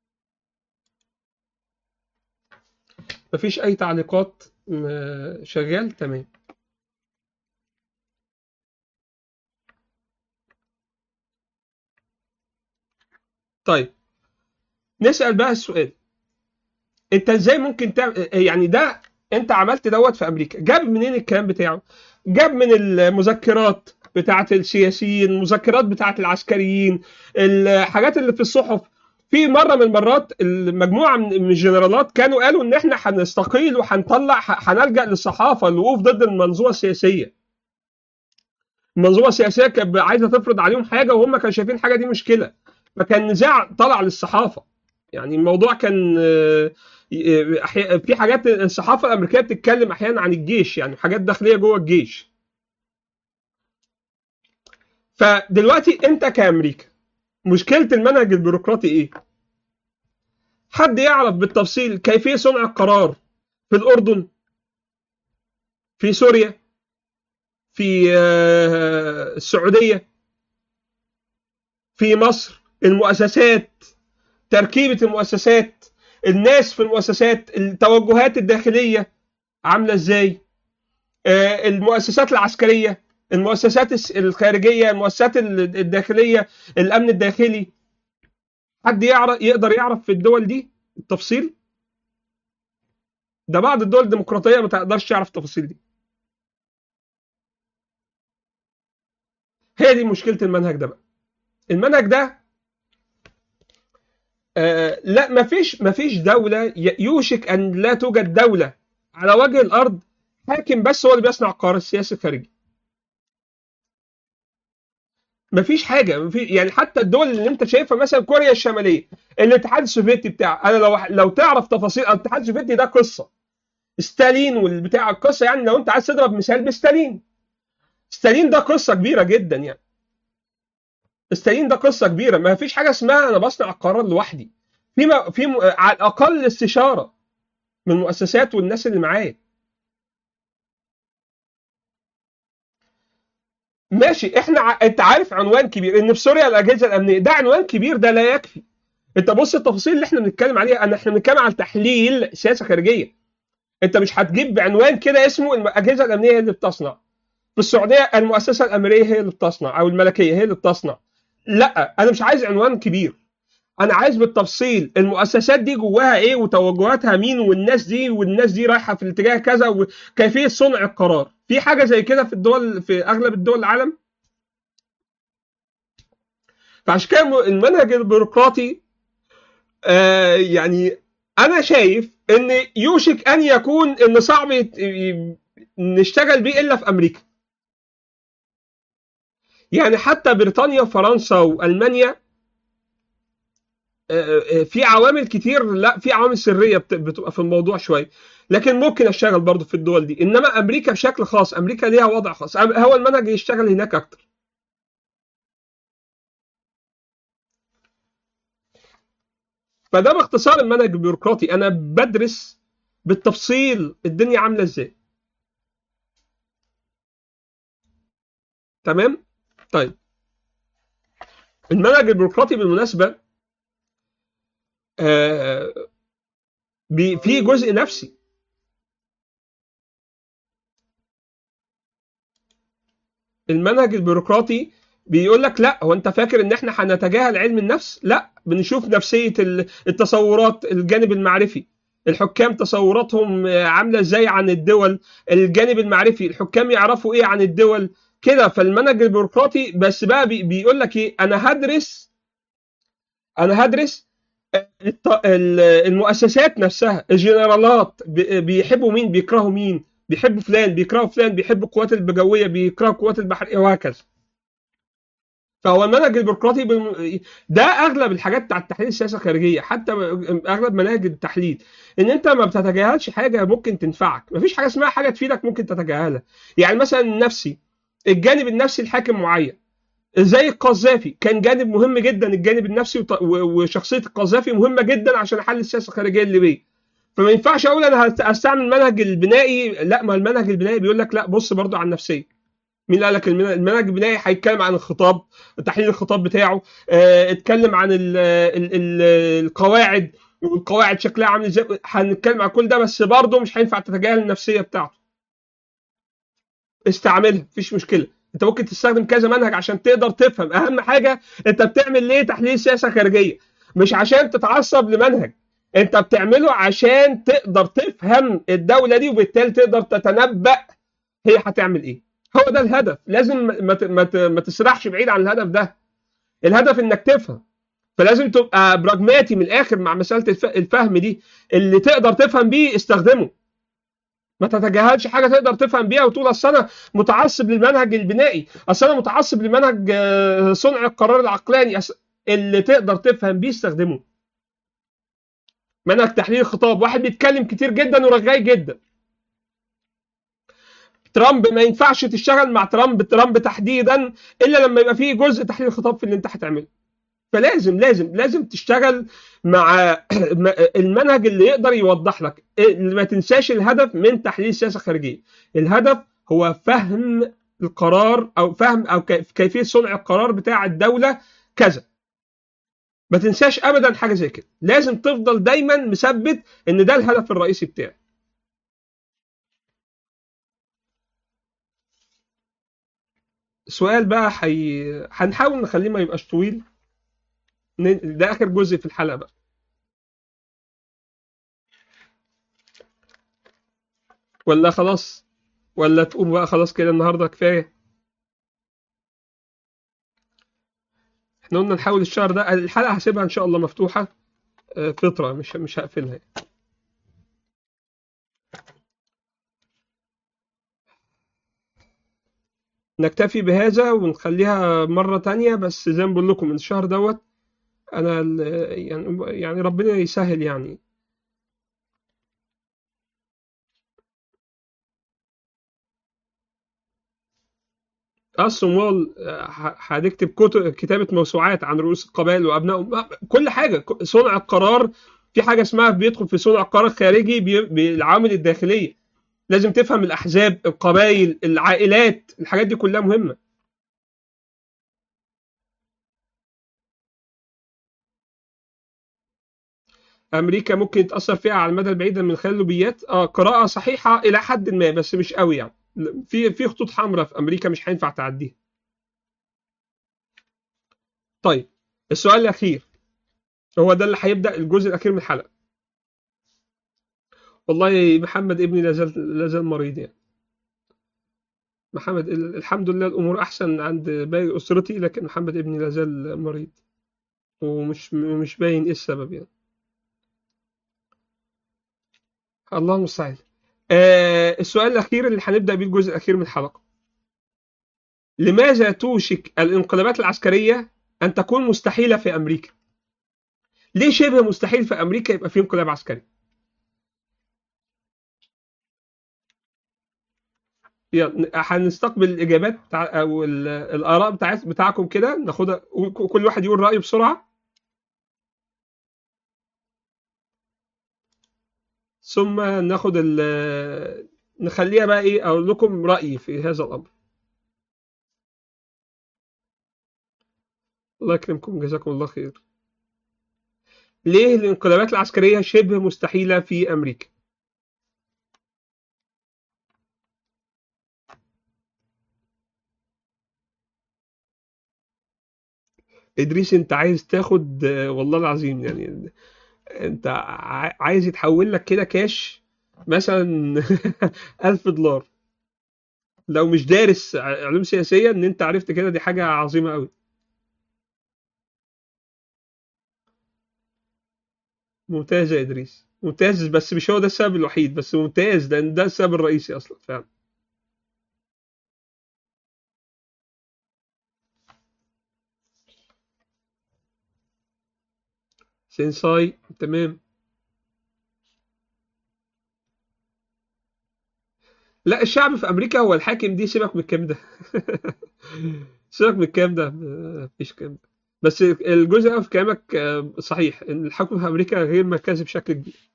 مفيش اي تعليقات شغال تمام طيب نسأل بقى السؤال انت ازاي ممكن تعمل يعني ده انت عملت دوت في امريكا جاب منين الكلام بتاعه جاب من المذكرات بتاعت السياسيين المذكرات بتاعت العسكريين الحاجات اللي في الصحف في مره من المرات المجموعه من الجنرالات كانوا قالوا ان احنا هنستقيل وهنطلع هنلجا للصحافه الوقوف ضد المنظومه السياسيه المنظومه السياسيه كانت عايزه تفرض عليهم حاجه وهم كانوا شايفين حاجه دي مشكله فكان نزاع طلع للصحافه يعني الموضوع كان في حاجات الصحافه الامريكيه بتتكلم احيانا عن الجيش يعني حاجات داخليه جوه الجيش فدلوقتي انت كامريكا مشكله المنهج البيروقراطي ايه حد يعرف بالتفصيل كيفيه صنع القرار في الاردن في سوريا في السعوديه في مصر المؤسسات تركيبه المؤسسات الناس في المؤسسات التوجهات الداخليه عامله ازاي آه، المؤسسات العسكريه المؤسسات الس- الخارجيه المؤسسات ال- الداخليه الامن الداخلي حد يعرف يقدر يعرف في الدول دي التفصيل ده بعض الدول الديمقراطيه ما تقدرش تعرف التفاصيل دي هي دي مشكله المنهج ده بقى المنهج ده آه لا مفيش مفيش دوله ي- يوشك ان لا توجد دوله على وجه الارض حاكم بس هو اللي بيصنع القرار السياسي الخارجي مفيش حاجه مفي يعني حتى الدول اللي انت شايفها مثلا كوريا الشماليه الاتحاد السوفيتي بتاع انا لو لو تعرف تفاصيل الاتحاد السوفيتي ده قصه ستالين والبتاع القصه يعني لو انت عايز تضرب مثال بستالين ستالين ده قصه كبيره جدا يعني ستالين ده قصه كبيره ما فيش حاجه اسمها انا بصنع القرار لوحدي في م- في م- على الاقل استشاره من المؤسسات والناس اللي معايا ماشي احنا ع... انت عارف عنوان كبير ان في سوريا الاجهزه الامنيه ده عنوان كبير ده لا يكفي انت بص التفاصيل اللي احنا بنتكلم عليها انا احنا بنتكلم على تحليل سياسه خارجيه انت مش هتجيب بعنوان كده اسمه الاجهزه الامنيه هي اللي بتصنع في السعوديه المؤسسه الامريه هي اللي بتصنع او الملكيه هي اللي بتصنع لا انا مش عايز عنوان كبير انا عايز بالتفصيل المؤسسات دي جواها ايه وتوجهاتها مين والناس دي والناس دي رايحه في الاتجاه كذا وكيفيه صنع القرار في حاجه زي كده في الدول في اغلب الدول العالم فعشان كده المنهج البيروقراطي آه يعني انا شايف ان يوشك ان يكون ان صعب يت- ي- نشتغل بيه الا في امريكا يعني حتى بريطانيا وفرنسا والمانيا آه، آه، في عوامل كتير لا في عوامل سريه بت- بتبقى في الموضوع شويه لكن ممكن اشتغل برضو في الدول دي انما امريكا بشكل خاص امريكا ليها وضع خاص أم- هو المنهج يشتغل هناك اكتر فده باختصار المنهج البيروقراطي انا بدرس بالتفصيل الدنيا عامله ازاي تمام طيب المنهج البيروقراطي بالمناسبه آه بي- فيه جزء نفسي المنهج البيروقراطي بيقول لك لا هو انت فاكر ان احنا هنتجاهل علم النفس لا بنشوف نفسيه ال- التصورات الجانب المعرفي الحكام تصوراتهم آه، عامله ازاي عن الدول الجانب المعرفي الحكام يعرفوا ايه عن الدول كده فالمنهج البيروقراطي بس بقى بي- بيقول لك ايه انا هدرس انا هدرس الط- ال- المؤسسات نفسها الجنرالات بي- بيحبوا مين بيكرهوا مين بيحبوا فلان بيكرهوا فلان بيحبوا القوات الجويه بيكرهوا القوات البحريه وهكذا فهو المنهج البيروقراطي بالم... ده اغلب الحاجات بتاعت التحليل السياسه الخارجيه حتى اغلب مناهج التحليل ان انت ما بتتجاهلش حاجه ممكن تنفعك مفيش حاجه اسمها حاجه تفيدك ممكن تتجاهلها يعني مثلا النفسي الجانب النفسي لحاكم معين زي القذافي كان جانب مهم جدا الجانب النفسي وط- و- وشخصيه القذافي مهمه جدا عشان احل السياسه الخارجيه الليبيه فما ينفعش اقول انا هست- هستعمل المنهج البنائي لا ما المنهج البنائي بيقول لك لا بص برضو على النفسيه مين قال لك المنهج المنهج البنائي هيتكلم عن الخطاب تحليل الخطاب بتاعه آه، اتكلم عن ال ال ال القواعد والقواعد شكلها عامل ازاي هنتكلم عن كل ده بس برضه مش هينفع تتجاهل النفسيه بتاعته استعملها مفيش مشكله انت ممكن تستخدم كذا منهج عشان تقدر تفهم اهم حاجه انت بتعمل ليه تحليل سياسه خارجيه مش عشان تتعصب لمنهج انت بتعمله عشان تقدر تفهم الدوله دي وبالتالي تقدر تتنبأ هي هتعمل ايه هو ده الهدف لازم ما ت- ما ت- ما تسرحش بعيد عن الهدف ده الهدف انك تفهم فلازم تبقى براجماتي من الاخر مع مساله الف- الفهم دي اللي تقدر تفهم بيه استخدمه ما تتجاهلش حاجه تقدر تفهم بيها وتقول اصل انا متعصب للمنهج البنائي اصل انا متعصب لمنهج آه، صنع القرار العقلاني أص- اللي تقدر تفهم بيه استخدمه منهج تحليل الخطاب واحد بيتكلم كتير جدا ورغاي جدا ترامب ما ينفعش تشتغل مع ترامب ترامب تحديدا الا لما يبقى فيه جزء تحليل خطاب في اللي انت هتعمله فلازم لازم لازم تشتغل مع المنهج اللي يقدر يوضح لك ما تنساش الهدف من تحليل السياسه الخارجيه الهدف هو فهم القرار او فهم او كيفيه صنع القرار بتاع الدوله كذا ما تنساش ابدا حاجه زي كده لازم تفضل دايما مثبت ان ده الهدف الرئيسي بتاعي السؤال بقى حي... هنحاول نخليه ما يبقاش طويل ن- ده اخر جزء في الحلقه بقى ولا خلاص ولا تقول بقى خلاص كده النهارده كفايه احنا قلنا نحاول الشهر ده الحلقه هسيبها ان شاء الله مفتوحه آه، فتره مش مش هقفلها نكتفي بهذا ونخليها مرة تانية بس زي ما بقول لكم الشهر دوت أنا ال- يعني يعني ربنا يسهل يعني الصومال آه، ه- هنكتب كتب كتابة موسوعات عن رؤوس القبائل وأبنائهم كل حاجة صنع القرار في حاجة اسمها بيدخل في صنع القرار الخارجي بي- بالعوامل الداخلية لازم تفهم الأحزاب القبائل العائلات الحاجات دي كلها مهمة امريكا ممكن يتاثر فيها على المدى البعيد من خلال اللوبيات اه قراءه صحيحه الى حد ما بس مش قوي يعني في في خطوط حمراء في امريكا مش هينفع تعديها طيب السؤال الاخير هو ده اللي هيبدا الجزء الاخير من الحلقه والله محمد ابني لازال لازال مريض يعني محمد ال- الحمد لله الامور احسن عند باقي اسرتي لكن محمد ابني لازال مريض ومش مش باين ايه السبب يعني الله المستعان آه السؤال الأخير اللي هنبدأ بيه الجزء الأخير من الحلقة لماذا توشك الانقلابات العسكرية أن تكون مستحيلة في أمريكا؟ ليه شبه مستحيل في أمريكا يبقى في انقلاب عسكري؟ يلا هنستقبل الإجابات بتاع أو ال- الآراء بتاعت بتاعكم كده ناخدها كل واحد يقول رأيه بسرعة ثم ناخد ال نخليها بقى إيه أقول لكم رأيي في هذا الأمر الله يكرمكم جزاكم الله خير ليه الانقلابات العسكرية شبه مستحيلة في أمريكا؟ إدريس أنت عايز تاخد آه، والله العظيم يعني أنت ع- عايز يتحول لك كده كاش مثلا ألف دولار لو مش دارس ع- علوم سياسية إن أنت عرفت كده دي حاجة عظيمة أوي ممتاز يا إدريس ممتاز بس مش هو ده السبب الوحيد بس ممتاز لأن ده السبب الرئيسي أصلا فعلا سينساي تمام لا الشعب في امريكا هو الحاكم دي سيبك من الكلام ده سيبك من الكلام ده مفيش كلام ده بس الجزء الاول في كلامك آه، صحيح ان الحكم في امريكا غير مركزي بشكل كبير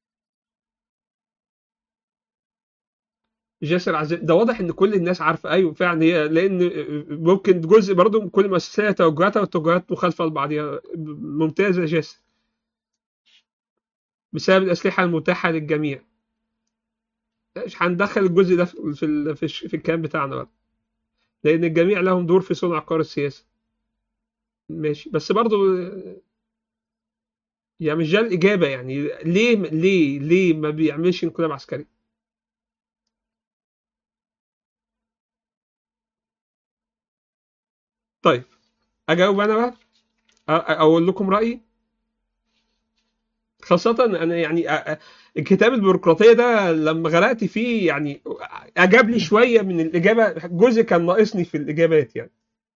جاسر عزيز ده واضح ان كل الناس عارفه ايوه فعلا هي لان ممكن جزء برضه من كل مؤسسه لها توجهاتها والتوجهات مخالفه لبعضها ممتاز يا جاسر بسبب الاسلحه المتاحه للجميع مش هندخل الجزء ده في في ال- في, الش- في الكلام بتاعنا بقى لان الجميع لهم دور في صنع قرار السياسي ماشي بس برضه يعني مش ده الاجابه يعني ليه ليه ليه ما بيعملش انقلاب عسكري طيب اجاوب انا بقى أ- اقول لكم رايي خاصة أنا يعني أ- أ- الكتاب البيروقراطية ده لما غرقت فيه يعني أجاب لي شوية من الإجابة جزء كان ناقصني في الإجابات يعني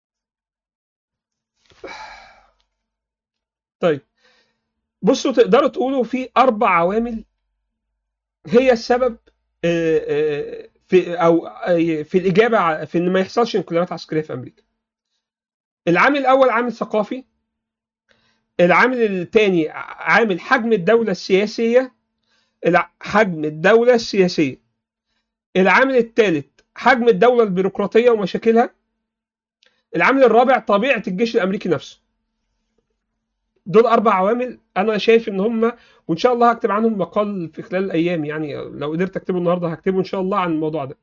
طيب بصوا تقدروا تقولوا في أربع عوامل هي السبب آه، آه، في أو آه، في الإجابة ع- في إن ما يحصلش انقلابات عسكرية في أمريكا. العامل الأول عامل ثقافي العامل الثاني عامل حجم الدولة السياسية الع- حجم الدولة السياسية العامل الثالث حجم الدولة البيروقراطية ومشاكلها العامل الرابع طبيعة الجيش الأمريكي نفسه دول اربع عوامل انا شايف ان هم وان شاء الله هكتب عنهم مقال في خلال الايام يعني لو قدرت اكتبه النهارده هكتبه ان شاء الله عن الموضوع ده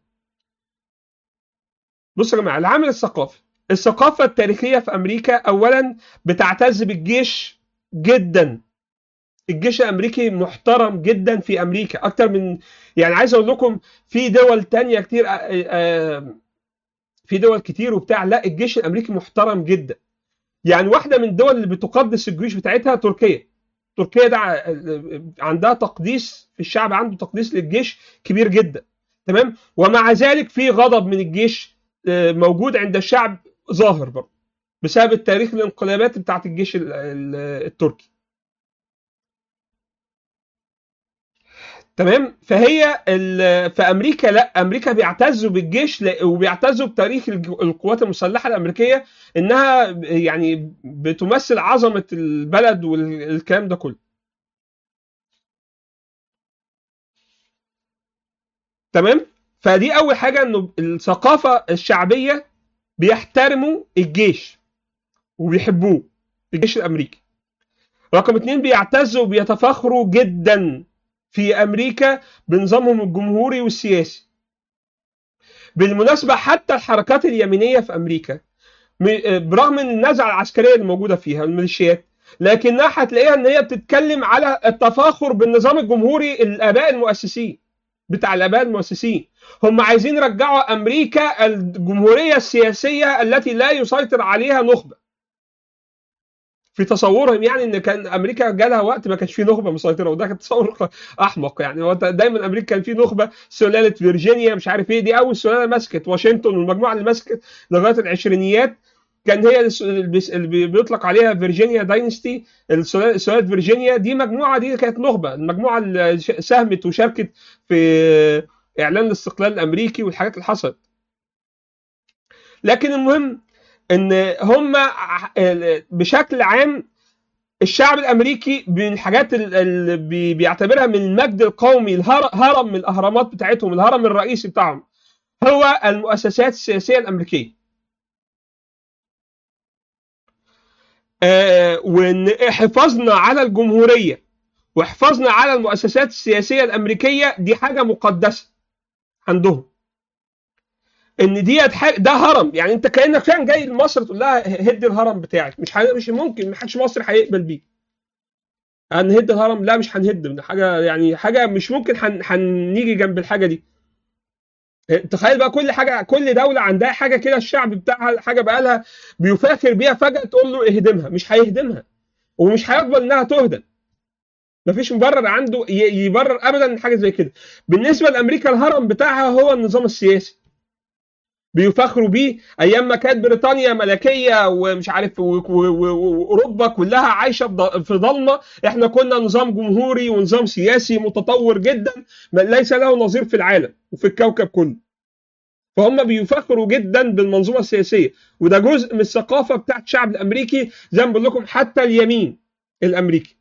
بصوا يا جماعه العامل الثقافي الثقافه التاريخيه في امريكا اولا بتعتز بالجيش جدا الجيش الامريكي محترم جدا في امريكا اكتر من يعني عايز اقول لكم في دول تانية كتير آه، آه، في دول كتير وبتاع لا الجيش الامريكي محترم جدا يعني واحده من الدول اللي بتقدس الجيوش بتاعتها تركيا تركيا ده ع- عندها تقديس في الشعب عنده تقديس للجيش كبير جدا تمام ومع ذلك في غضب من الجيش آه، موجود عند الشعب ظاهر برضه بسبب التاريخ الانقلابات بتاعت الجيش ال- ال- التركي تمام فهي ال- في امريكا لا امريكا بيعتزوا بالجيش ل- وبيعتزوا بتاريخ الج- القوات المسلحه الامريكيه انها ب- يعني بتمثل عظمه البلد والكلام ده كله تمام فدي اول حاجه انه الثقافه الشعبيه بيحترموا الجيش وبيحبوه الجيش الامريكي رقم اتنين بيعتزوا وبيتفاخروا جدا في امريكا بنظامهم الجمهوري والسياسي بالمناسبه حتى الحركات اليمينيه في امريكا م- برغم ان النزعه العسكريه اللي موجوده فيها الميليشيات لكنها هتلاقيها ان هي بتتكلم على التفاخر بالنظام الجمهوري الاباء المؤسسين بتاع الاباء المؤسسين هم عايزين يرجعوا امريكا الجمهوريه السياسيه التي لا يسيطر عليها نخبه في تصورهم يعني ان كان امريكا جالها وقت ما كانش فيه نخبه مسيطره وده كان تصور احمق يعني هو دايما امريكا كان فيه نخبه سلاله فيرجينيا مش عارف ايه دي اول سلاله مسكت واشنطن والمجموعه اللي مسكت لغايه العشرينيات كان هي الس- البس- اللي بيطلق عليها فيرجينيا داينستي السلا- سلاله فيرجينيا دي مجموعه دي كانت نخبه المجموعه اللي ش- ساهمت وشاركت في اعلان الاستقلال الامريكي والحاجات اللي حصلت لكن المهم ان هم ع- بشكل عام الشعب الامريكي من الحاجات ال- اللي بي- بيعتبرها من المجد القومي الهر- هرم من الاهرامات بتاعتهم الهرم الرئيسي بتاعهم هو المؤسسات السياسيه الامريكيه آه، وان حفاظنا على الجمهوريه وحفاظنا على المؤسسات السياسيه الامريكيه دي حاجه مقدسه عندهم ان ديت حاجة ده هرم يعني انت كانك فعلا جاي لمصر تقول لها هد الهرم بتاعك مش ح- مش ممكن ما حدش مصري هيقبل بيه هنهد الهرم لا مش هنهد ده حاجه يعني حاجه مش ممكن هن- هنيجي جنب الحاجه دي تخيل بقى كل حاجه كل دوله عندها حاجه كده الشعب بتاعها حاجه بقى لها بيفاخر بيها فجاه تقول له اهدمها مش هيهدمها ومش هيقبل انها تهدم مفيش مبرر عنده ي- يبرر ابدا حاجه زي كده بالنسبه لامريكا الهرم بتاعها هو النظام السياسي بيفخروا بيه ايام ما كانت بريطانيا ملكيه ومش عارف و- و- و- واوروبا كلها عايشه بض- في ضلمه احنا كنا نظام جمهوري ونظام سياسي متطور جدا ما- ليس له نظير في العالم وفي الكوكب كله فهم بيفخروا جدا بالمنظومه السياسيه وده جزء من الثقافه بتاعت الشعب الامريكي زي ما بقول لكم حتى اليمين الامريكي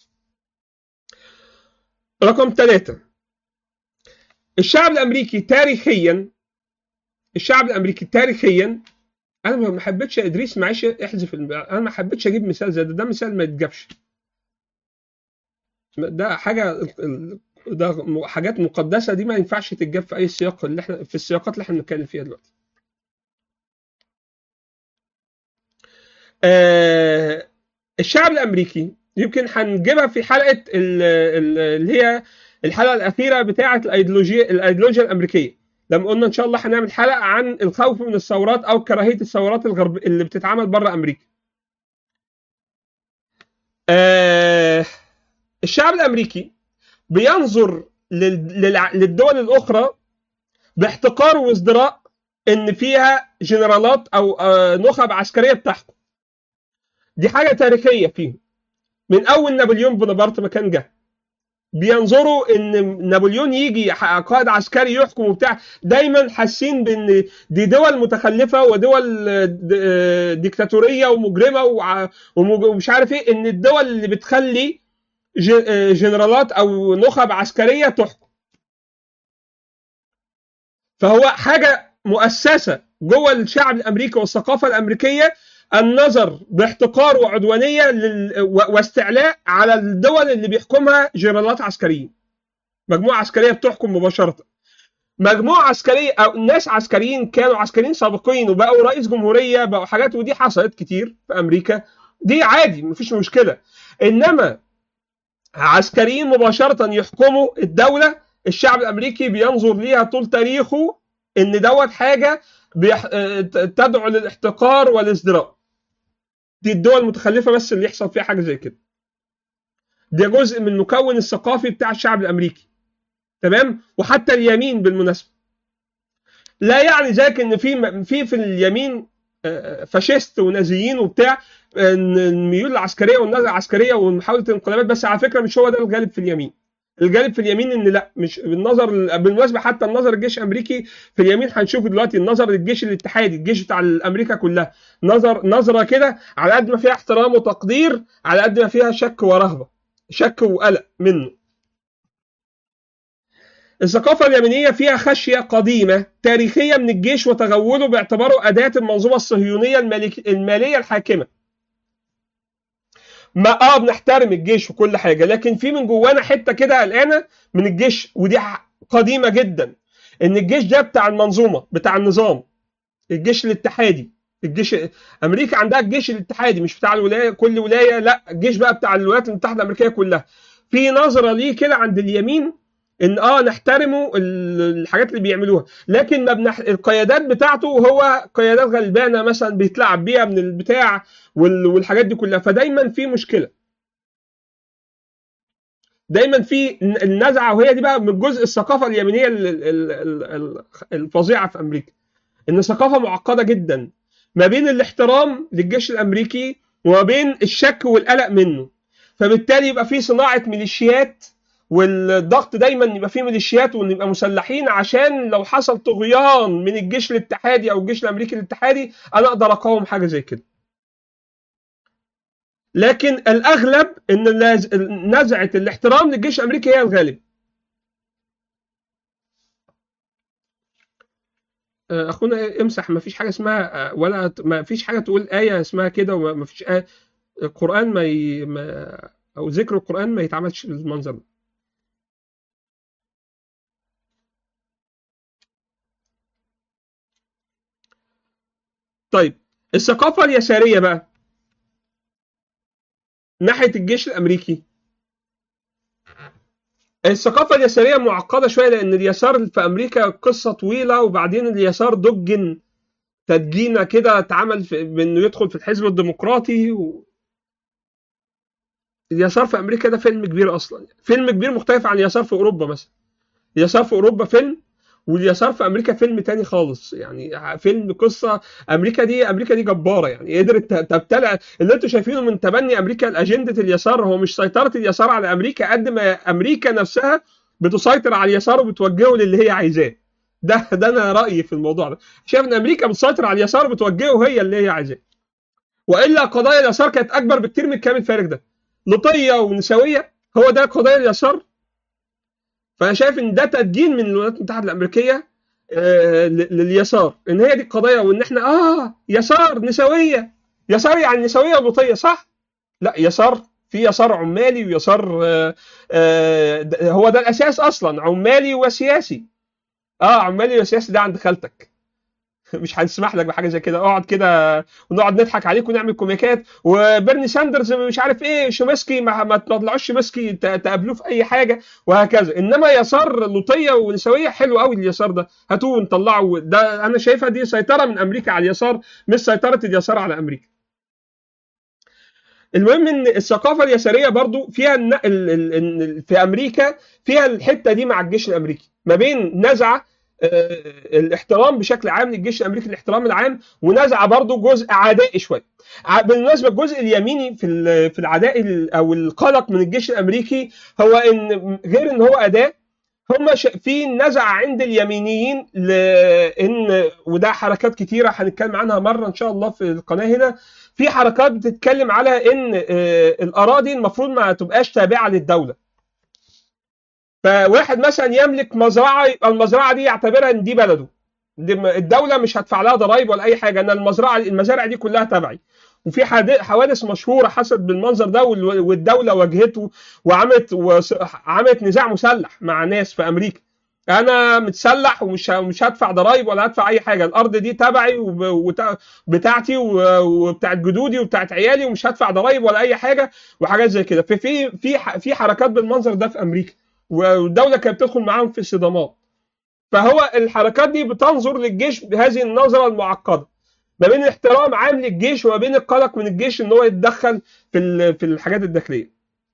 رقم ثلاثة الشعب الامريكي تاريخيا الشعب الامريكي تاريخيا انا ما حبيتش يا ادريس معلش احذف الم- انا ما حبيتش اجيب مثال زي ده ده مثال ما يتجابش ده حاجه ال- ده م- حاجات مقدسه دي ما ينفعش تتجاب في اي سياق اللي احنا في السياقات اللي احنا بنتكلم فيها دلوقتي آه الشعب الامريكي يمكن هنجيبها في حلقه ال- ال- اللي هي الحلقه الاخيره بتاعه الايديولوجيا الايديولوجيا الامريكيه لما قلنا ان شاء الله هنعمل حلقه عن الخوف من الثورات او كراهيه الثورات الغرب اللي بتتعمل بره امريكا. آه الشعب الامريكي بينظر لل- للع- للدول الاخرى باحتقار وازدراء ان فيها جنرالات او آه نخب عسكريه بتحكم. دي حاجه تاريخيه فيهم. من اول نابليون بونابرت ما كان جه. بينظروا ان نابليون يجي ح- قائد عسكري يحكم وبتاع دايما حاسين بان دي دول متخلفه ودول آه، د- آه، ديكتاتوريه ومجرمه وع- ومج- ومش عارف ايه ان الدول اللي بتخلي ج- آه، جنرالات او نخب عسكريه تحكم فهو حاجه مؤسسه جوه الشعب الامريكي والثقافه الامريكيه النظر باحتقار وعدوانيه لل... و- واستعلاء على الدول اللي بيحكمها جنرالات عسكريين مجموعه عسكريه بتحكم مباشره مجموعه عسكريه او ناس عسكريين كانوا عسكريين سابقين وبقوا رئيس جمهوريه بقوا حاجات ودي حصلت كتير في امريكا دي عادي مفيش مشكله انما عسكريين مباشره يحكموا الدوله الشعب الامريكي بينظر ليها طول تاريخه ان دوت حاجه بيح... آه، تدعو للاحتقار والازدراء دي الدول المتخلفه بس اللي يحصل فيها حاجه زي كده ده جزء من المكون الثقافي بتاع الشعب الامريكي تمام وحتى اليمين بالمناسبه لا يعني ذلك ان في في في اليمين آه، فاشيست ونازيين وبتاع ان الميول العسكريه والنزعه العسكريه ومحاوله الانقلابات بس على فكره مش هو ده الغالب في اليمين الجانب في اليمين ان لا مش بالنظر بالمناسبه حتى النظر الجيش الامريكي في اليمين هنشوف دلوقتي النظر الجيش الاتحادي الجيش بتاع امريكا كلها نظر نظره كده على قد ما فيها احترام وتقدير على قد ما فيها شك ورهبه شك وقلق منه الثقافة اليمنية فيها خشية قديمة تاريخية من الجيش وتغوله باعتباره أداة المنظومة الصهيونية المالك المالية الحاكمة. ما اه بنحترم الجيش وكل حاجة لكن في من جوانا حتة كده قلقانة من الجيش ودي قديمة جدا إن الجيش ده بتاع المنظومة بتاع النظام الجيش الاتحادي الجيش امريكا عندها الجيش الاتحادي مش بتاع الولايه كل ولايه لا الجيش بقى بتاع الولايات المتحده الامريكيه كلها في نظره ليه كده عند اليمين ان اه نحترمه الحاجات اللي بيعملوها لكن ما بنح... القيادات بتاعته هو قيادات غلبانه مثلا بيتلعب بيها من البتاع وال... والحاجات دي كلها فدايما في مشكله دايما في النزعه وهي دي بقى من جزء الثقافه اليمينيه ال... ال... ال... الفظيعه في امريكا ان ثقافه معقده جدا ما بين الاحترام للجيش الامريكي وما بين الشك والقلق منه فبالتالي يبقى في صناعه ميليشيات والضغط دايما يبقى فيه ميليشيات وان يبقى مسلحين عشان لو حصل طغيان من الجيش الاتحادي او الجيش الامريكي الاتحادي انا اقدر اقاوم حاجه زي كده. لكن الاغلب ان نزعه الاحترام للجيش الامريكي هي الغالب. اخونا امسح ما فيش حاجه اسمها ولا ما فيش حاجه تقول ايه اسمها كده وما فيش آية القران ما, ي... ما او ذكر القران ما يتعملش بالمنظر ده. طيب الثقافة اليسارية بقى ناحية الجيش الأمريكي الثقافة اليسارية معقدة شوية لأن اليسار في أمريكا قصة طويلة وبعدين اليسار دجن تدجينة كده اتعمل بأنه يدخل في الحزب الديمقراطي و... اليسار في أمريكا ده فيلم كبير أصلا فيلم كبير مختلف عن اليسار في أوروبا مثلا اليسار في أوروبا فيلم واليسار في امريكا فيلم تاني خالص يعني فيلم قصه امريكا دي امريكا دي جباره يعني قدرت تبتلع اللي انتم شايفينه من تبني امريكا لاجنده اليسار هو مش سيطره اليسار على امريكا قد ما امريكا نفسها بتسيطر على اليسار وبتوجهه للي هي عايزاه ده ده انا رايي في الموضوع ده شايف ان امريكا بتسيطر على اليسار وبتوجهه هي اللي هي عايزاه والا قضايا اليسار كانت اكبر بكتير من الكلام الفارغ ده لطيه ونسويه هو ده قضايا اليسار فانا شايف ان ده تدجين من الولايات المتحده الامريكيه آه لليسار ان هي دي القضيه وان احنا اه يسار نسويه يسار يعني نسويه ولطيه صح؟ لا يسار في يسار عمالي ويسار آه آه هو ده الاساس اصلا عمالي وسياسي اه عمالي وسياسي ده عند خالتك مش هنسمح لك بحاجه زي كده اقعد كده ونقعد نضحك عليك ونعمل كوميكات وبرني ساندرز مش عارف ايه شومسكي ما, ما تطلعوش شومسكي تقابلوه في اي حاجه وهكذا انما يسار لطيه ونسويه حلو قوي اليسار ده هاتوه ونطلعه ده انا شايفها دي سيطره من امريكا على اليسار مش سيطره اليسار على امريكا المهم ان الثقافه اليساريه برضو فيها في امريكا فيها الحته دي مع الجيش الامريكي ما بين نزعه الاحترام بشكل عام للجيش الامريكي الاحترام العام ونزع برضه جزء عدائي شويه بالمناسبه الجزء اليميني في في العداء او القلق من الجيش الامريكي هو ان غير ان هو اداه هم في نزعه عند اليمينيين لان وده حركات كتيره هنتكلم عنها مره ان شاء الله في القناه هنا في حركات بتتكلم على ان الاراضي المفروض ما تبقاش تابعه للدوله فواحد مثلا يملك مزرعه يبقى المزرعه دي يعتبرها ان دي بلده دي الدوله مش هتدفع لها ضرائب ولا اي حاجه انا المزرعه المزارع دي كلها تبعي وفي حاد- حوادث مشهوره حصلت بالمنظر ده وال- والدوله واجهته وعملت وس- عملت نزاع مسلح مع ناس في امريكا انا متسلح ومش ه- مش هدفع ضرائب ولا هدفع اي حاجه الارض دي تبعي وب- وت- بتاعتي و- وبتاعت جدودي وبتاعت عيالي ومش هدفع ضرائب ولا اي حاجه وحاجات زي كده في في في ح- في حركات بالمنظر ده في امريكا والدوله كانت بتدخل معاهم في صدامات فهو الحركات دي بتنظر للجيش بهذه النظره المعقده ما بين احترام عام للجيش وما بين القلق من الجيش ان هو يتدخل في ال- في الحاجات الداخليه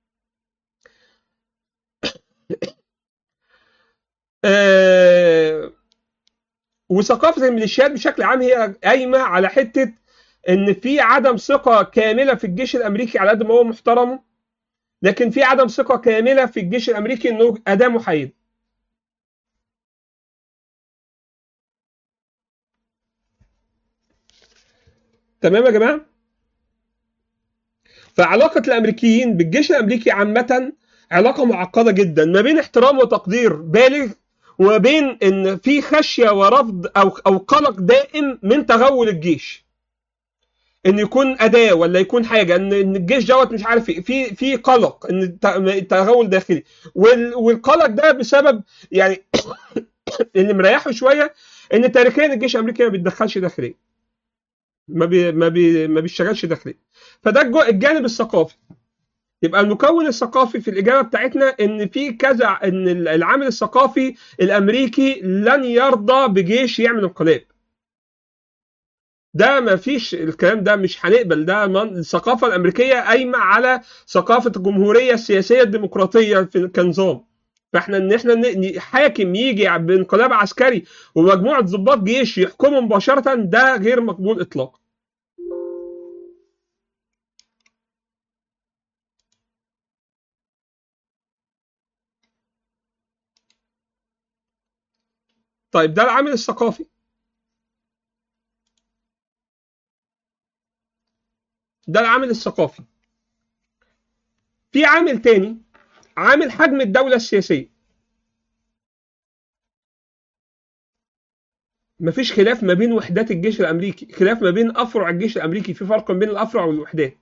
آه، وثقافه الميليشيات بشكل عام هي قايمه على حته ان في عدم ثقه كامله في الجيش الامريكي على قد ما هو محترم لكن في عدم ثقه كامله في الجيش الامريكي انه اداه محايده تمام يا جماعه فعلاقه الامريكيين بالجيش الامريكي عامه علاقه معقده جدا ما بين احترام وتقدير بالغ وما بين ان في خشيه ورفض او او قلق دائم من تغول الجيش ان يكون اداه ولا يكون حاجه ان ان الجيش دوت مش عارف ايه في في قلق ان الت- تغول داخلي وال- والقلق ده بسبب يعني اللي مريحه شويه ان تاريخيا الجيش الامريكي ما بيتدخلش داخليا ما بي ما بي ما بيشتغلش داخليا فده الجو- الجانب الثقافي يبقى المكون الثقافي في الاجابه بتاعتنا ان في كذا ان العامل الثقافي الامريكي لن يرضى بجيش يعمل انقلاب ده ما فيش الكلام ده مش هنقبل ده من- الثقافه الامريكيه قايمه على ثقافه الجمهوريه السياسيه الديمقراطيه في كنظام فاحنا ان احنا ن- ن- حاكم يجي بانقلاب عسكري ومجموعه ضباط جيش يحكموا مباشره ده غير مقبول اطلاقا طيب ده العامل الثقافي ده العامل الثقافي في عامل تاني عامل حجم الدولة السياسية مفيش خلاف ما بين وحدات الجيش الأمريكي خلاف ما بين أفرع الجيش الأمريكي في فرق ما بين الأفرع والوحدات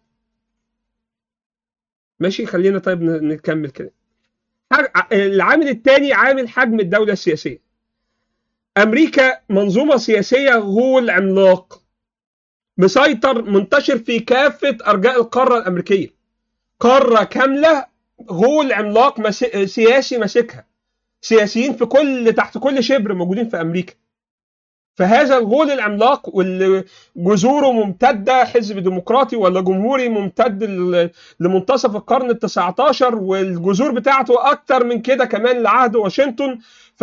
ماشي خلينا طيب ن- نكمل كده حاج- العامل الثاني عامل حجم الدولة السياسية أمريكا منظومة سياسية غول عملاق مسيطر منتشر في كافة أرجاء القارة الأمريكية قارة كاملة غول عملاق مس... سياسي ماسكها سياسيين في كل تحت كل شبر موجودين في أمريكا فهذا الغول العملاق واللي جذوره ممتدة حزب ديمقراطي ولا جمهوري ممتد ل- لمنتصف القرن التسعة عشر والجذور بتاعته أكتر من كده كمان لعهد واشنطن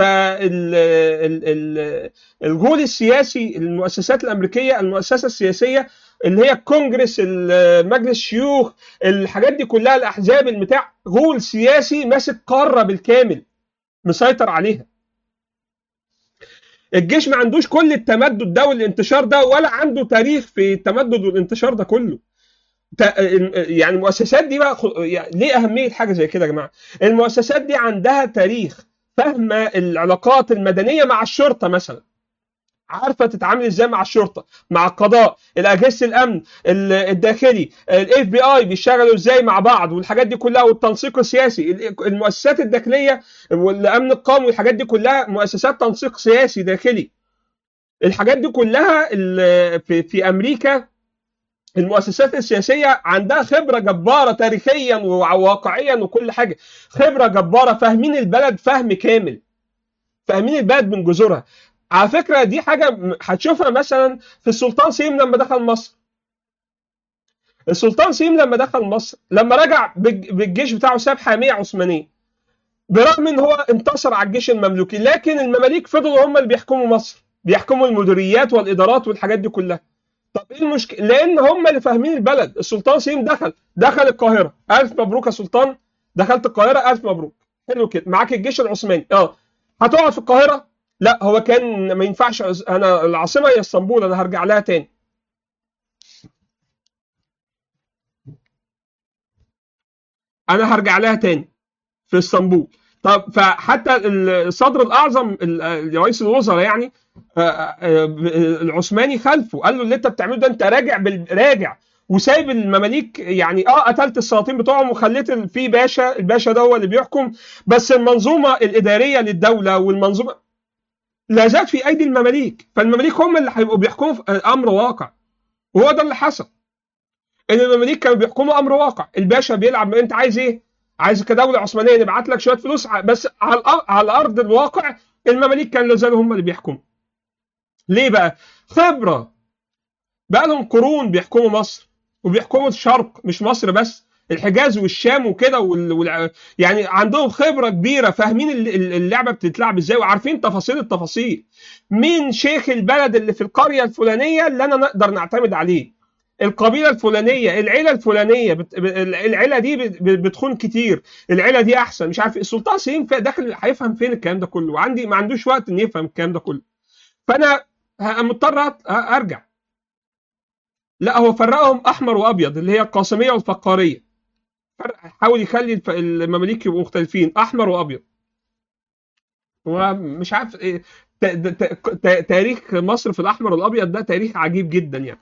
فالغول السياسي المؤسسات الأمريكية المؤسسة السياسية اللي هي الكونجرس ال- مجلس الشيوخ الحاجات دي كلها الأحزاب المتاع غول سياسي ماسك قارة بالكامل مسيطر عليها الجيش ما عندوش كل التمدد ده والانتشار ده ولا عنده تاريخ في التمدد والانتشار ده كله تا- يعني المؤسسات دي بقى خ- يعني ليه أهمية حاجة زي كده يا جماعة المؤسسات دي عندها تاريخ فاهمة العلاقات المدنية مع الشرطة مثلا عارفة تتعامل ازاي مع الشرطة مع القضاء الأجهزة الأمن ال- الداخلي الاف بي اي بيشتغلوا ازاي مع بعض والحاجات دي كلها والتنسيق السياسي ال- المؤسسات الداخلية والأمن القومي والحاجات دي كلها مؤسسات تنسيق سياسي داخلي الحاجات دي كلها ال- في, في أمريكا المؤسسات السياسية عندها خبرة جبارة تاريخيا وواقعيا وكل حاجة خبرة جبارة فاهمين البلد فهم كامل فاهمين البلد من جذورها على فكرة دي حاجة م- هتشوفها مثلا في السلطان سليم لما دخل مصر السلطان سليم لما دخل مصر لما رجع بالج- بالجيش بتاعه ساب حامية عثمانية برغم ان هو انتصر على الجيش المملوكي لكن المماليك فضلوا هم اللي بيحكموا مصر بيحكموا المديريات والادارات والحاجات دي كلها طب ايه المشكله لان هم اللي فاهمين البلد السلطان سليم دخل دخل القاهره الف مبروك يا سلطان دخلت القاهره الف مبروك حلو كده معاك الجيش العثماني اه هتقعد في القاهره لا هو كان ما ينفعش أز- انا العاصمه هي اسطنبول انا هرجع لها تاني انا هرجع لها تاني في اسطنبول طب فحتى الصدر الاعظم ال- رئيس الوزراء يعني آه، آه، العثماني خلفه قال له اللي انت بتعمله ده انت راجع بال... راجع وسايب المماليك يعني اه قتلت السلاطين بتوعهم وخليت ال- في باشا الباشا ده هو اللي بيحكم بس المنظومه الاداريه للدوله والمنظومه لا زالت في ايدي المماليك فالمماليك هم اللي هيبقوا بيحكموا في امر واقع وهو ده اللي حصل ان المماليك كانوا بيحكموا امر واقع الباشا بيلعب انت عايز ايه عايز كدوله عثمانيه نبعت لك شويه فلوس ع- بس على الأ- على ارض الواقع المماليك كانوا لا زالوا هم اللي بيحكموا ليه بقى خبره بقى لهم قرون بيحكموا مصر وبيحكموا الشرق مش مصر بس الحجاز والشام وكده وال... وال... يعني عندهم خبره كبيره فاهمين الل- الل- اللعبه بتتلعب ازاي وعارفين تفاصيل التفاصيل مين شيخ البلد اللي في القريه الفلانيه اللي انا نقدر نعتمد عليه القبيله الفلانيه العيله الفلانيه بت... ب- العيله دي بت- بتخون كتير العيله دي احسن مش عارف إيه. السلطان سليم فا- داخل هيفهم فين الكلام ده كله وعندي ما عندوش وقت ان يفهم الكلام ده كله فانا ه- مضطر أت- ارجع لا هو فرقهم احمر وابيض اللي هي القاسميه والفقاريه فرق حاول يخلي الف- المماليك يبقوا مختلفين احمر وابيض ومش عارف إيه ت- ت- ت- تاريخ مصر في الاحمر والابيض ده تاريخ عجيب جدا يعني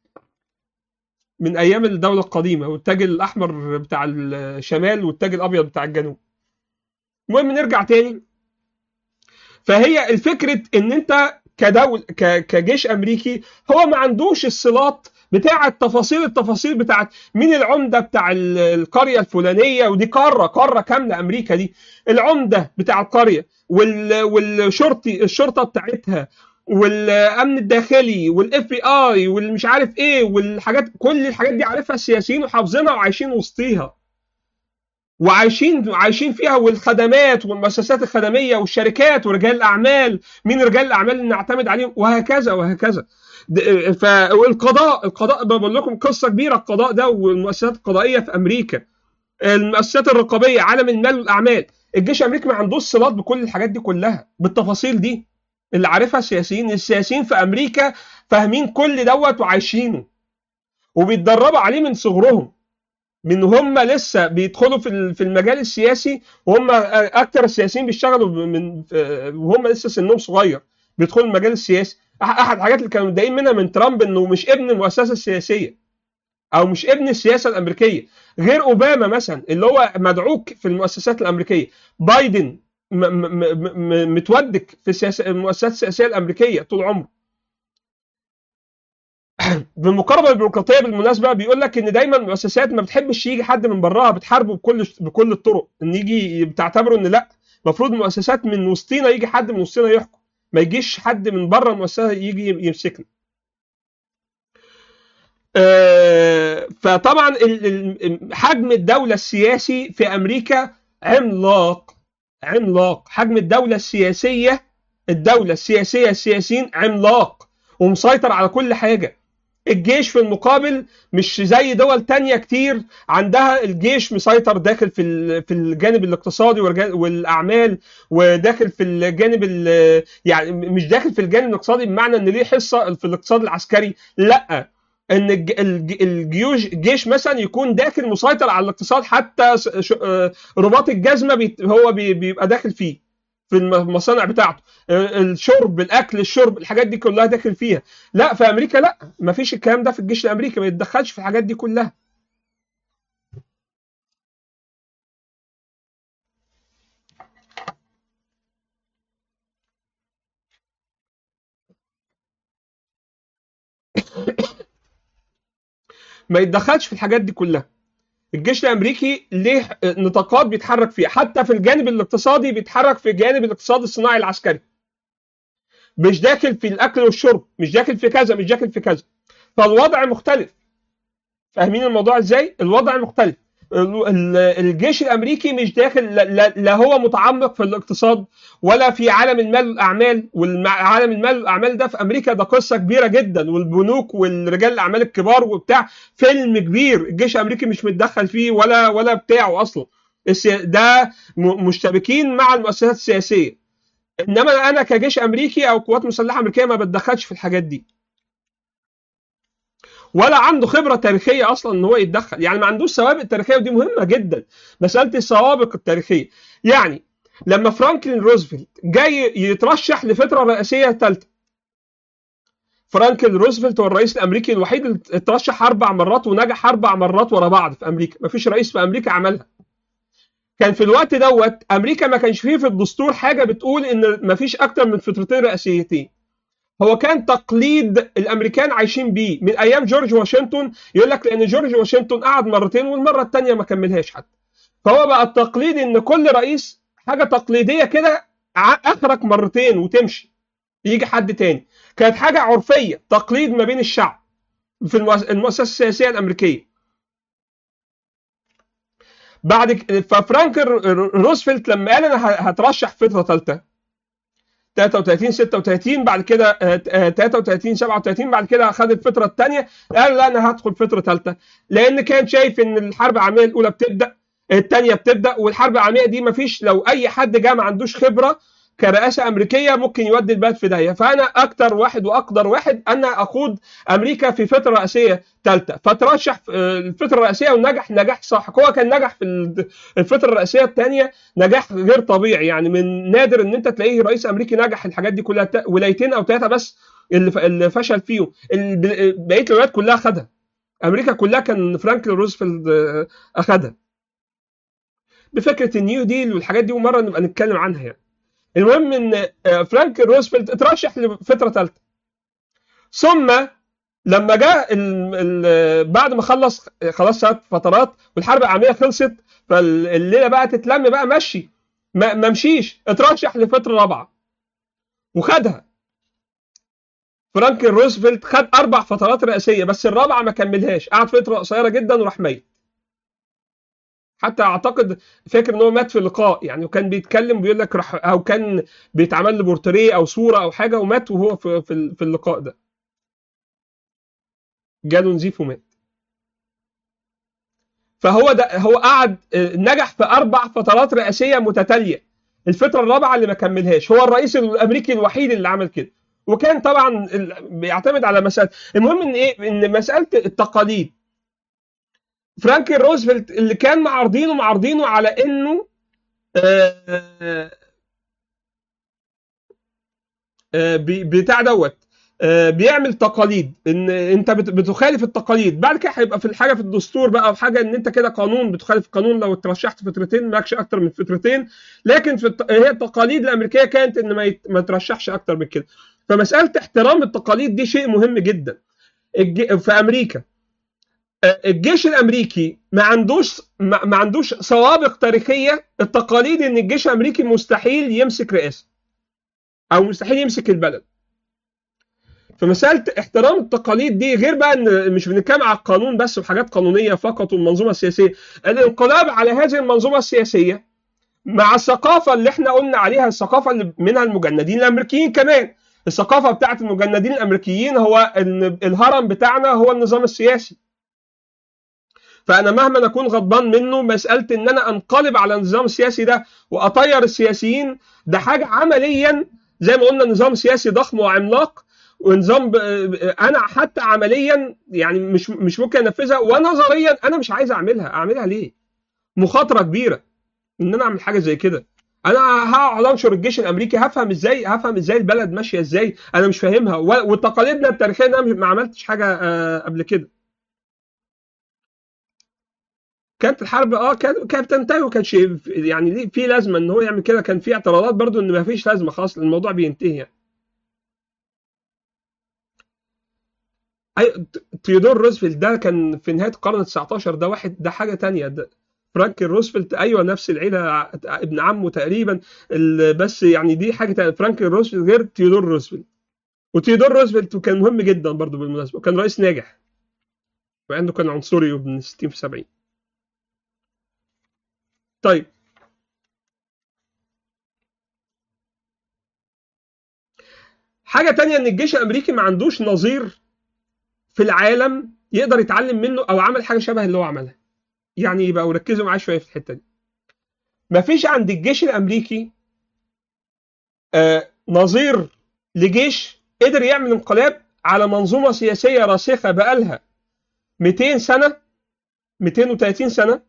من ايام الدوله القديمه والتاج الاحمر بتاع الشمال والتاج الابيض بتاع الجنوب المهم نرجع تاني فهي الفكره ان انت كدول ك- كجيش امريكي هو ما عندوش الصلات بتاعه تفاصيل التفاصيل بتاعه مين العمده بتاع ال- القريه الفلانيه ودي قاره قاره كامله امريكا دي العمده بتاع القريه وال والشرطي الشرطه بتاعتها والامن الداخلي والاف بي اي والمش عارف ايه والحاجات كل الحاجات دي عارفها السياسيين وحافظينها وعايشين وسطيها وعايشين عايشين فيها والخدمات والمؤسسات الخدميه والشركات ورجال الاعمال مين رجال الاعمال اللي نعتمد عليهم وهكذا وهكذا د- ف- والقضاء القضاء بقول لكم قصه كبيره القضاء ده والمؤسسات القضائيه في امريكا المؤسسات الرقابيه عالم المال والاعمال الجيش الامريكي ما عندوش صلات بكل الحاجات دي كلها بالتفاصيل دي اللي عارفها السياسيين السياسيين في امريكا فاهمين كل دوت وعايشينه وبيتدربوا عليه من صغرهم من هم لسه بيدخلوا في ال- في المجال السياسي وهم اكتر السياسيين بيشتغلوا من وهم لسه سنهم صغير بيدخلوا المجال السياسي أح- احد الحاجات اللي كانوا متضايقين منها من ترامب انه مش ابن المؤسسه السياسيه او مش ابن السياسه الامريكيه غير اوباما مثلا اللي هو مدعوك في المؤسسات الامريكيه بايدن م- م- م- م- متودك في السياسة المؤسسات السياسيه الامريكيه طول عمره بالمقاربه البيروقراطيه بالمناسبه بيقول لك ان دايما المؤسسات ما بتحبش يجي حد من براها بتحاربه بكل بكل الطرق ان يجي بتعتبره ان لا المفروض المؤسسات من وسطينا يجي حد من وسطينا يحكم ما يجيش حد من بره المؤسسه يجي يمسكنا آه، فطبعا ال- ال- حجم الدوله السياسي في امريكا عملاق عملاق حجم الدوله السياسيه الدوله السياسيه السياسيين عملاق ومسيطر على كل حاجه الجيش في المقابل مش زي دول تانية كتير عندها الجيش مسيطر داخل في ال- في الجانب الاقتصادي والرجا- والاعمال وداخل في الجانب ال- يعني مش داخل في الجانب الاقتصادي بمعنى ان ليه حصه في الاقتصاد العسكري لا ان الج- الج- الجيوش الجيش مثلا يكون داخل مسيطر على الاقتصاد حتى س- ش- آه، رباط الجزمه بيت- هو بي- بيبقى داخل فيه في الم- المصانع بتاعته آه، الشرب الاكل الشرب الحاجات دي كلها داخل فيها لا في امريكا لا ما فيش الكلام ده في الجيش الامريكي ما يتدخلش في الحاجات دي كلها ما يتدخلش في الحاجات دي كلها الجيش الامريكي ليه نطاقات بيتحرك فيها حتى في الجانب الاقتصادي بيتحرك في جانب الاقتصاد الصناعي العسكري مش داخل في الاكل والشرب مش داخل في كذا مش داخل في كذا فالوضع مختلف فاهمين الموضوع ازاي الوضع مختلف ال- ال- الجيش الامريكي مش داخل لا- لا لا هو متعمق في الاقتصاد ولا في عالم المال والاعمال وعالم المال والاعمال ده في امريكا ده قصه كبيره جدا والبنوك والرجال الاعمال الكبار وبتاع فيلم كبير الجيش الامريكي مش متدخل فيه ولا ولا بتاعه اصلا السيا- ده م- مشتبكين مع المؤسسات السياسيه انما انا كجيش امريكي او قوات مسلحه امريكيه ما بتدخلش في الحاجات دي ولا عنده خبره تاريخيه اصلا ان هو يتدخل يعني ما عندوش سوابق تاريخيه ودي مهمه جدا مساله السوابق التاريخيه يعني لما فرانكلين روزفلت جاي يترشح لفتره رئاسيه ثالثه فرانكلين روزفلت هو الرئيس الامريكي الوحيد اللي اترشح اربع مرات ونجح اربع مرات ورا بعض في امريكا مفيش رئيس في امريكا عملها كان في الوقت دوت امريكا ما كانش فيه في الدستور حاجه بتقول ان مفيش اكتر من فترتين رئاسيتين هو كان تقليد الامريكان عايشين بيه من ايام جورج واشنطن يقول لك لان جورج واشنطن قعد مرتين والمره الثانيه ما كملهاش حتى فهو بقى التقليد ان كل رئيس حاجه تقليديه كده ع- اخرك مرتين وتمشي يجي حد تاني كانت حاجه عرفيه تقليد ما بين الشعب في المؤس- المؤسسه السياسيه الامريكيه بعد ك- ففرانك ر- روزفلت لما قال انا ه- هترشح فتره ثالثه 33 36 بعد كده آه، آه، 33 37 بعد كده خد الفتره الثانيه قال لا انا هدخل فتره ثالثه لان كان شايف ان الحرب العالميه الاولى بتبدا الثانيه بتبدا والحرب العالميه دي مفيش لو اي حد جه ما عندوش خبره كرئاسه امريكيه ممكن يودي البلد في داهيه فانا اكتر واحد واقدر واحد انا اقود امريكا في فتره رئاسيه ثالثه فترشح في آه، الفتره الرئاسيه ونجح نجاح ساحق هو كان نجح في ال- الفتره الرئاسيه الثانيه نجاح غير طبيعي يعني من نادر ان انت تلاقيه رئيس امريكي نجح الحاجات دي كلها ت- ولايتين او ثلاثه بس اللي ف- اللي فشل فيهم ال- بقيه الولايات كلها خدها امريكا كلها كان فرانكلين روزفلت آه، اخدها بفكره النيو ديل والحاجات دي ومره نبقى نتكلم عنها يعني المهم ان آه، فرانكلين روزفلت اترشح لفتره ثالثه ثم لما جاء ال- ال- بعد ما خلص خلاص ثلاث فترات والحرب العالميه خلصت فالليله بقى تتلم بقى مشي ما ما مشيش اترشح لفتره رابعه وخدها فرانكلين روزفلت خد اربع فترات رئاسيه بس الرابعه ما كملهاش قعد فتره قصيره جدا وراح ميت حتى اعتقد فاكر ان هو مات في اللقاء يعني وكان بيتكلم بيقول لك راح او كان بيتعمل له بورتريه او صوره او حاجه ومات وهو في في, في اللقاء ده جاله نزيف ومات فهو ده هو قعد آه، نجح في اربع فترات رئاسيه متتاليه الفتره الرابعه اللي ما كملهاش هو الرئيس الامريكي الوحيد اللي عمل كده وكان طبعا ال- بيعتمد على مساله المهم ان ايه ان مساله التقاليد فرانكلين روزفلت اللي كان معارضينه معارضينه على انه آه، آه، بي- بتاع دوت آه، بيعمل تقاليد ان انت بت- بتخالف التقاليد بعد كده هيبقى في الحاجه في الدستور بقى او حاجه ان انت كده قانون بتخالف القانون لو اترشحت فترتين ماكش اكتر من فترتين لكن في الت... هي التقاليد الامريكيه كانت ان ما, يت... ما ترشحش اكتر من كده فمساله احترام التقاليد دي شيء مهم جدا الج... في امريكا آه، الجيش الامريكي ما عندوش ما ما عندوش سوابق تاريخيه التقاليد ان الجيش الامريكي مستحيل يمسك رئاسه او مستحيل يمسك البلد فمساله احترام التقاليد دي غير بقى ان مش بنتكلم على القانون بس وحاجات قانونيه فقط والمنظومه السياسيه الانقلاب على هذه المنظومه السياسيه مع الثقافه اللي احنا قلنا عليها الثقافه اللي منها المجندين الامريكيين كمان الثقافه بتاعت المجندين الامريكيين هو ان الهرم بتاعنا هو النظام السياسي فانا مهما اكون غضبان منه مساله ان انا انقلب على النظام السياسي ده واطير السياسيين ده حاجه عمليا زي ما قلنا نظام سياسي ضخم وعملاق ونظام ب... انا حتى عمليا يعني مش مش ممكن انفذها ونظريا انا مش عايز اعملها اعملها ليه مخاطره كبيره ان انا اعمل حاجه زي كده انا هقعد انشر الجيش الامريكي هفهم ازاي هفهم ازاي البلد ماشيه ازاي انا مش فاهمها و- وتقاليدنا التاريخيه إن انا ما عملتش حاجه آه، قبل كده كانت الحرب اه كانت كانت بتنتهي وكان شيء يعني ليه- في لازمه ان هو يعمل كده كان في اعتراضات برضو ان ما فيش لازمه خلاص الموضوع بينتهي يعني. أي تيودور روزفلت ده كان في نهايه القرن ال 19 ده واحد ده حاجه تانية ده فرانكلين روزفلت ايوه نفس العيله ابن عمه تقريبا ال- بس يعني دي حاجه تانية فرانكلين روزفلت غير تيودور روزفلت وتيودور روزفلت كان مهم جدا برضو بالمناسبه وكان رئيس ناجح مع انه كان عنصري وابن 60 في 70 طيب حاجة تانية ان الجيش الامريكي ما عندوش نظير في العالم يقدر يتعلم منه او عمل حاجة شبه اللي هو عملها يعني يبقى وركزوا معايا شوية في الحتة دي ما فيش عند الجيش الامريكي آه نظير لجيش قدر يعمل انقلاب على منظومة سياسية راسخة بقالها 200 سنة 230 سنة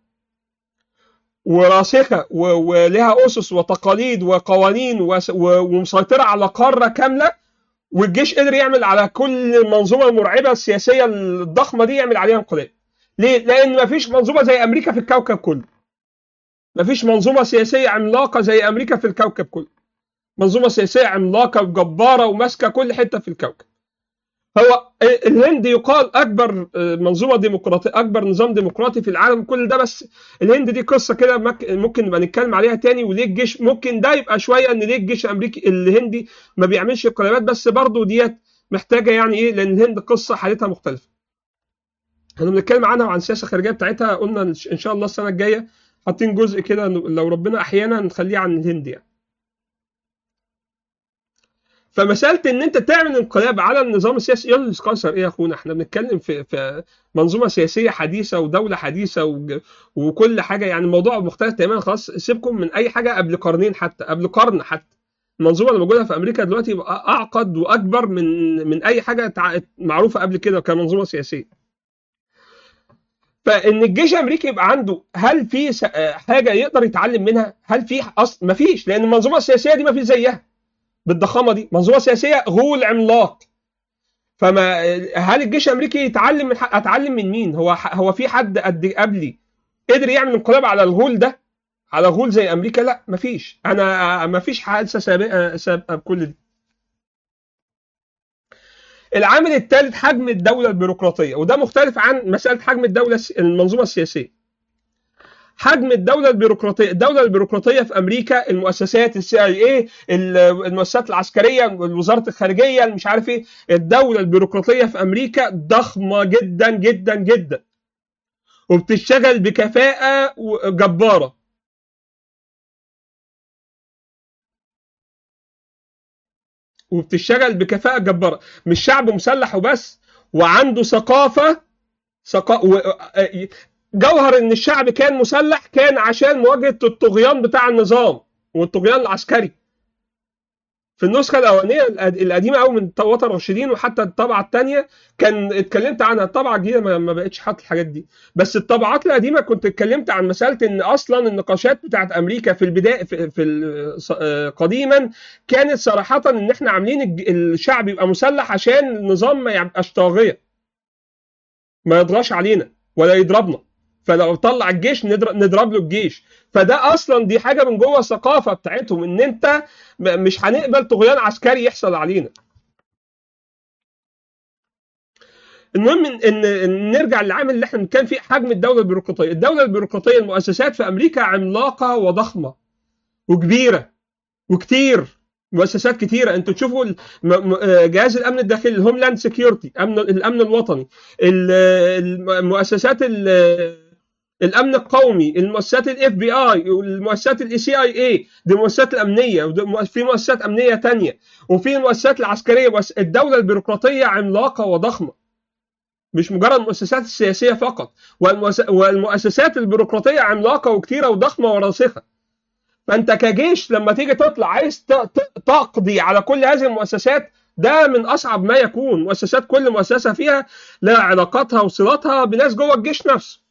وراسخه و- ولها اسس وتقاليد وقوانين وس- و- ومسيطره على قاره كامله والجيش قدر يعمل على كل المنظومه المرعبه السياسيه الضخمه دي يعمل عليها انقلاب ليه؟ لان مفيش منظومه زي امريكا في الكوكب كله مفيش منظومه سياسيه عملاقه زي امريكا في الكوكب كله منظومه سياسيه عملاقه وجباره وماسكه كل حته في الكوكب هو الهند يقال اكبر منظومه ديمقراطيه اكبر نظام ديمقراطي في العالم كل ده بس الهند دي قصه كده ممكن نبقى نتكلم عليها تاني وليه الجيش ممكن ده يبقى شويه ان ليه الجيش الامريكي الهندي ما بيعملش انقلابات بس برضه ديت محتاجه يعني ايه لان الهند قصه حالتها مختلفه احنا بنتكلم عنها وعن السياسه الخارجيه بتاعتها قلنا ان شاء الله السنه الجايه حاطين جزء كده لو ربنا احيانا نخليه عن الهند يعني فمساله ان انت تعمل انقلاب على النظام السياسي يلا قيصر ايه يا اخونا احنا بنتكلم في في منظومه سياسيه حديثه ودوله حديثه و... وكل حاجه يعني الموضوع مختلف تماما خلاص سيبكم من اي حاجه قبل قرنين حتى قبل قرن حتى المنظومه اللي موجوده في امريكا دلوقتي اعقد واكبر من من اي حاجه معروفه قبل كده كمنظومه سياسيه فان الجيش الامريكي يبقى عنده هل في حاجه يقدر يتعلم منها هل في اصل مفيش لان المنظومه السياسيه دي مفيش زيها بالضخامه دي منظومه سياسيه غول عملاق فما هل الجيش الامريكي يتعلم من اتعلم من مين هو هو في حد قد قبلي قدر يعمل انقلاب على الغول ده على غول زي امريكا لا مفيش انا مفيش حادثه سابقه سابقه بكل دي العامل الثالث حجم الدوله البيروقراطيه وده مختلف عن مساله حجم الدوله المنظومه السياسيه حجم الدولة البيروقراطية، الدولة البيروقراطية في أمريكا المؤسسات السي اي اي، المؤسسات العسكرية، وزارة الخارجية، مش عارف ايه، الدولة البيروقراطية في أمريكا ضخمة جدا جدا جدا. وبتشتغل بكفاءة جبارة. وبتشتغل بكفاءة جبارة، مش شعب مسلح وبس، وعنده ثقافة ثقا... و... جوهر ان الشعب كان مسلح كان عشان مواجهه الطغيان بتاع النظام والطغيان العسكري في النسخه الاولانيه القديمه قوي من وطن الراشدين وحتى الطبعه الثانيه كان اتكلمت عنها الطبعه الجديده ما بقتش حاطط الحاجات دي بس الطبعات القديمه كنت اتكلمت عن مساله ان اصلا النقاشات بتاعت امريكا في البدايه في, في قديما كانت صراحه ان احنا عاملين الشعب يبقى مسلح عشان النظام ما يبقاش طاغيه ما يضغطش علينا ولا يضربنا فلو طلع الجيش نضرب, نضرب له الجيش فده اصلا دي حاجه من جوه الثقافه بتاعتهم ان انت مش هنقبل طغيان عسكري يحصل علينا المهم ان, إن نرجع للعامل اللي احنا بنتكلم فيه حجم الدوله البيروقراطيه الدوله البيروقراطيه المؤسسات في امريكا عملاقه وضخمه وكبيره وكتير مؤسسات كتيرة انتوا تشوفوا جهاز الامن الداخلي الهوملاند سكيورتي امن الامن الوطني المؤسسات الامن القومي المؤسسات الاف بي اي والمؤسسات الاي سي اي اي دي المؤسسات الامنيه وفي مؤسسات امنيه تانية وفي المؤسسات العسكريه الدوله البيروقراطيه عملاقه وضخمه مش مجرد المؤسسات السياسيه فقط والمؤسسات البيروقراطيه عملاقه وكتيره وضخمه وراسخه فانت كجيش لما تيجي تطلع عايز تقضي على كل هذه المؤسسات ده من اصعب ما يكون مؤسسات كل مؤسسه فيها لها علاقاتها وصلاتها بناس جوه الجيش نفسه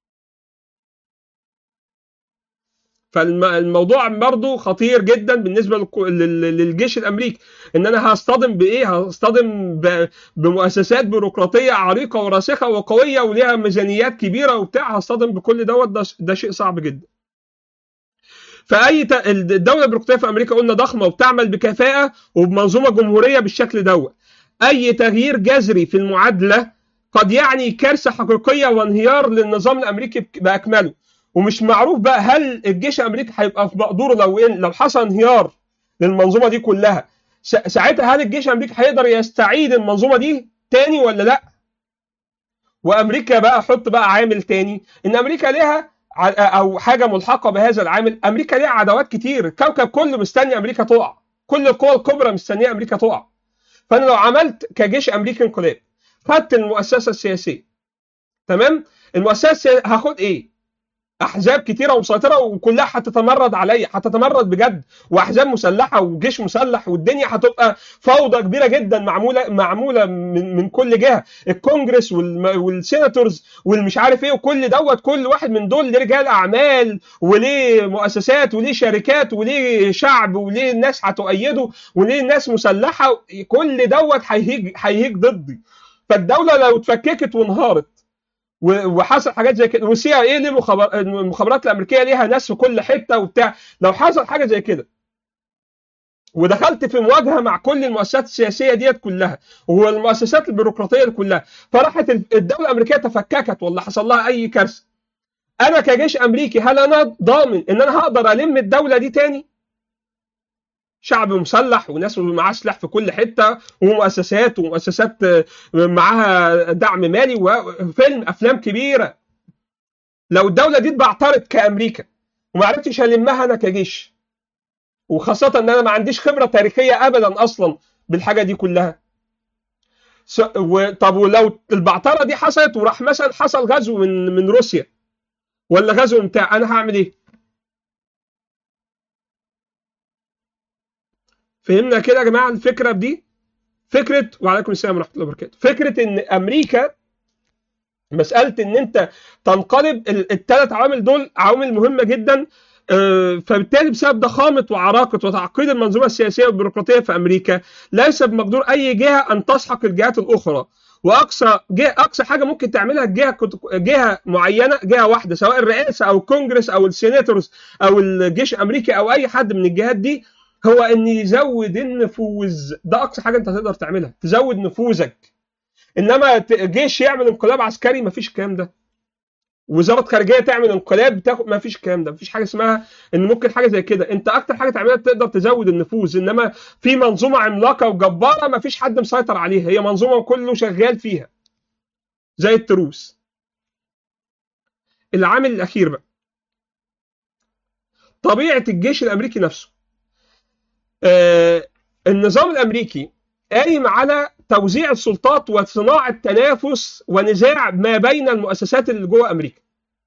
فالموضوع برضه خطير جدا بالنسبه للجيش الامريكي ان انا هصطدم بايه هصطدم بمؤسسات بيروقراطيه عريقه وراسخه وقويه وليها ميزانيات كبيره وبتاع هصطدم بكل دوت ده, ده شيء صعب جدا فاي ت... الدوله البيروقراطيه في امريكا قلنا ضخمه وبتعمل بكفاءه وبمنظومه جمهوريه بالشكل دوت اي تغيير جذري في المعادله قد يعني كارثه حقيقيه وانهيار للنظام الامريكي باكمله ومش معروف بقى هل الجيش الامريكي هيبقى في مقدوره لو إن لو حصل انهيار للمنظومه دي كلها ساعتها هل الجيش الامريكي هيقدر يستعيد المنظومه دي تاني ولا لا وامريكا بقى حط بقى عامل تاني ان امريكا ليها او حاجه ملحقه بهذا العامل امريكا ليها عداوات كتير الكوكب كله مستني امريكا تقع كل القوى الكبرى مستنيه امريكا تقع فانا لو عملت كجيش امريكي انقلاب خدت المؤسسه السياسيه تمام المؤسسه السياسية هاخد ايه احزاب كتيره ومسيطره وكلها هتتمرد عليا هتتمرد بجد واحزاب مسلحه وجيش مسلح والدنيا هتبقى فوضى كبيره جدا معموله معموله من, من كل جهه الكونجرس والم- والسيناتورز والمش عارف ايه وكل دوت كل واحد من دول ليه رجال اعمال وليه مؤسسات وليه شركات وليه شعب وليه ناس هتؤيده وليه ناس مسلحه كل دوت هيهيج هيهيج ضدي فالدوله لو اتفككت وانهارت و- وحصل حاجات زي كده والسي اي ليه مخابر- المخابرات الامريكيه ليها ناس في كل حته وبتاع لو حصل حاجه زي كده ودخلت في مواجهه مع كل المؤسسات السياسيه ديت كلها والمؤسسات البيروقراطيه دي كلها فراحت الدوله الامريكيه تفككت ولا حصل لها اي كارثه انا كجيش امريكي هل انا ضامن ان انا هقدر الم الدوله دي تاني شعب مسلح وناس معاه سلاح في كل حته ومؤسسات ومؤسسات آه، معاها دعم مالي وفيلم افلام كبيره لو الدوله دي اتبعترت كامريكا وما عرفتش المها انا كجيش وخاصه ان انا ما عنديش خبره تاريخيه ابدا اصلا بالحاجه دي كلها س- و- طب ولو البعتره دي حصلت وراح مثلا حصل غزو من من روسيا ولا غزو بتاع انا هعمل ايه؟ فهمنا كده يا جماعه الفكره دي فكره وعليكم السلام ورحمه الله وبركاته فكره ان امريكا مساله ان انت تنقلب الثلاث عوامل دول عوامل مهمه جدا آه، فبالتالي بسبب ضخامه وعراقه وتعقيد المنظومه السياسيه والبيروقراطيه في امريكا ليس بمقدور اي جهه ان تسحق الجهات الاخرى واقصى جهه اقصى حاجه ممكن تعملها الجهه كت- جهه معينه جهه واحده سواء الرئاسه او الكونجرس او السيناتورز او الجيش الامريكي او اي حد من الجهات دي هو ان يزود النفوذ ده اقصى حاجه انت تقدر تعملها تزود نفوذك انما ت- جيش يعمل انقلاب عسكري مفيش الكلام ده وزاره خارجيه تعمل انقلاب تاخد مفيش الكلام ده مفيش حاجه اسمها ان ممكن حاجه زي كده انت اكتر حاجه تعملها تقدر تزود النفوذ انما في منظومه عملاقه وجباره مفيش حد مسيطر عليها هي منظومه كله شغال فيها زي التروس العامل الاخير بقى طبيعه الجيش الامريكي نفسه آه النظام الامريكي قايم على توزيع السلطات وصناعه تنافس ونزاع ما بين المؤسسات اللي جوه امريكا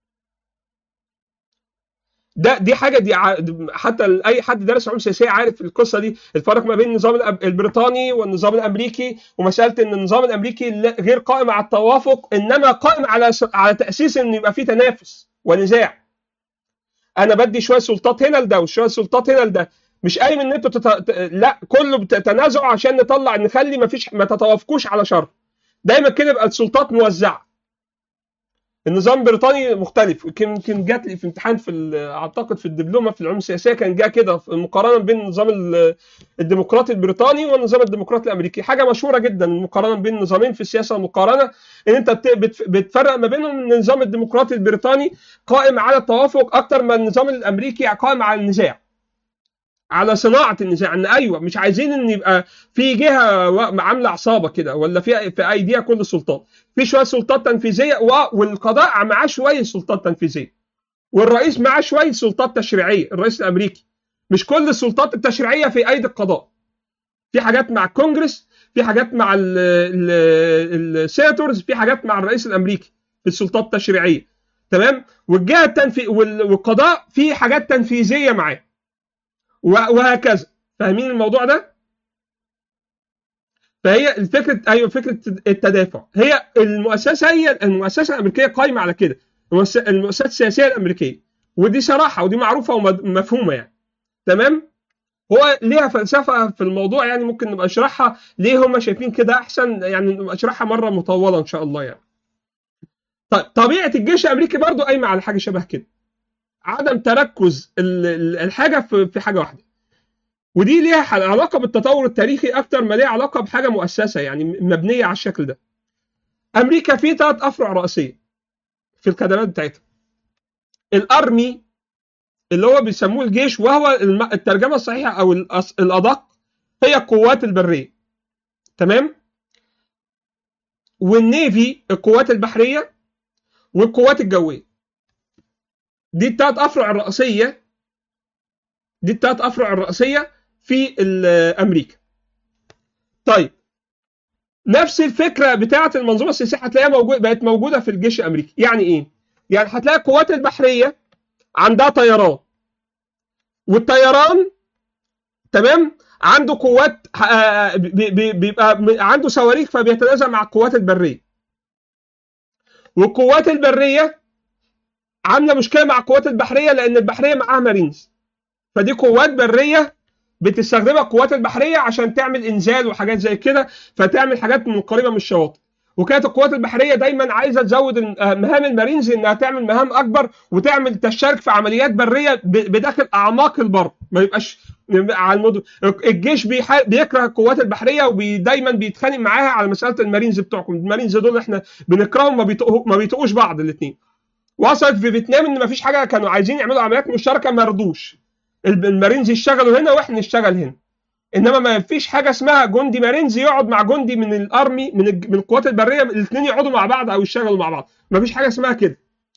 ده دي حاجه دي ع- حتى اي حد دارس علوم سياسيه عارف القصه دي الفرق ما بين النظام الأب- البريطاني والنظام الامريكي ومساله ان النظام الامريكي لا- غير قائم على التوافق انما قائم على س- على تاسيس ان يبقى في تنافس ونزاع انا بدي شويه سلطات هنا لده وشويه سلطات هنا لده مش قايم ان انتوا تت... ت- لا كله بتتنازعوا عشان نطلع نخلي ما فيش ما تتوافقوش على شر دايما كده يبقى السلطات موزعه النظام البريطاني مختلف يمكن يمكن جات لي في امتحان في ال- اعتقد في الدبلومه في العلوم السياسيه كان جاء كده في- مقارنه بين النظام ال- الديمقراطي البريطاني والنظام الديمقراطي الامريكي حاجه مشهوره جدا المقارنه بين النظامين في السياسه المقارنه ان انت بت- بت- بتفرق ما بينهم ان النظام الديمقراطي البريطاني قائم على التوافق اكتر من النظام الامريكي قائم على النزاع على صناعه النزاع ان ايوه مش عايزين ان يبقى في جهه و- عامله عصابه كده ولا في في ايديها كل السلطات في شويه سلطات تنفيذيه و- والقضاء معاه شويه سلطات تنفيذيه والرئيس معاه شويه سلطات تشريعيه الرئيس الامريكي مش كل السلطات التشريعيه في ايدي القضاء في حاجات مع الكونجرس في حاجات مع ال- ال- السيناتورز في حاجات مع الرئيس الامريكي في السلطات التشريعيه تمام والجهه التنفي وال- والقضاء في حاجات تنفيذيه معاه و- وهكذا فاهمين الموضوع ده فهي الفكره ايوه فكره التدافع هي المؤسسه هي المؤسسه الامريكيه قايمه على كده المؤس- المؤسسات السياسيه الامريكيه ودي صراحه ودي معروفه ومفهومه يعني تمام هو ليها فلسفه في الموضوع يعني ممكن نبقى اشرحها ليه هم شايفين كده احسن يعني نبقى اشرحها مره مطوله ان شاء الله يعني طيب طبيعه الجيش الامريكي برضو قايمه على حاجه شبه كده عدم تركز ال- ال- الحاجه في في حاجه واحده ودي ليها ح- علاقه بالتطور التاريخي اكتر ما ليها علاقه بحاجه مؤسسه يعني م- مبنيه على الشكل ده امريكا في ثلاث افرع رئيسيه في الخدمات بتاعتها الارمي اللي هو بيسموه الجيش وهو الم- الترجمه الصحيحه او الأص- الادق هي القوات البريه تمام والنيفي القوات البحريه والقوات الجويه دي الثلاث افرع الرئيسيه دي الثلاث افرع الرئيسيه في ال- امريكا طيب نفس الفكره بتاعه المنظومه السياسيه هتلاقيها موجود بقت موجوده في الجيش الامريكي يعني ايه يعني هتلاقي القوات البحريه عندها طيران والطيران تمام عنده قوات آه، بي- بي- بيبقى م- عنده صواريخ فبيتنازع مع القوات البريه والقوات البريه عامله مشكله مع القوات البحريه لان البحريه معاها مارينز فدي قوات بريه بتستخدمها القوات البحريه عشان تعمل انزال وحاجات زي كده فتعمل حاجات من قريبه من الشواطئ وكانت القوات البحريه دايما عايزه تزود ال- آه، مهام المارينز انها تعمل مهام اكبر وتعمل تشارك في عمليات بريه ب- بداخل اعماق البر ما يبقاش على المدن الجيش بيح- بيكره القوات البحريه ودايما بيتخانق معاها على مساله المارينز بتوعكم المارينز دول احنا بنكرههم ما بيطقوا ما بيطقوش بعض الاثنين وصلت في فيتنام ان ما فيش حاجه كانوا عايزين يعملوا عمليات مشتركه ما رضوش الب- المارينز يشتغلوا هنا واحنا نشتغل هنا انما ما فيش حاجه اسمها جندي مارينز يقعد مع جندي من الارمي من الج- من القوات البريه الاثنين يقعدوا مع بعض او يشتغلوا مع بعض ما فيش حاجه اسمها كده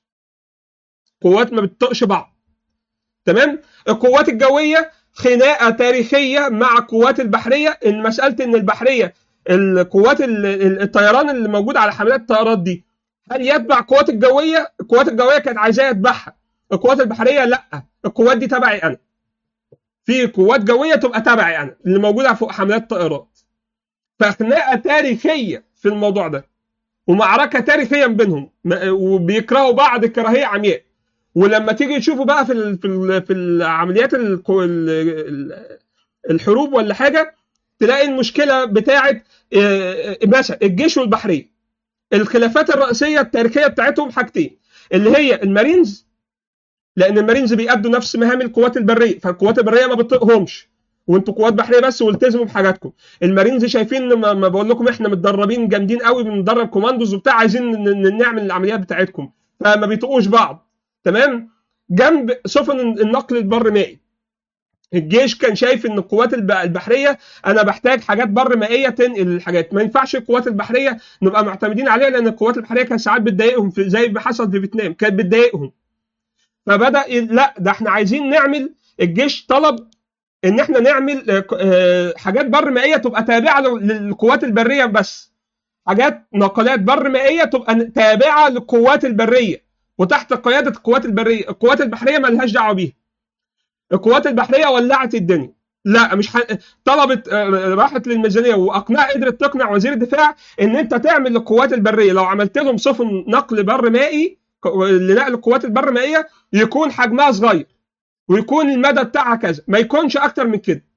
قوات ما بتطقش بعض تمام القوات الجويه خناقه تاريخيه مع القوات البحريه ان مساله ان البحريه القوات ال- ال- الطيران اللي موجود على حملات الطيارات دي هل يتبع القوات الجويه القوات الجويه كانت عايزاه يتبعها القوات البحريه لا القوات دي تبعي انا في قوات جويه تبقى تبعي انا اللي موجوده فوق حملات الطائرات فخناقه تاريخيه في الموضوع ده ومعركه تاريخيه بينهم م- وبيكرهوا بعض كراهيه عمياء ولما تيجي تشوفوا بقى في ال في ال في العمليات الكو- ال- ال- الحروب ولا حاجه تلاقي المشكله بتاعه آه، مثلا الجيش والبحريه الخلافات الرئيسيه التاريخيه بتاعتهم حاجتين اللي هي المارينز لان المارينز بيأدوا نفس مهام القوات البريه فالقوات البريه ما بتطيقهمش وانتوا قوات بحريه بس والتزموا بحاجاتكم المارينز شايفين إن ما ما بقول لكم احنا متدربين جامدين قوي بندرب كوماندوز وبتاع عايزين ن- ن- نعمل العمليات بتاعتكم فما بيطيقوش بعض تمام جنب سفن النقل البر مائي الجيش كان شايف ان القوات الب- البحريه انا بحتاج حاجات بر مائيه تنقل الحاجات ما ينفعش القوات البحريه نبقى معتمدين عليها لان القوات البحريه كان ساعات بتضايقهم في زي ما حصل في فيتنام كانت بتضايقهم فبدا ي- لا ده احنا عايزين نعمل الجيش طلب ان احنا نعمل آه، ك- آه، حاجات بر مائيه تبقى تابعه لل- للقوات البريه بس حاجات نقلات بر مائيه تبقى ن- تابعه للقوات البريه وتحت قياده القوات البريه القوات البحريه ما لهاش دعوه بيها القوات البحريه ولعت الدنيا لا مش ح... طلبت آه، راحت للميزانيه واقنع قدرت تقنع وزير الدفاع ان انت تعمل للقوات البريه لو عملت لهم سفن نقل بر مائي ك- لنقل القوات البر مائيه يكون حجمها صغير ويكون المدى بتاعها كذا ما يكونش اكتر من كده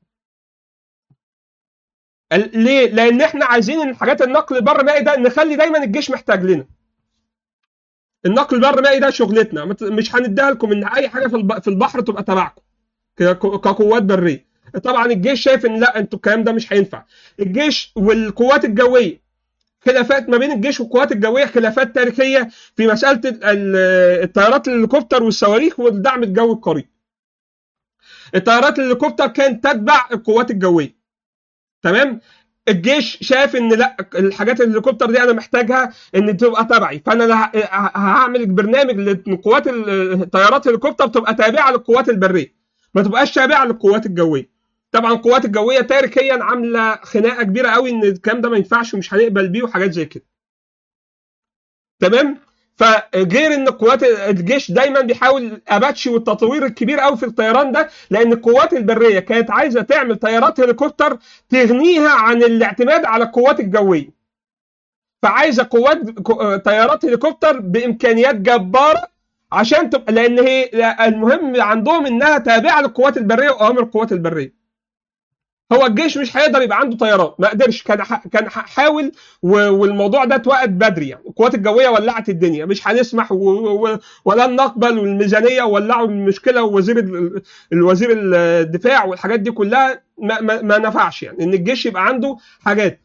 ال- ليه؟ لان احنا عايزين ان حاجات النقل البر مائي ده نخلي دايما الجيش محتاج لنا النقل البر مائي ده شغلتنا مت- مش هنديها لكم ان اي حاجه في الب- في البحر تبقى تبعكم ك- كقوات بريه طبعا الجيش شايف ان لا انتوا الكلام ده مش هينفع الجيش والقوات الجويه خلافات ما بين الجيش والقوات الجويه خلافات تاريخيه في مساله ال- ال- الطيارات الهليكوبتر والصواريخ والدعم الجوي القريب الطيارات الهليكوبتر كانت تتبع القوات الجويه تمام الجيش شاف ان لا الحاجات الهليكوبتر دي انا محتاجها ان تبقى تبعي فانا لا- ه- هعمل برنامج لقوات الطيارات الهليكوبتر تبقى تابعه للقوات البريه ما تبقاش تابعه للقوات الجويه طبعا القوات الجويه تاريخيا عامله خناقه كبيره قوي ان الكلام ده ما ينفعش ومش هنقبل بيه وحاجات زي كده تمام فغير ان قوات الجيش دايما بيحاول اباتشي والتطوير الكبير قوي في الطيران ده لان القوات البريه كانت عايزه تعمل طيارات هليكوبتر تغنيها عن الاعتماد على القوات الجويه فعايزه قوات ك- طيارات هليكوبتر بامكانيات جباره عشان تبقى لان هي المهم عندهم انها تابعه للقوات البريه واوامر القوات البريه هو الجيش مش هيقدر يبقى عنده طيارات ما قدرش كان ح- كان ح- حاول و- والموضوع ده اتوقت بدري يعني القوات الجويه ولعت الدنيا مش هنسمح و- و- ولن نقبل والميزانيه ولعوا المشكله ووزير ال- الوزير الدفاع والحاجات دي كلها ما, ما, ما نفعش يعني ان الجيش يبقى عنده حاجات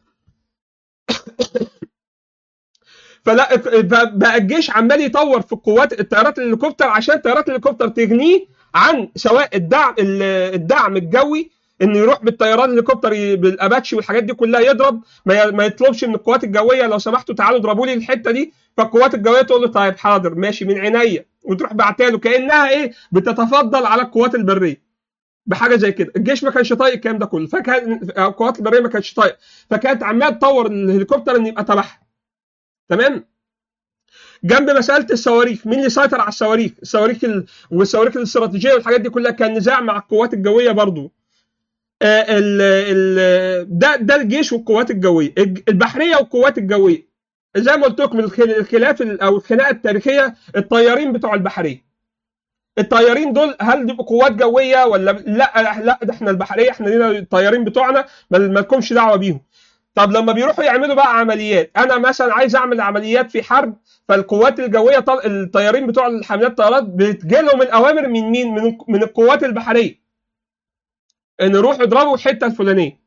فلا بقى الجيش عمال يطور في القوات الطيارات الهليكوبتر عشان طيارات الهليكوبتر تغنيه عن سواء الدعم الدعم الجوي انه يروح بالطيران الهليكوبتر ي- بالاباتشي والحاجات دي كلها يضرب ما ي- ما يطلبش من القوات الجويه لو سمحتوا تعالوا اضربوا لي الحته دي فالقوات الجويه تقول له طيب حاضر ماشي من عينيا وتروح بعتها له كانها ايه بتتفضل على القوات البريه بحاجه زي كده الجيش ما كانش طايق الكلام ده كله فكان أو القوات البريه ما كانتش طايق فكانت عمال تطور الهليكوبتر ان يبقى تبعها تمام جنب مساله الصواريخ مين اللي سيطر على الصواريخ الصواريخ ال... والصواريخ الاستراتيجيه والحاجات دي كلها كان نزاع مع القوات الجويه برضو آه، ال... ال... ده ده الجيش والقوات الجويه الج- البحريه والقوات الجويه زي ما قلت لكم الخل- الخلاف ال- او الخناقه التاريخيه الطيارين بتوع البحريه الطيارين دول هل دي قوات جويه ولا لا لا ده احنا البحريه احنا لينا الطيارين بتوعنا ما ما لكمش دعوه بيهم طب لما بيروحوا يعملوا بقى عمليات انا مثلا عايز اعمل عمليات في حرب فالقوات الجويه طل... الطيارين بتوع الحاملات الطيارات بتجي لهم الاوامر من مين من من القوات البحريه ان روحوا اضربوا الحته الفلانيه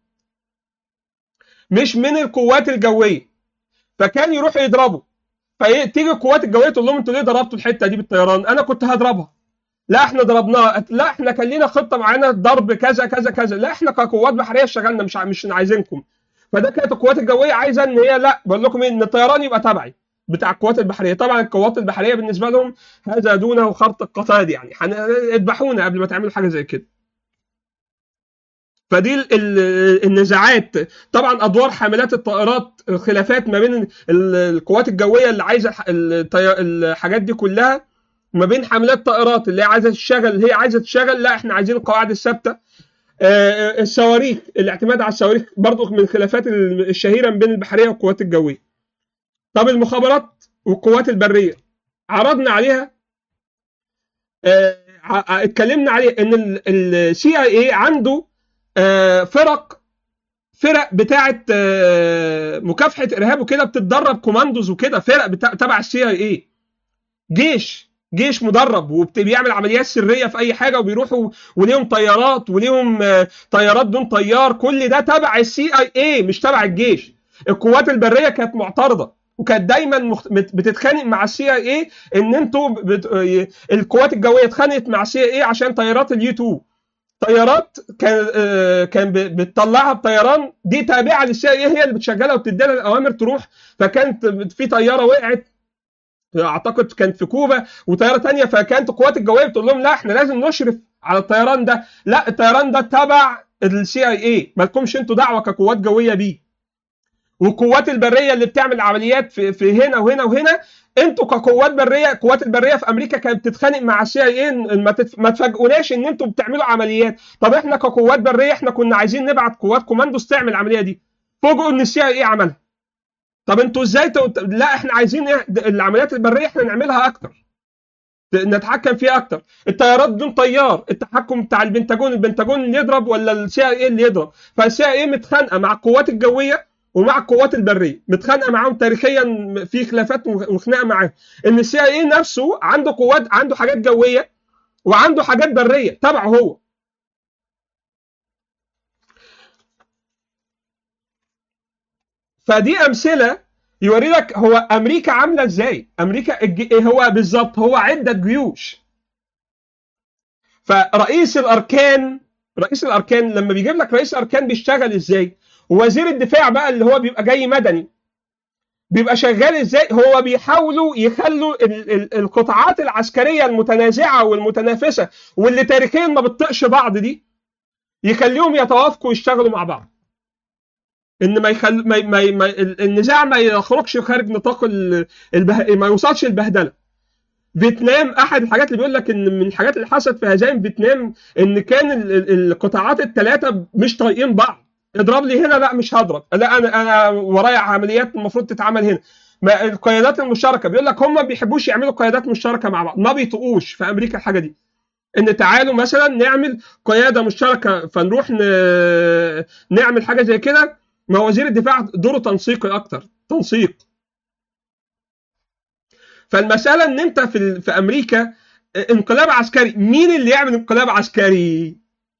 مش من القوات الجويه فكان يروحوا يضربوا فتيجي القوات الجويه تقول لهم انتوا ليه ضربتوا الحته دي بالطيران انا كنت هضربها لا احنا ضربناها لا احنا كان لينا خطه معينه ضرب كذا كذا كذا لا احنا كقوات بحريه اشتغلنا مش ع- مش عايزينكم فده كانت القوات الجويه عايزه ان هي لا بقول لكم ايه ان الطيران يبقى تبعي بتاع القوات البحريه طبعا القوات البحريه بالنسبه لهم هذا دونه خرط القتاد يعني حن- اذبحونا قبل ما تعملوا حاجه زي كده فدي ال- ال- النزاعات طبعا ادوار حاملات الطائرات خلافات ما بين ال- القوات الجويه اللي عايزه الح- الطي- الحاجات دي كلها ما بين حاملات طائرات اللي هي عايزه تشتغل اللي هي عايزه تشتغل لا احنا عايزين القواعد الثابته آه، الصواريخ الاعتماد على الصواريخ برضو من الخلافات الشهيره ما بين البحريه والقوات الجويه طب المخابرات والقوات البريه عرضنا عليها آه، ع- اتكلمنا عليه ان السي اي اي عنده آه، فرق فرق بتاعه آه، مكافحه ارهاب وكده بتتدرب كوماندوز وكده فرق بتا- تبع السي اي اي جيش جيش مدرب وبيعمل عمليات سريه في اي حاجه وبيروحوا وليهم طيارات وليهم آه، طيارات دون طيار كل ده تبع السي اي اي مش تبع الجيش القوات البريه كانت معترضه وكانت دايما مخت- بت- بتتخانق مع السي اي اي ان انتوا بت... آه، القوات الجويه اتخانقت مع السي اي اي عشان طيارات اليو 2 طيارات كان آه، كان ب- بتطلعها بطيران دي تابعه للسي اي هي اللي بتشغلها وبتدي لها الاوامر تروح فكانت في طياره وقعت اعتقد كانت في كوبا وطياره تانية فكانت القوات الجويه بتقول لهم لا احنا لازم نشرف على الطيران ده لا الطيران ده تبع السي اي اي مالكمش انتوا دعوه كقوات جويه بيه والقوات البريه اللي بتعمل عمليات في, في هنا وهنا وهنا انتوا كقوات بريه القوات البريه في امريكا كانت بتتخانق مع السي اي اي ما تتف- ما تفاجئوناش ان انتوا بتعملوا عمليات طب احنا كقوات بريه احنا كنا عايزين نبعت قوات كوماندوز تعمل العمليه دي فوجئوا ان السي اي اي عملها طب انتوا ازاي تو... لا احنا عايزين إيه؟ العمليات البريه احنا نعملها اكتر نتحكم فيها اكتر الطيارات بدون طيار التحكم بتاع البنتاجون البنتاجون اللي يضرب ولا السي اي اللي يضرب فالسي اي متخانقه مع القوات الجويه ومع القوات البريه متخانقه معاهم تاريخيا في خلافات وخناقه معاهم ان السي اي نفسه عنده قوات عنده حاجات جويه وعنده حاجات بريه تبعه هو فدي امثله يوري لك هو امريكا عامله ازاي امريكا الج... هو بالظبط هو عده جيوش فرئيس الاركان رئيس الاركان لما بيجيب لك رئيس اركان بيشتغل ازاي ووزير الدفاع بقى اللي هو بيبقى جاي مدني بيبقى شغال ازاي هو بيحاولوا يخلوا ال- ال- القطاعات العسكريه المتنازعه والمتنافسه واللي تاريخيا ما بتطقش بعض دي يخليهم يتوافقوا يشتغلوا مع بعض ان ما يخل ما, ما, ما النزاع ما يخرجش خارج نطاق ال- البه... ما يوصلش البهدله فيتنام احد الحاجات اللي بيقول لك ان من الحاجات اللي حصلت في هزائم فيتنام ان كان ال- ال- القطاعات الثلاثه مش طايقين بعض اضرب لي هنا لا مش هضرب لا انا انا ورايا عمليات المفروض تتعمل هنا ما القيادات المشتركه بيقول لك هم ما بيحبوش يعملوا قيادات مشتركه مع بعض ما بيطقوش في امريكا الحاجه دي ان تعالوا مثلا نعمل قياده مشتركه فنروح ن... نعمل حاجه زي كده ما وزير الدفاع دوره تنسيقي اكتر تنسيق فالمساله ان انت في ال... في امريكا انقلاب عسكري مين اللي يعمل انقلاب عسكري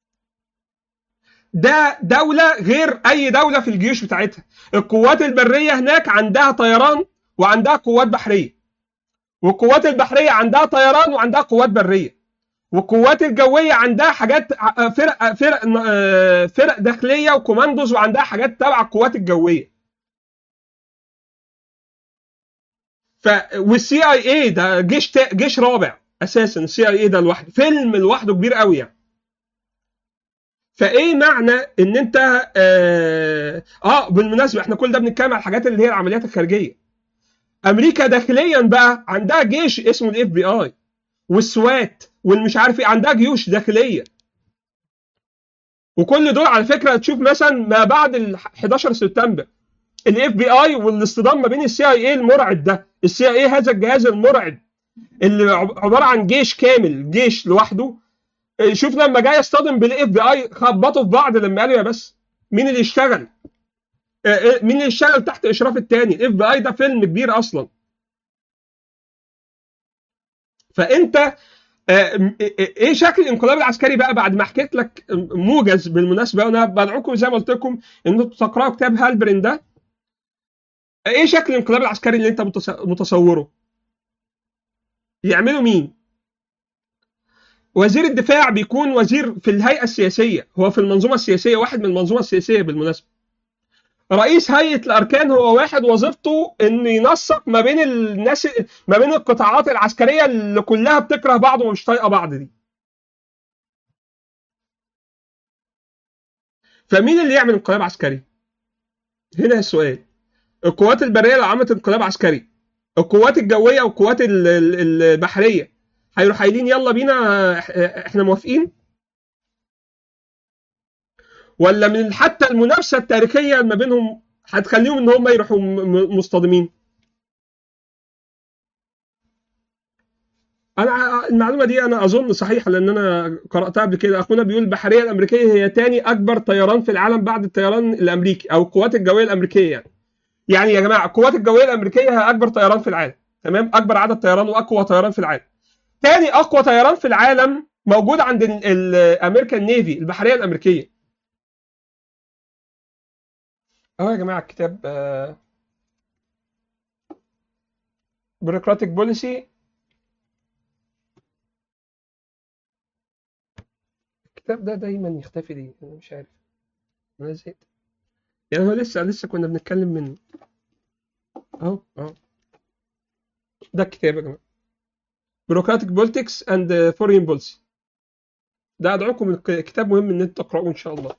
ده دولة غير أي دولة في الجيوش بتاعتها القوات البرية هناك عندها طيران وعندها قوات بحرية والقوات البحرية عندها طيران وعندها قوات برية والقوات الجوية عندها حاجات ع- فرق فرق آه، فرق داخلية وكوماندوز وعندها حاجات تبع القوات الجوية ف والسي اي اي ده جيش تا... جيش رابع اساسا السي اي اي ده لوحده فيلم لوحده كبير قوي يعني فايه معنى ان انت اه, آه بالمناسبه احنا كل ده بنتكلم على الحاجات اللي هي العمليات الخارجيه امريكا داخليا بقى عندها جيش اسمه الاف بي اي والسوات والمش عارف ايه عندها جيوش داخليه وكل دول على فكره تشوف مثلا ما بعد ال 11 سبتمبر الاف بي اي والاصطدام ما بين السي اي اي المرعب ده السي اي اي هذا الجهاز المرعب اللي عب- عباره عن جيش كامل جيش لوحده إيه، شوف لما جاي يصطدم بالاف بي اي خبطوا في بعض لما قالوا يا بس مين اللي يشتغل إيه، إيه، مين اللي يشتغل تحت اشراف التاني الاف بي اي ده فيلم كبير اصلا فانت آه، م- ايه إيه شكل الانقلاب العسكري بقى بعد ما حكيت لك موجز بالمناسبه وانا بدعوكم زي ما قلت لكم ان انتوا تقراوا كتاب هالبرين ده ايه شكل الانقلاب العسكري اللي انت متص- متصوره يعملوا مين وزير الدفاع بيكون وزير في الهيئه السياسيه هو في المنظومه السياسيه واحد من المنظومه السياسيه بالمناسبه رئيس هيئه الاركان هو واحد وظيفته انه ينسق ما بين الناس ما بين القطاعات العسكريه اللي كلها بتكره بعض ومش طايقه بعض دي فمين اللي يعمل انقلاب عسكري هنا السؤال القوات البريه لو عملت انقلاب عسكري القوات الجويه والقوات ال- ال- البحريه هيروحوا قايلين يلا بينا إح- احنا موافقين ولا من حتى المنافسه التاريخيه ما بينهم هتخليهم ان هم يروحوا م- م- مصطدمين انا ع- المعلومه دي انا اظن صحيحه لان انا قراتها قبل كده اخونا بيقول البحريه الامريكيه هي تاني اكبر طيران في العالم بعد الطيران الامريكي او القوات الجويه الامريكيه يعني يعني يا جماعه القوات الجويه الامريكيه هي اكبر طيران في العالم تمام اكبر عدد طيران واقوى طيران في العالم تاني اقوى طيران في العالم موجود عند الامريكان نيفي البحريه الامريكيه اهو يا جماعه الكتاب بيروقراطيك بوليسي الكتاب ده دايما يختفي ليه انا مش عارف انا زهقت يعني هو لسه لسه كنا بنتكلم منه اهو اهو ده الكتاب يا جماعه بيروقراطيك بوليتكس اند فورين بوليسي ده ادعوكم الك- كتاب مهم ان انتوا تقرأوه ان شاء الله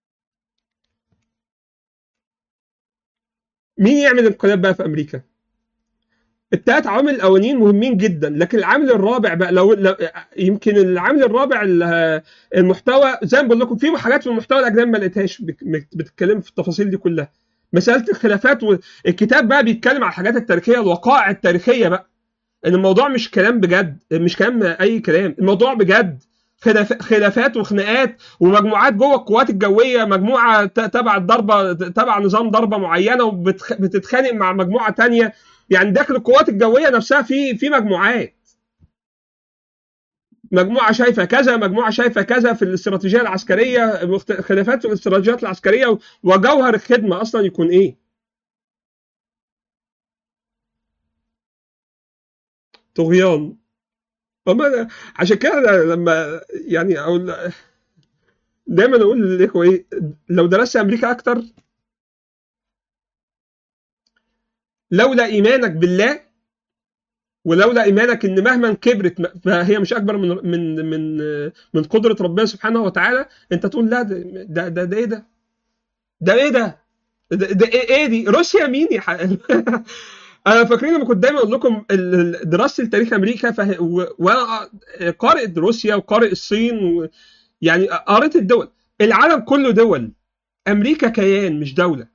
مين يعمل انقلاب بقى في امريكا التلات عوامل الاولانيين مهمين جدا لكن العامل الرابع بقى لو, لو يمكن العامل الرابع ال- المحتوى زي ما بقول لكم في حاجات في المحتوى الاجنبي ما لقيتهاش بك- بتتكلم في التفاصيل دي كلها مساله الخلافات والكتاب بقى بيتكلم على الحاجات التاريخيه الوقائع التاريخيه بقى ان الموضوع مش كلام بجد مش كلام اي كلام الموضوع بجد خلاف- خلافات وخناقات ومجموعات جوه القوات الجويه مجموعه ت- تبع الضربه تبع نظام ضربه معينه وبتتخانق مع مجموعه تانية يعني داخل القوات الجويه نفسها في في مجموعات مجموعه شايفه كذا مجموعه شايفه كذا في الاستراتيجيه العسكريه مخت- خلافات في الاستراتيجيات العسكريه وجوهر الخدمه اصلا يكون ايه طغيان أما أنا عشان كده أنا لما يعني اقول دايما اقول للاخوه ايه لو درست امريكا اكتر لولا ايمانك بالله ولولا ايمانك ان مهما كبرت م- فهي مش اكبر من من من من قدره ربنا سبحانه وتعالى انت تقول لا ده ده ده, ده ايه ده؟ ده ايه ده؟ ده, ده ايه, إيه دي؟ روسيا مين يا ح... انا فاكرين لما كنت دايما اقول لكم ال- ال- دراسه تاريخ امريكا فه... و- وانا قارئ روسيا وقارئ الصين و... يعني قريت الدول العالم كله دول امريكا كيان مش دوله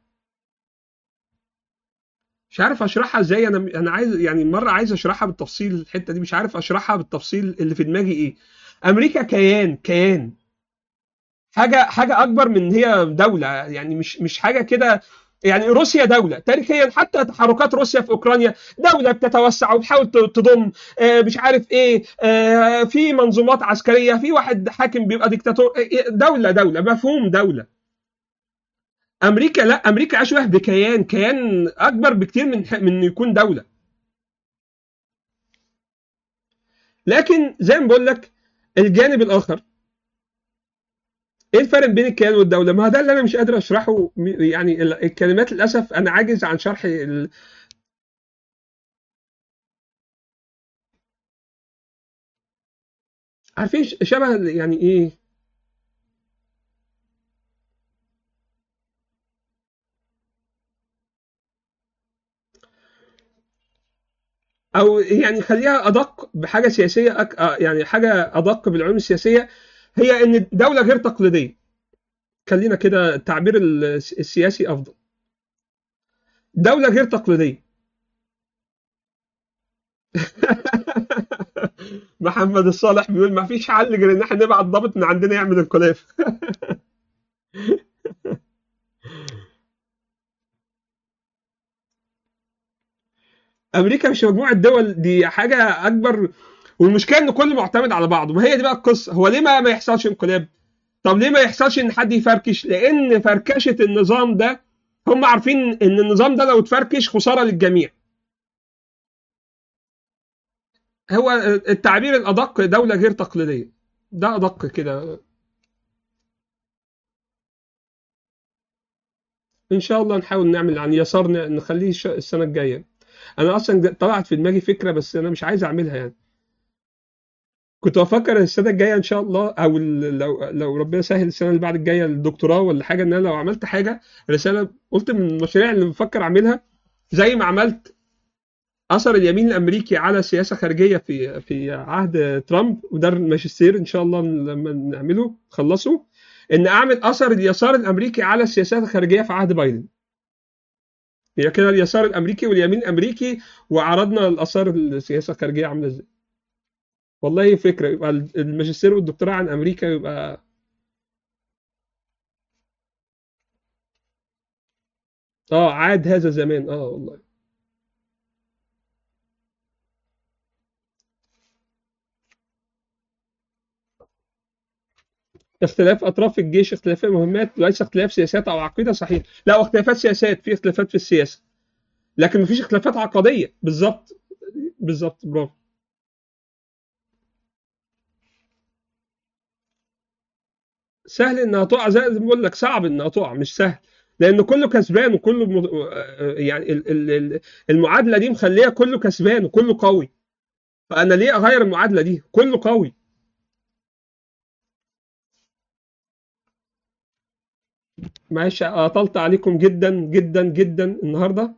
مش عارف اشرحها ازاي انا انا عايز يعني مره عايز اشرحها بالتفصيل الحته دي مش عارف اشرحها بالتفصيل اللي في دماغي ايه امريكا كيان كيان حاجه حاجه اكبر من هي دوله يعني مش مش حاجه كده يعني روسيا دوله تاريخيا حتى تحركات روسيا في اوكرانيا دوله بتتوسع وبتحاول ت- تضم آه، مش عارف ايه آه، في منظومات عسكريه في واحد حاكم بيبقى ديكتاتور آه، دوله دوله مفهوم دوله امريكا لا امريكا اشبه بكيان كيان اكبر بكتير من من انه يكون دوله لكن زي ما بقول لك الجانب الاخر ايه الفرق بين الكيان والدوله ما هو ده اللي انا مش قادر اشرحه م- يعني ال- الكلمات للاسف انا عاجز عن شرح ال... عارفين ش- شبه ال- يعني ايه او يعني خليها ادق بحاجه سياسيه أك... آه، يعني حاجه ادق بالعلوم السياسيه هي ان دوله غير تقليديه خلينا كده التعبير الس- السياسي افضل دوله غير تقليديه محمد الصالح بيقول ما فيش حل غير ان احنا نبعت ضابط من عندنا يعمل انقلاب امريكا مش مجموعه دول دي حاجه اكبر والمشكله ان كله معتمد على بعضه ما هي دي بقى القصه هو ليه ما ما يحصلش انقلاب طب ليه ما يحصلش ان حد يفركش لان فركشه النظام ده هم عارفين ان النظام ده لو اتفركش خساره للجميع هو التعبير الادق دوله غير تقليديه ده ادق كده ان شاء الله نحاول نعمل عن يسارنا نخليه الش- السنه الجايه انا اصلا طلعت في دماغي فكره بس انا مش عايز اعملها يعني كنت بفكر السنه الجايه ان شاء الله او ال- لو لو ربنا سهل السنه اللي بعد الجايه الدكتوراه ولا حاجه ان انا لو عملت حاجه رساله قلت من المشاريع اللي بفكر اعملها زي ما عملت اثر اليمين الامريكي على السياسه الخارجيه في في عهد ترامب وده الماجستير ان شاء الله لما نعمله نخلصه ان اعمل اثر اليسار الامريكي على السياسات الخارجيه في عهد بايدن هي كده اليسار الامريكي واليمين الامريكي وعرضنا الاثار السياسه الخارجيه عامله ازاي والله فكره يبقى الماجستير والدكتوراه عن امريكا يبقى اه عاد هذا زمان اه والله اختلاف اطراف الجيش اختلاف مهمات وليس اختلاف سياسات او عقيده صحيح لا هو اختلافات سياسات في اختلافات في السياسه لكن مفيش اختلافات عقديه بالظبط بالظبط برافو سهل انها تقع زي ما بقول لك صعب انها تقع مش سهل لان كله كسبان وكله م... يعني ال- ال- ال- المعادله دي مخليه كله كسبان وكله قوي فانا ليه اغير المعادله دي كله قوي معلش اطلت عليكم جدا جدا جدا النهارده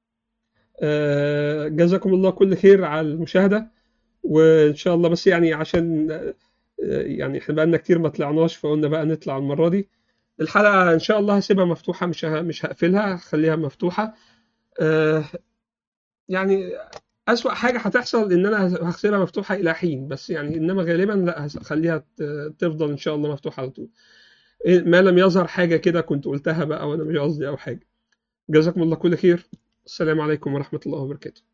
آه، جزاكم الله كل خير على المشاهده وان شاء الله بس يعني عشان آه، يعني احنا بقالنا كتير ما طلعناش فقلنا بقى نطلع المره دي الحلقه ان شاء الله هسيبها مفتوحه مش ه- مش هقفلها هخليها مفتوحه آه، يعني أسوأ حاجة هتحصل إن أنا هسيبها مفتوحة إلى حين بس يعني إنما غالبا لا هخليها ت- تفضل إن شاء الله مفتوحة على طول إيه، ما لم يظهر حاجة كده كنت قلتها بقى وأنا مش قصدي أو حاجة جزاكم الله كل خير السلام عليكم ورحمة الله وبركاته